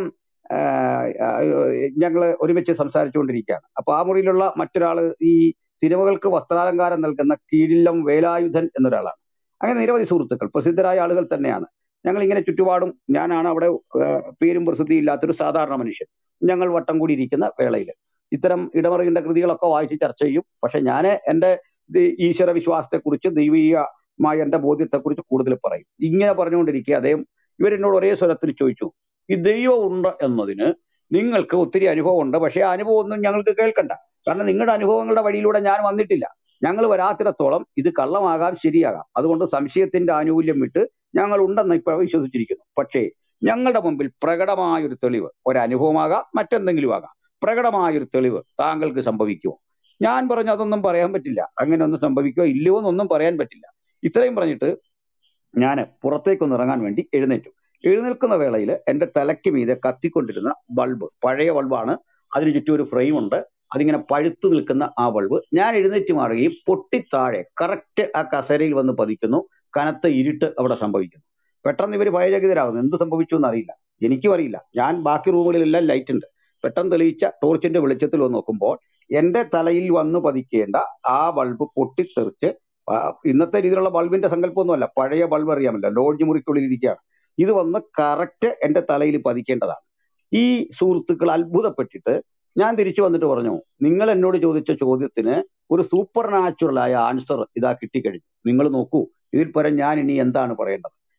ഞങ്ങൾ ഒരുമിച്ച് സംസാരിച്ചുകൊണ്ടിരിക്കുകയാണ് അപ്പൊ ആ മുറിയിലുള്ള മറ്റൊരാള് ഈ സിനിമകൾക്ക് വസ്ത്രാലങ്കാരം നൽകുന്ന കീഴില്ലം വേലായുധൻ എന്നൊരാളാണ് അങ്ങനെ നിരവധി സുഹൃത്തുക്കൾ പ്രസിദ്ധരായ ആളുകൾ തന്നെയാണ് ഞങ്ങൾ ഇങ്ങനെ ചുറ്റുപാടും ഞാനാണ് അവിടെ ആഹ് പേരും പ്രസിദ്ധിയും ഇല്ലാത്തൊരു സാധാരണ മനുഷ്യൻ ഞങ്ങൾ വട്ടം കൂടി ഇരിക്കുന്ന വേളയിൽ ഇത്തരം ഇടമറിയേണ്ട കൃതികളൊക്കെ വായിച്ച് ചർച്ച ചെയ്യും പക്ഷെ ഞാൻ എൻ്റെ ദി- ഈശ്വര വിശ്വാസത്തെക്കുറിച്ച് ദൈവീയമായ എൻ്റെ ബോധ്യത്തെക്കുറിച്ച് കൂടുതൽ പറയും ഇങ്ങനെ പറഞ്ഞുകൊണ്ടിരിക്കുക അദ്ദേഹം ഇവരെന്നോട് ഒരേ സ്വരത്തിൽ ചോദിച്ചു ഈ ദൈവം ഉണ്ട് എന്നതിന് നിങ്ങൾക്ക് ഒത്തിരി അനുഭവം ഉണ്ട് പക്ഷേ ആ അനുഭവം ഒന്നും ഞങ്ങൾക്ക് കേൾക്കണ്ട കാരണം നിങ്ങളുടെ അനുഭവങ്ങളുടെ വഴിയിലൂടെ ഞാൻ വന്നിട്ടില്ല ഞങ്ങൾ വരാത്തിടത്തോളം ഇത് കള്ളമാകാം ശരിയാകാം അതുകൊണ്ട് സംശയത്തിന്റെ ആനുകൂല്യം വിട്ട് ഞങ്ങൾ ഉണ്ടെന്ന് ഇപ്പോൾ വിശ്വസിച്ചിരിക്കുന്നു പക്ഷേ ഞങ്ങളുടെ മുമ്പിൽ പ്രകടമായൊരു തെളിവ് ഒരനുഭവമാകാം മറ്റെന്തെങ്കിലും ആകാം പ്രകടമായൊരു തെളിവ് താങ്കൾക്ക് സംഭവിക്കുമോ ഞാൻ പറഞ്ഞു അതൊന്നും പറയാൻ പറ്റില്ല അങ്ങനെ ഒന്നും സംഭവിക്കുമോ ഇല്ലയോ എന്നൊന്നും പറയാൻ പറ്റില്ല ഇത്രയും പറഞ്ഞിട്ട് ഞാൻ പുറത്തേക്കൊന്ന് ഇറങ്ങാൻ വേണ്ടി എഴുന്നേറ്റു എഴുന്നേൽക്കുന്ന വേളയിൽ എന്റെ തലയ്ക്ക് മീതെ കത്തിക്കൊണ്ടിരുന്ന ബൾബ് പഴയ ബൾബാണ് അതിന് ചുറ്റും ഒരു ഫ്രെയിം ഉണ്ട് അതിങ്ങനെ പഴുത്തു നിൽക്കുന്ന ആ ബൾബ് ഞാൻ എഴുന്നേറ്റ് മാറുകയും പൊട്ടിത്താഴെ കറക്റ്റ് ആ കസേരയിൽ വന്ന് പതിക്കുന്നു കനത്ത ഇരുട്ട് അവിടെ സംഭവിക്കുന്നു പെട്ടെന്ന് ഇവർ ഭയചകിതരാകുന്നു എന്ത് സംഭവിച്ചു എന്ന് അറിയില്ല എനിക്കും അറിയില്ല ഞാൻ ബാക്കി റൂമുകളിലെല്ലാം ലൈറ്റ് ഉണ്ട് പെട്ടെന്ന് തെളിയിച്ച ടോർച്ചിന്റെ വെളിച്ചത്തിൽ വന്ന് നോക്കുമ്പോൾ എന്റെ തലയിൽ വന്ന് പതിക്കേണ്ട ആ ബൾബ് പൊട്ടിത്തെറിച്ച് ആ, ഇന്നത്തെ രീതിയിലുള്ള ബൾബിന്റെ സങ്കല്പമൊന്നുമല്ല പഴയ ബൾബ് അറിയാമല്ലോ ലോഡ്ജ് മുറിക്കുള്ളിൽ ഇരിക്കുകയാണ് ഇത് വന്ന് കറക്റ്റ് എന്റെ തലയിൽ പതിക്കേണ്ടതാണ് ഈ സുഹൃത്തുക്കൾ അത്ഭുതപ്പെട്ടിട്ട് ഞാൻ തിരിച്ചു വന്നിട്ട് പറഞ്ഞു നിങ്ങൾ എന്നോട് ചോദിച്ച ചോദ്യത്തിന് ഒരു സൂപ്പർ നാച്ചുറൽ ആയ ആൻസർ ഇതാ കിട്ടിക്കഴിഞ്ഞു നിങ്ങൾ നോക്കൂ ഇതിൽ പരം ഞാൻ ഇനി എന്താണ് പറയേണ്ടത്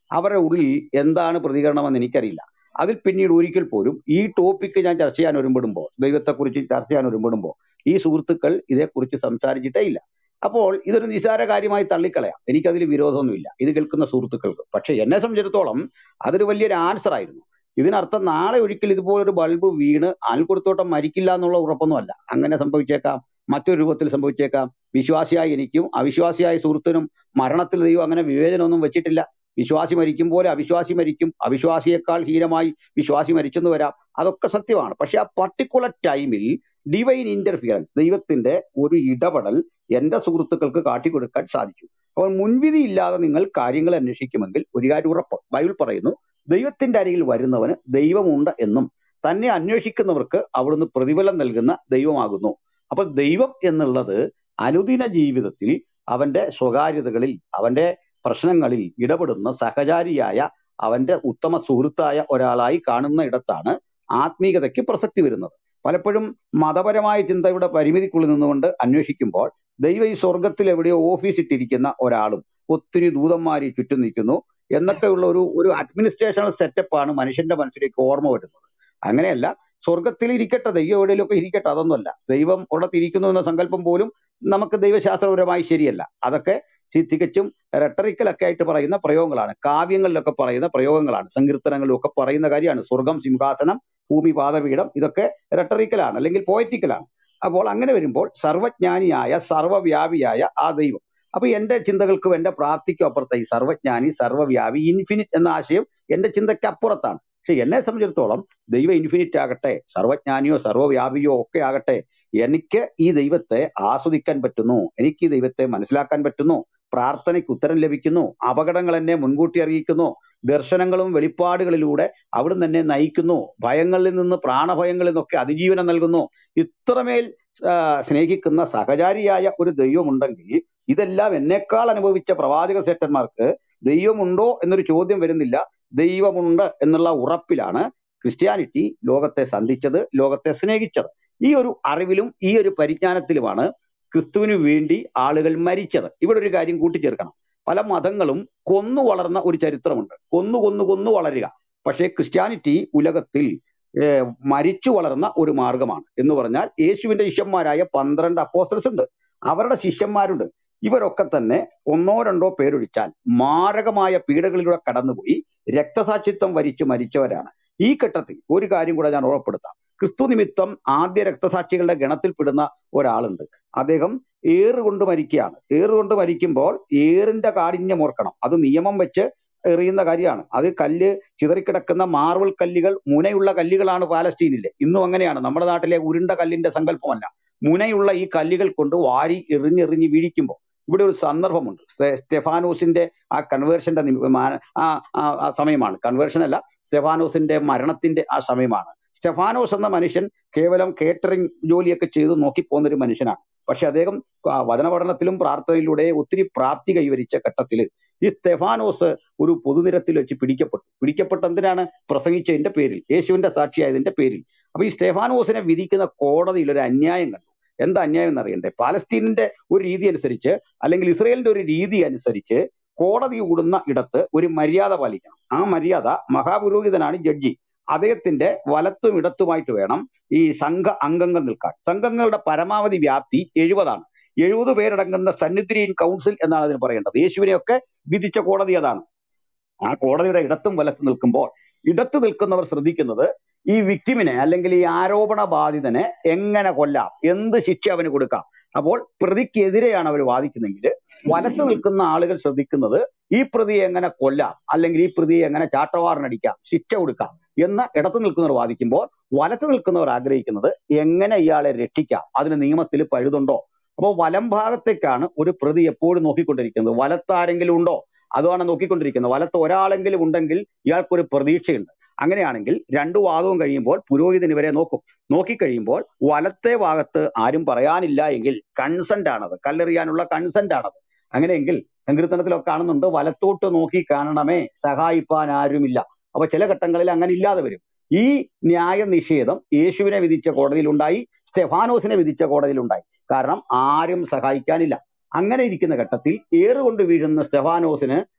അവരുടെ ഉള്ളിൽ എന്താണ് പ്രതികരണമെന്ന് എനിക്കറിയില്ല അതിൽ പിന്നീട് ഒരിക്കൽ പോലും ഈ ടോപ്പിക്ക് ഞാൻ ചർച്ച ചെയ്യാൻ ഒരുമ്പെടുമ്പോൾ ദൈവത്തെക്കുറിച്ച് ചർച്ച ചെയ്യാൻ ഒരുമ്പെടുമ്പോൾ ഈ സുഹൃത്തുക്കൾ ഇതേക്കുറിച്ച് സംസാരിച്ചിട്ടേ ഇല്ല അപ്പോൾ ഇതൊരു നിസ്സാര കാര്യമായി തള്ളിക്കളയാം എനിക്കതിൽ വിരോധമൊന്നുമില്ല ഇത് കേൾക്കുന്ന സുഹൃത്തുക്കൾക്ക് പക്ഷെ എന്നെ സംബന്ധിച്ചിടത്തോളം അതൊരു വലിയൊരു ആൻസർ ആയിരുന്നു ഇതിനർത്ഥം നാളെ ഒരിക്കൽ ഇതുപോലൊരു ബൾബ് വീണ് ആൽക്കുടത്തോട്ടം മരിക്കില്ല എന്നുള്ള ഉറപ്പൊന്നുമല്ല അങ്ങനെ സംഭവിച്ചേക്കാം മറ്റൊരു രൂപത്തിൽ സംഭവിച്ചേക്കാം വിശ്വാസിയായ എനിക്കും അവിശ്വാസിയായ സുഹൃത്തിനും മരണത്തിൽ ദൈവം അങ്ങനെ വിവേചനമൊന്നും വെച്ചിട്ടില്ല വിശ്വാസി മരിക്കും പോലെ അവിശ്വാസി മരിക്കും അവിശ്വാസിയേക്കാൾ ഹീനമായി വിശ്വാസി മരിച്ചെന്ന് വരാം അതൊക്കെ സത്യമാണ് പക്ഷെ ആ പർട്ടിക്കുലർ ടൈമിൽ ഡിവൈൻ ഇന്റർഫിയറൻസ് ദൈവത്തിന്റെ ഒരു ഇടപെടൽ എന്റെ സുഹൃത്തുക്കൾക്ക് കാട്ടിക്കൊടുക്കാൻ സാധിച്ചു അപ്പോൾ മുൻവിധി ഇല്ലാതെ നിങ്ങൾ കാര്യങ്ങൾ അന്വേഷിക്കുമെങ്കിൽ ഒരു കാര്യം ഉറപ്പ് ബൈബിൾ പറയുന്നു ദൈവത്തിന്റെ അരികിൽ വരുന്നവന് ദൈവമുണ്ട് എന്നും തന്നെ അന്വേഷിക്കുന്നവർക്ക് അവിടുന്ന് പ്രതിഫലം നൽകുന്ന ദൈവമാകുന്നു അപ്പൊ ദൈവം എന്നുള്ളത് അനുദിന ജീവിതത്തിൽ അവന്റെ സ്വകാര്യതകളിൽ അവന്റെ പ്രശ്നങ്ങളിൽ ഇടപെടുന്ന സഹചാരിയായ അവന്റെ ഉത്തമ സുഹൃത്തായ ഒരാളായി കാണുന്ന ഇടത്താണ് ആത്മീയതയ്ക്ക് പ്രസക്തി വരുന്നത് പലപ്പോഴും മതപരമായ ചിന്തയുടെ പരിമിതിക്കുള്ളിൽ നിന്നുകൊണ്ട് അന്വേഷിക്കുമ്പോൾ ദൈവം ഈ സ്വർഗത്തിൽ എവിടെയോ ഓഫീസ് ഇട്ടിരിക്കുന്ന ഒരാളും ഒത്തിരി ദൂതന്മാരി ചുറ്റും നിൽക്കുന്നു എന്നൊക്കെയുള്ള ഒരു ഒരു അഡ്മിനിസ്ട്രേഷണൽ സെറ്റപ്പാണ് മനുഷ്യന്റെ മനസ്സിലേക്ക് ഓർമ്മ വരുന്നത് അങ്ങനെയല്ല സ്വർഗത്തിൽ ഇരിക്കട്ടെ ദൈവം എവിടെയെങ്കിലുമൊക്കെ ഇരിക്കട്ടെ അതൊന്നുമല്ല ദൈവം അവിടെ ഇരിക്കുന്നു എന്ന സങ്കല്പം പോലും നമുക്ക് ദൈവശാസ്ത്രപരമായി ശരിയല്ല അതൊക്കെ ചി- തികച്ചും റെട്ടറിക്കലൊക്കെ ആയിട്ട് പറയുന്ന പ്രയോഗങ്ങളാണ് കാവ്യങ്ങളിലൊക്കെ പറയുന്ന പ്രയോഗങ്ങളാണ് സങ്കീർത്തനങ്ങളിലൊക്കെ പറയുന്ന കാര്യമാണ് സ്വർഗം സിംഹാസനം ഭൂമി പാദപീഠം ഇതൊക്കെ റെട്ടറിക്കലാണ് അല്ലെങ്കിൽ പോയറ്റിക്കലാണ് അപ്പോൾ അങ്ങനെ വരുമ്പോൾ സർവജ്ഞാനിയായ സർവ്വവ്യാപിയായ ആ ദൈവം അപ്പൊ എന്റെ ചിന്തകൾക്കും എന്റെ പ്രാപ്തിക്കും അപ്പുറത്തെ ഈ സർവജ്ഞാനി സർവ്വവ്യാപി ഇൻഫിനിറ്റ് എന്ന ആശയം എന്റെ ചിന്തയ്ക്ക് അപ്പുറത്താണ് പക്ഷെ എന്നെ സംബന്ധിച്ചിടത്തോളം ദൈവം ഇൻഫിനിറ്റ് ആകട്ടെ സർവജ്ഞാനിയോ സർവ്വവ്യാപിയോ ഒക്കെ ആകട്ടെ എനിക്ക് ഈ ദൈവത്തെ ആസ്വദിക്കാൻ പറ്റുന്നു എനിക്ക് ഈ ദൈവത്തെ മനസ്സിലാക്കാൻ പറ്റുന്നു പ്രാർത്ഥനയ്ക്ക് ഉത്തരം ലഭിക്കുന്നു അപകടങ്ങൾ എന്നെ മുൻകൂട്ടി അറിയിക്കുന്നു ദർശനങ്ങളും വെളിപ്പാടുകളിലൂടെ അവിടുന്ന് എന്നെ നയിക്കുന്നു ഭയങ്ങളിൽ നിന്ന് പ്രാണഭയങ്ങളിൽ നിന്നൊക്കെ അതിജീവനം നൽകുന്നു ഇത്രമേൽ ആ, സ്നേഹിക്കുന്ന സഹചാരിയായ ഒരു ദൈവമുണ്ടെങ്കിൽ ഇതെല്ലാം എന്നേക്കാൾ അനുഭവിച്ച പ്രവാചക ശ്രേഷ്ഠന്മാർക്ക് ദൈവമുണ്ടോ എന്നൊരു ചോദ്യം വരുന്നില്ല ദൈവമുണ്ട് എന്നുള്ള ഉറപ്പിലാണ് ക്രിസ്ത്യാനിറ്റി ലോകത്തെ സന്ധിച്ചത് ലോകത്തെ സ്നേഹിച്ചത് ഈ ഒരു അറിവിലും ഈ ഒരു പരിജ്ഞാനത്തിലുമാണ് ക്രിസ്തുവിന് വേണ്ടി ആളുകൾ മരിച്ചത് ഇവിടെ ഒരു കാര്യം കൂട്ടിച്ചേർക്കണം പല മതങ്ങളും കൊന്നു വളർന്ന ഒരു ചരിത്രമുണ്ട് കൊന്നു കൊന്നു കൊന്നു വളരുക പക്ഷേ ക്രിസ്ത്യാനിറ്റി ഉലകത്തിൽ ഏർ, മരിച്ചു വളർന്ന ഒരു മാർഗമാണ് എന്ന് പറഞ്ഞാൽ യേശുവിന്റെ ശിഷ്യന്മാരായ പന്ത്രണ്ട് അപ്പോസ്റ്റൽസ് ഉണ്ട് അവരുടെ ശിഷ്യന്മാരുണ്ട് ഇവരൊക്കെ തന്നെ ഒന്നോ രണ്ടോ പേരൊഴിച്ചാൽ മാരകമായ പീഡകളിലൂടെ കടന്നുപോയി രക്തസാക്ഷിത്വം വരിച്ചു മരിച്ചവരാണ് ഈ ഘട്ടത്തിൽ ഒരു കാര്യം കൂടെ ഞാൻ ഉറപ്പെടുത്താം ക്രിസ്തു നിമിത്തം ആദ്യ രക്തസാക്ഷികളുടെ ഗണത്തിൽപ്പെടുന്ന ഒരാളുണ്ട് അദ്ദേഹം ഏറ് കൊണ്ട് മരിക്കുകയാണ് ഏറ് കൊണ്ട് മരിക്കുമ്പോൾ ഏറിന്റെ കാഠിന്യം ഓർക്കണം അത് നിയമം വെച്ച് എറിയുന്ന കാര്യമാണ് അത് കല്ല് ചിതറിക്കിടക്കുന്ന മാർബിൾ കല്ലുകൾ മുനയുള്ള കല്ലുകളാണ് പാലസ്തീനിലെ ഇന്നും അങ്ങനെയാണ് നമ്മുടെ നാട്ടിലെ ഉരുണ്ട കല്ലിന്റെ സങ്കല്പമല്ല മുനയുള്ള ഈ കല്ലുകൾ കൊണ്ട് വാരി എറിഞ്ഞെറിഞ്ഞ് വീഴിക്കുമ്പോൾ ഇവിടെ ഒരു സന്ദർഭമുണ്ട് സ്തെ- സ്റ്റെഫാനോസിന്റെ ആ കൺവേർഷന്റെ നിമി- മാ- ആ ആ- ആ സമയമാണ് കൺവേർഷൻ അല്ല സ്റ്റെഫാനോസിന്റെ മരണത്തിന്റെ ആ സമയമാണ് സ്റ്റെഫാനോസ് എന്ന മനുഷ്യൻ കേവലം കേറ്ററിംഗ് ജോലിയൊക്കെ ചെയ്ത് നോക്കിപ്പോകുന്ന ഒരു മനുഷ്യനാണ് പക്ഷെ അദ്ദേഹം ആ വചന പഠനത്തിലും പ്രാർത്ഥനയിലൂടെ ഒത്തിരി പ്രാപ്തി കൈവരിച്ച ഘട്ടത്തിൽ ഈ സ്റ്റെഫാനോസ് ഒരു പൊതുനിരത്തിൽ വെച്ച് പിടിക്കപ്പെട്ടു പിടിക്കപ്പെട്ട എന്തിനാണ് പ്രസംഗിച്ചതിന്റെ പേരിൽ യേശുവിന്റെ സാക്ഷിയായതിന്റെ പേരിൽ അപ്പൊ ഈ സ്റ്റെഫാനോസിനെ വിധിക്കുന്ന കോടതിയിൽ ഒരു അന്യായം കണ്ടു എന്താ അന്യായം എന്നറിയണ്ടേ പാലസ്തീനിന്റെ ഒരു രീതി അനുസരിച്ച് അല്ലെങ്കിൽ ഇസ്രയേലിന്റെ ഒരു രീതി അനുസരിച്ച് കോടതി കൂടുന്ന ഇടത്ത് ഒരു മര്യാദ പാലിക്കണം ആ മര്യാദ മഹാപുരോഹിതനാണ് ജഡ്ജി അദ്ദേഹത്തിന്റെ വലത്തും ഇടത്തുമായിട്ട് വേണം ഈ സംഘ അംഗങ്ങൾ നിൽക്കാൻ സംഘങ്ങളുടെ പരമാവധി വ്യാപ്തി എഴുപതാണ് എഴുപത് പേരടങ്ങുന്ന സന്നിധിരീൻ കൗൺസിൽ എന്നാണ് അതിന് പറയേണ്ടത് യേശുവിനെയൊക്കെ വിധിച്ച കോടതി അതാണ് ആ കോടതിയുടെ ഇടത്തും വലത്തും നിൽക്കുമ്പോൾ ഇടത്ത് നിൽക്കുന്നവർ ശ്രദ്ധിക്കുന്നത് ഈ വിക്ടിമിനെ അല്ലെങ്കിൽ ഈ ആരോപണ ബാധിതനെ എങ്ങനെ കൊല്ലാം എന്ത് ശിക്ഷ അവന് കൊടുക്കാം അപ്പോൾ പ്രതിക്കെതിരെയാണ് അവർ വാദിക്കുന്നെങ്കിൽ വലത്ത് നിൽക്കുന്ന ആളുകൾ ശ്രദ്ധിക്കുന്നത് ഈ പ്രതിയെ എങ്ങനെ കൊല്ലാം അല്ലെങ്കിൽ ഈ പ്രതിയെ എങ്ങനെ ചാട്ടവാറിനടിക്കാം ശിക്ഷ കൊടുക്കാം എന്ന് ഇടത്ത് നിൽക്കുന്നവർ വാദിക്കുമ്പോൾ വലത്ത് നിൽക്കുന്നവർ ആഗ്രഹിക്കുന്നത് എങ്ങനെ ഇയാളെ രക്ഷിക്കാം അതിന് നിയമത്തിൽ പഴുതുണ്ടോ അപ്പോൾ വലം ഭാഗത്തേക്കാണ് ഒരു പ്രതി എപ്പോഴും നോക്കിക്കൊണ്ടിരിക്കുന്നത് വലത്ത് ആരെങ്കിലും ഉണ്ടോ അതാണ് നോക്കിക്കൊണ്ടിരിക്കുന്നത് വലത്ത് ഒരാളെങ്കിലും ഉണ്ടെങ്കിൽ ഇയാൾക്കൊരു പ്രതീക്ഷയുണ്ട് അങ്ങനെയാണെങ്കിൽ രണ്ടു വാദവും കഴിയുമ്പോൾ പുരോഹിതൻ ഇവരെ നോക്കും നോക്കിക്കഴിയുമ്പോൾ വലത്തെ ഭാഗത്ത് ആരും പറയാനില്ല എങ്കിൽ കൺസെന്റ് ആണത് കല്ലെറിയാനുള്ള കൺസെന്റ് ആണത് അങ്ങനെയെങ്കിൽ സങ്കീർത്തനത്തിലൊക്കെ കാണുന്നുണ്ട് വലത്തോട്ട് നോക്കി കാണണമേ സഹായിപ്പാൻ ആരുമില്ല അപ്പൊ ചില ഘട്ടങ്ങളിൽ അങ്ങനെ ഇല്ലാതെ വരും ഈ ന്യായ നിഷേധം യേശുവിനെ വിധിച്ച കോടതിയിലുണ്ടായി സ്റ്റെഫാനോസിനെ വിധിച്ച കോടതിയിലുണ്ടായി കാരണം ആരും സഹായിക്കാനില്ല അങ്ങനെ ഇരിക്കുന്ന ഘട്ടത്തിൽ ഏറുകൊണ്ട് വീഴുന്ന സ്റ്റെഫാനോസിന്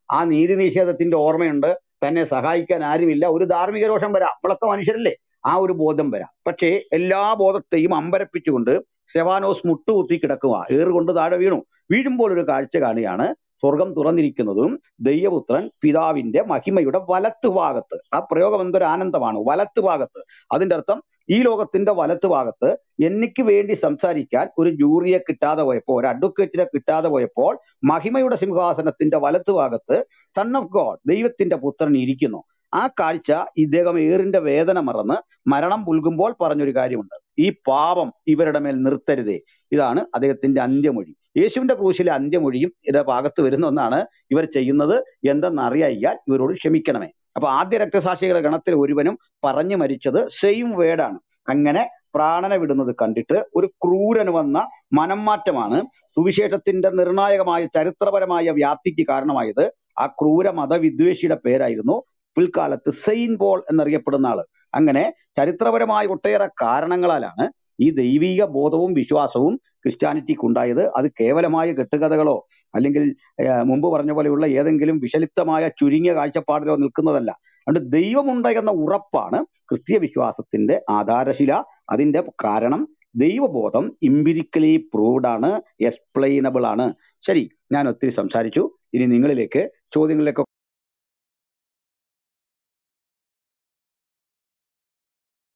ആ നീതി നിഷേധത്തിന്റെ ഓർമ്മയുണ്ട് തന്നെ സഹായിക്കാൻ ആരുമില്ല ഒരു ധാർമ്മിക രോഷം വരാം നമ്മളൊക്കെ മനുഷ്യരല്ലേ ആ ഒരു ബോധം വരാം പക്ഷേ എല്ലാ ബോധത്തെയും അമ്പരപ്പിച്ചുകൊണ്ട് സെവാനോസ് മുട്ടുകുത്തി കിടക്കുക ഏറുകൊണ്ട് താഴെ വീണു വീഴുമ്പോൾ ഒരു കാഴ്ച കാണുകയാണ് സ്വർഗം തുറന്നിരിക്കുന്നതും ദൈവപുത്രൻ പിതാവിന്റെ മഹിമയുടെ വലത്ത് ഭാഗത്ത് ആ പ്രയോഗം എന്തൊരു ആനന്ദമാണ് വലത്ത് ഭാഗത്ത് അതിന്റെ അർത്ഥം ഈ ലോകത്തിന്റെ വലത്ത് ഭാഗത്ത് എനിക്ക് വേണ്ടി സംസാരിക്കാൻ ഒരു ജൂറിയെ കിട്ടാതെ പോയപ്പോൾ ഒരു അഡ്വക്കേറ്റിനെ കിട്ടാതെ പോയപ്പോൾ മഹിമയുടെ സിംഹാസനത്തിന്റെ വലത്ത് ഭാഗത്ത് സൺ ഓഫ് ഗോഡ് ദൈവത്തിന്റെ പുത്രൻ ഇരിക്കുന്നു ആ കാഴ്ച ഇദ്ദേഹം ഏറിന്റെ വേദന മറന്ന് മരണം പുൽകുമ്പോൾ പറഞ്ഞൊരു കാര്യമുണ്ട് ഈ പാപം ഇവരുടെ മേൽ നിർത്തരുതേ ഇതാണ് അദ്ദേഹത്തിന്റെ അന്ത്യമൊഴി യേശുവിന്റെ ക്രൂശിലെ അന്ത്യമൊഴിയും ഇതിന്റെ ഭാഗത്ത് വരുന്ന ഒന്നാണ് ഇവർ ചെയ്യുന്നത് എന്തെന്നറിയാൽ ഇവരോട് ക്ഷമിക്കണമേ അപ്പൊ ആദ്യ രക്തസാക്ഷികളുടെ ഗണത്തിൽ ഒരുവനും പറഞ്ഞു മരിച്ചത് സെയിം വേർഡാണ് അങ്ങനെ പ്രാണനെ വിടുന്നത് കണ്ടിട്ട് ഒരു ക്രൂരന് വന്ന മനംമാറ്റമാണ് സുവിശേഷത്തിന്റെ നിർണായകമായ ചരിത്രപരമായ വ്യാപ്തിക്ക് കാരണമായത് ആ ക്രൂര മതവിദ്വേഷിയുടെ പേരായിരുന്നു പിൽക്കാലത്ത് സെയിൻ പോൾ എന്നറിയപ്പെടുന്ന ആള് അങ്ങനെ ചരിത്രപരമായ ഒട്ടേറെ കാരണങ്ങളാലാണ് ഈ ദൈവിക ബോധവും വിശ്വാസവും ക്രിസ്ത്യാനിറ്റിക്ക് ഉണ്ടായത് അത് കേവലമായ കെട്ടുകഥകളോ അല്ലെങ്കിൽ ഏർ മുമ്പ് പറഞ്ഞ പോലെയുള്ള ഏതെങ്കിലും വിഷലിപ്തമായ ചുരുങ്ങിയ കാഴ്ചപ്പാടിലോ നിൽക്കുന്നതല്ല അതുകൊണ്ട് ദൈവമുണ്ട് എന്ന ഉറപ്പാണ് ക്രിസ്തീയ വിശ്വാസത്തിന്റെ ആധാരശില അതിന്റെ കാരണം ദൈവബോധം ഇമ്പിരിക്കലി പ്രൂവ്ഡ് ആണ് എക്സ്പ്ലെയിനബിൾ ആണ് ശരി ഞാൻ ഒത്തിരി സംസാരിച്ചു ഇനി നിങ്ങളിലേക്ക് ചോദ്യങ്ങളിലേക്ക്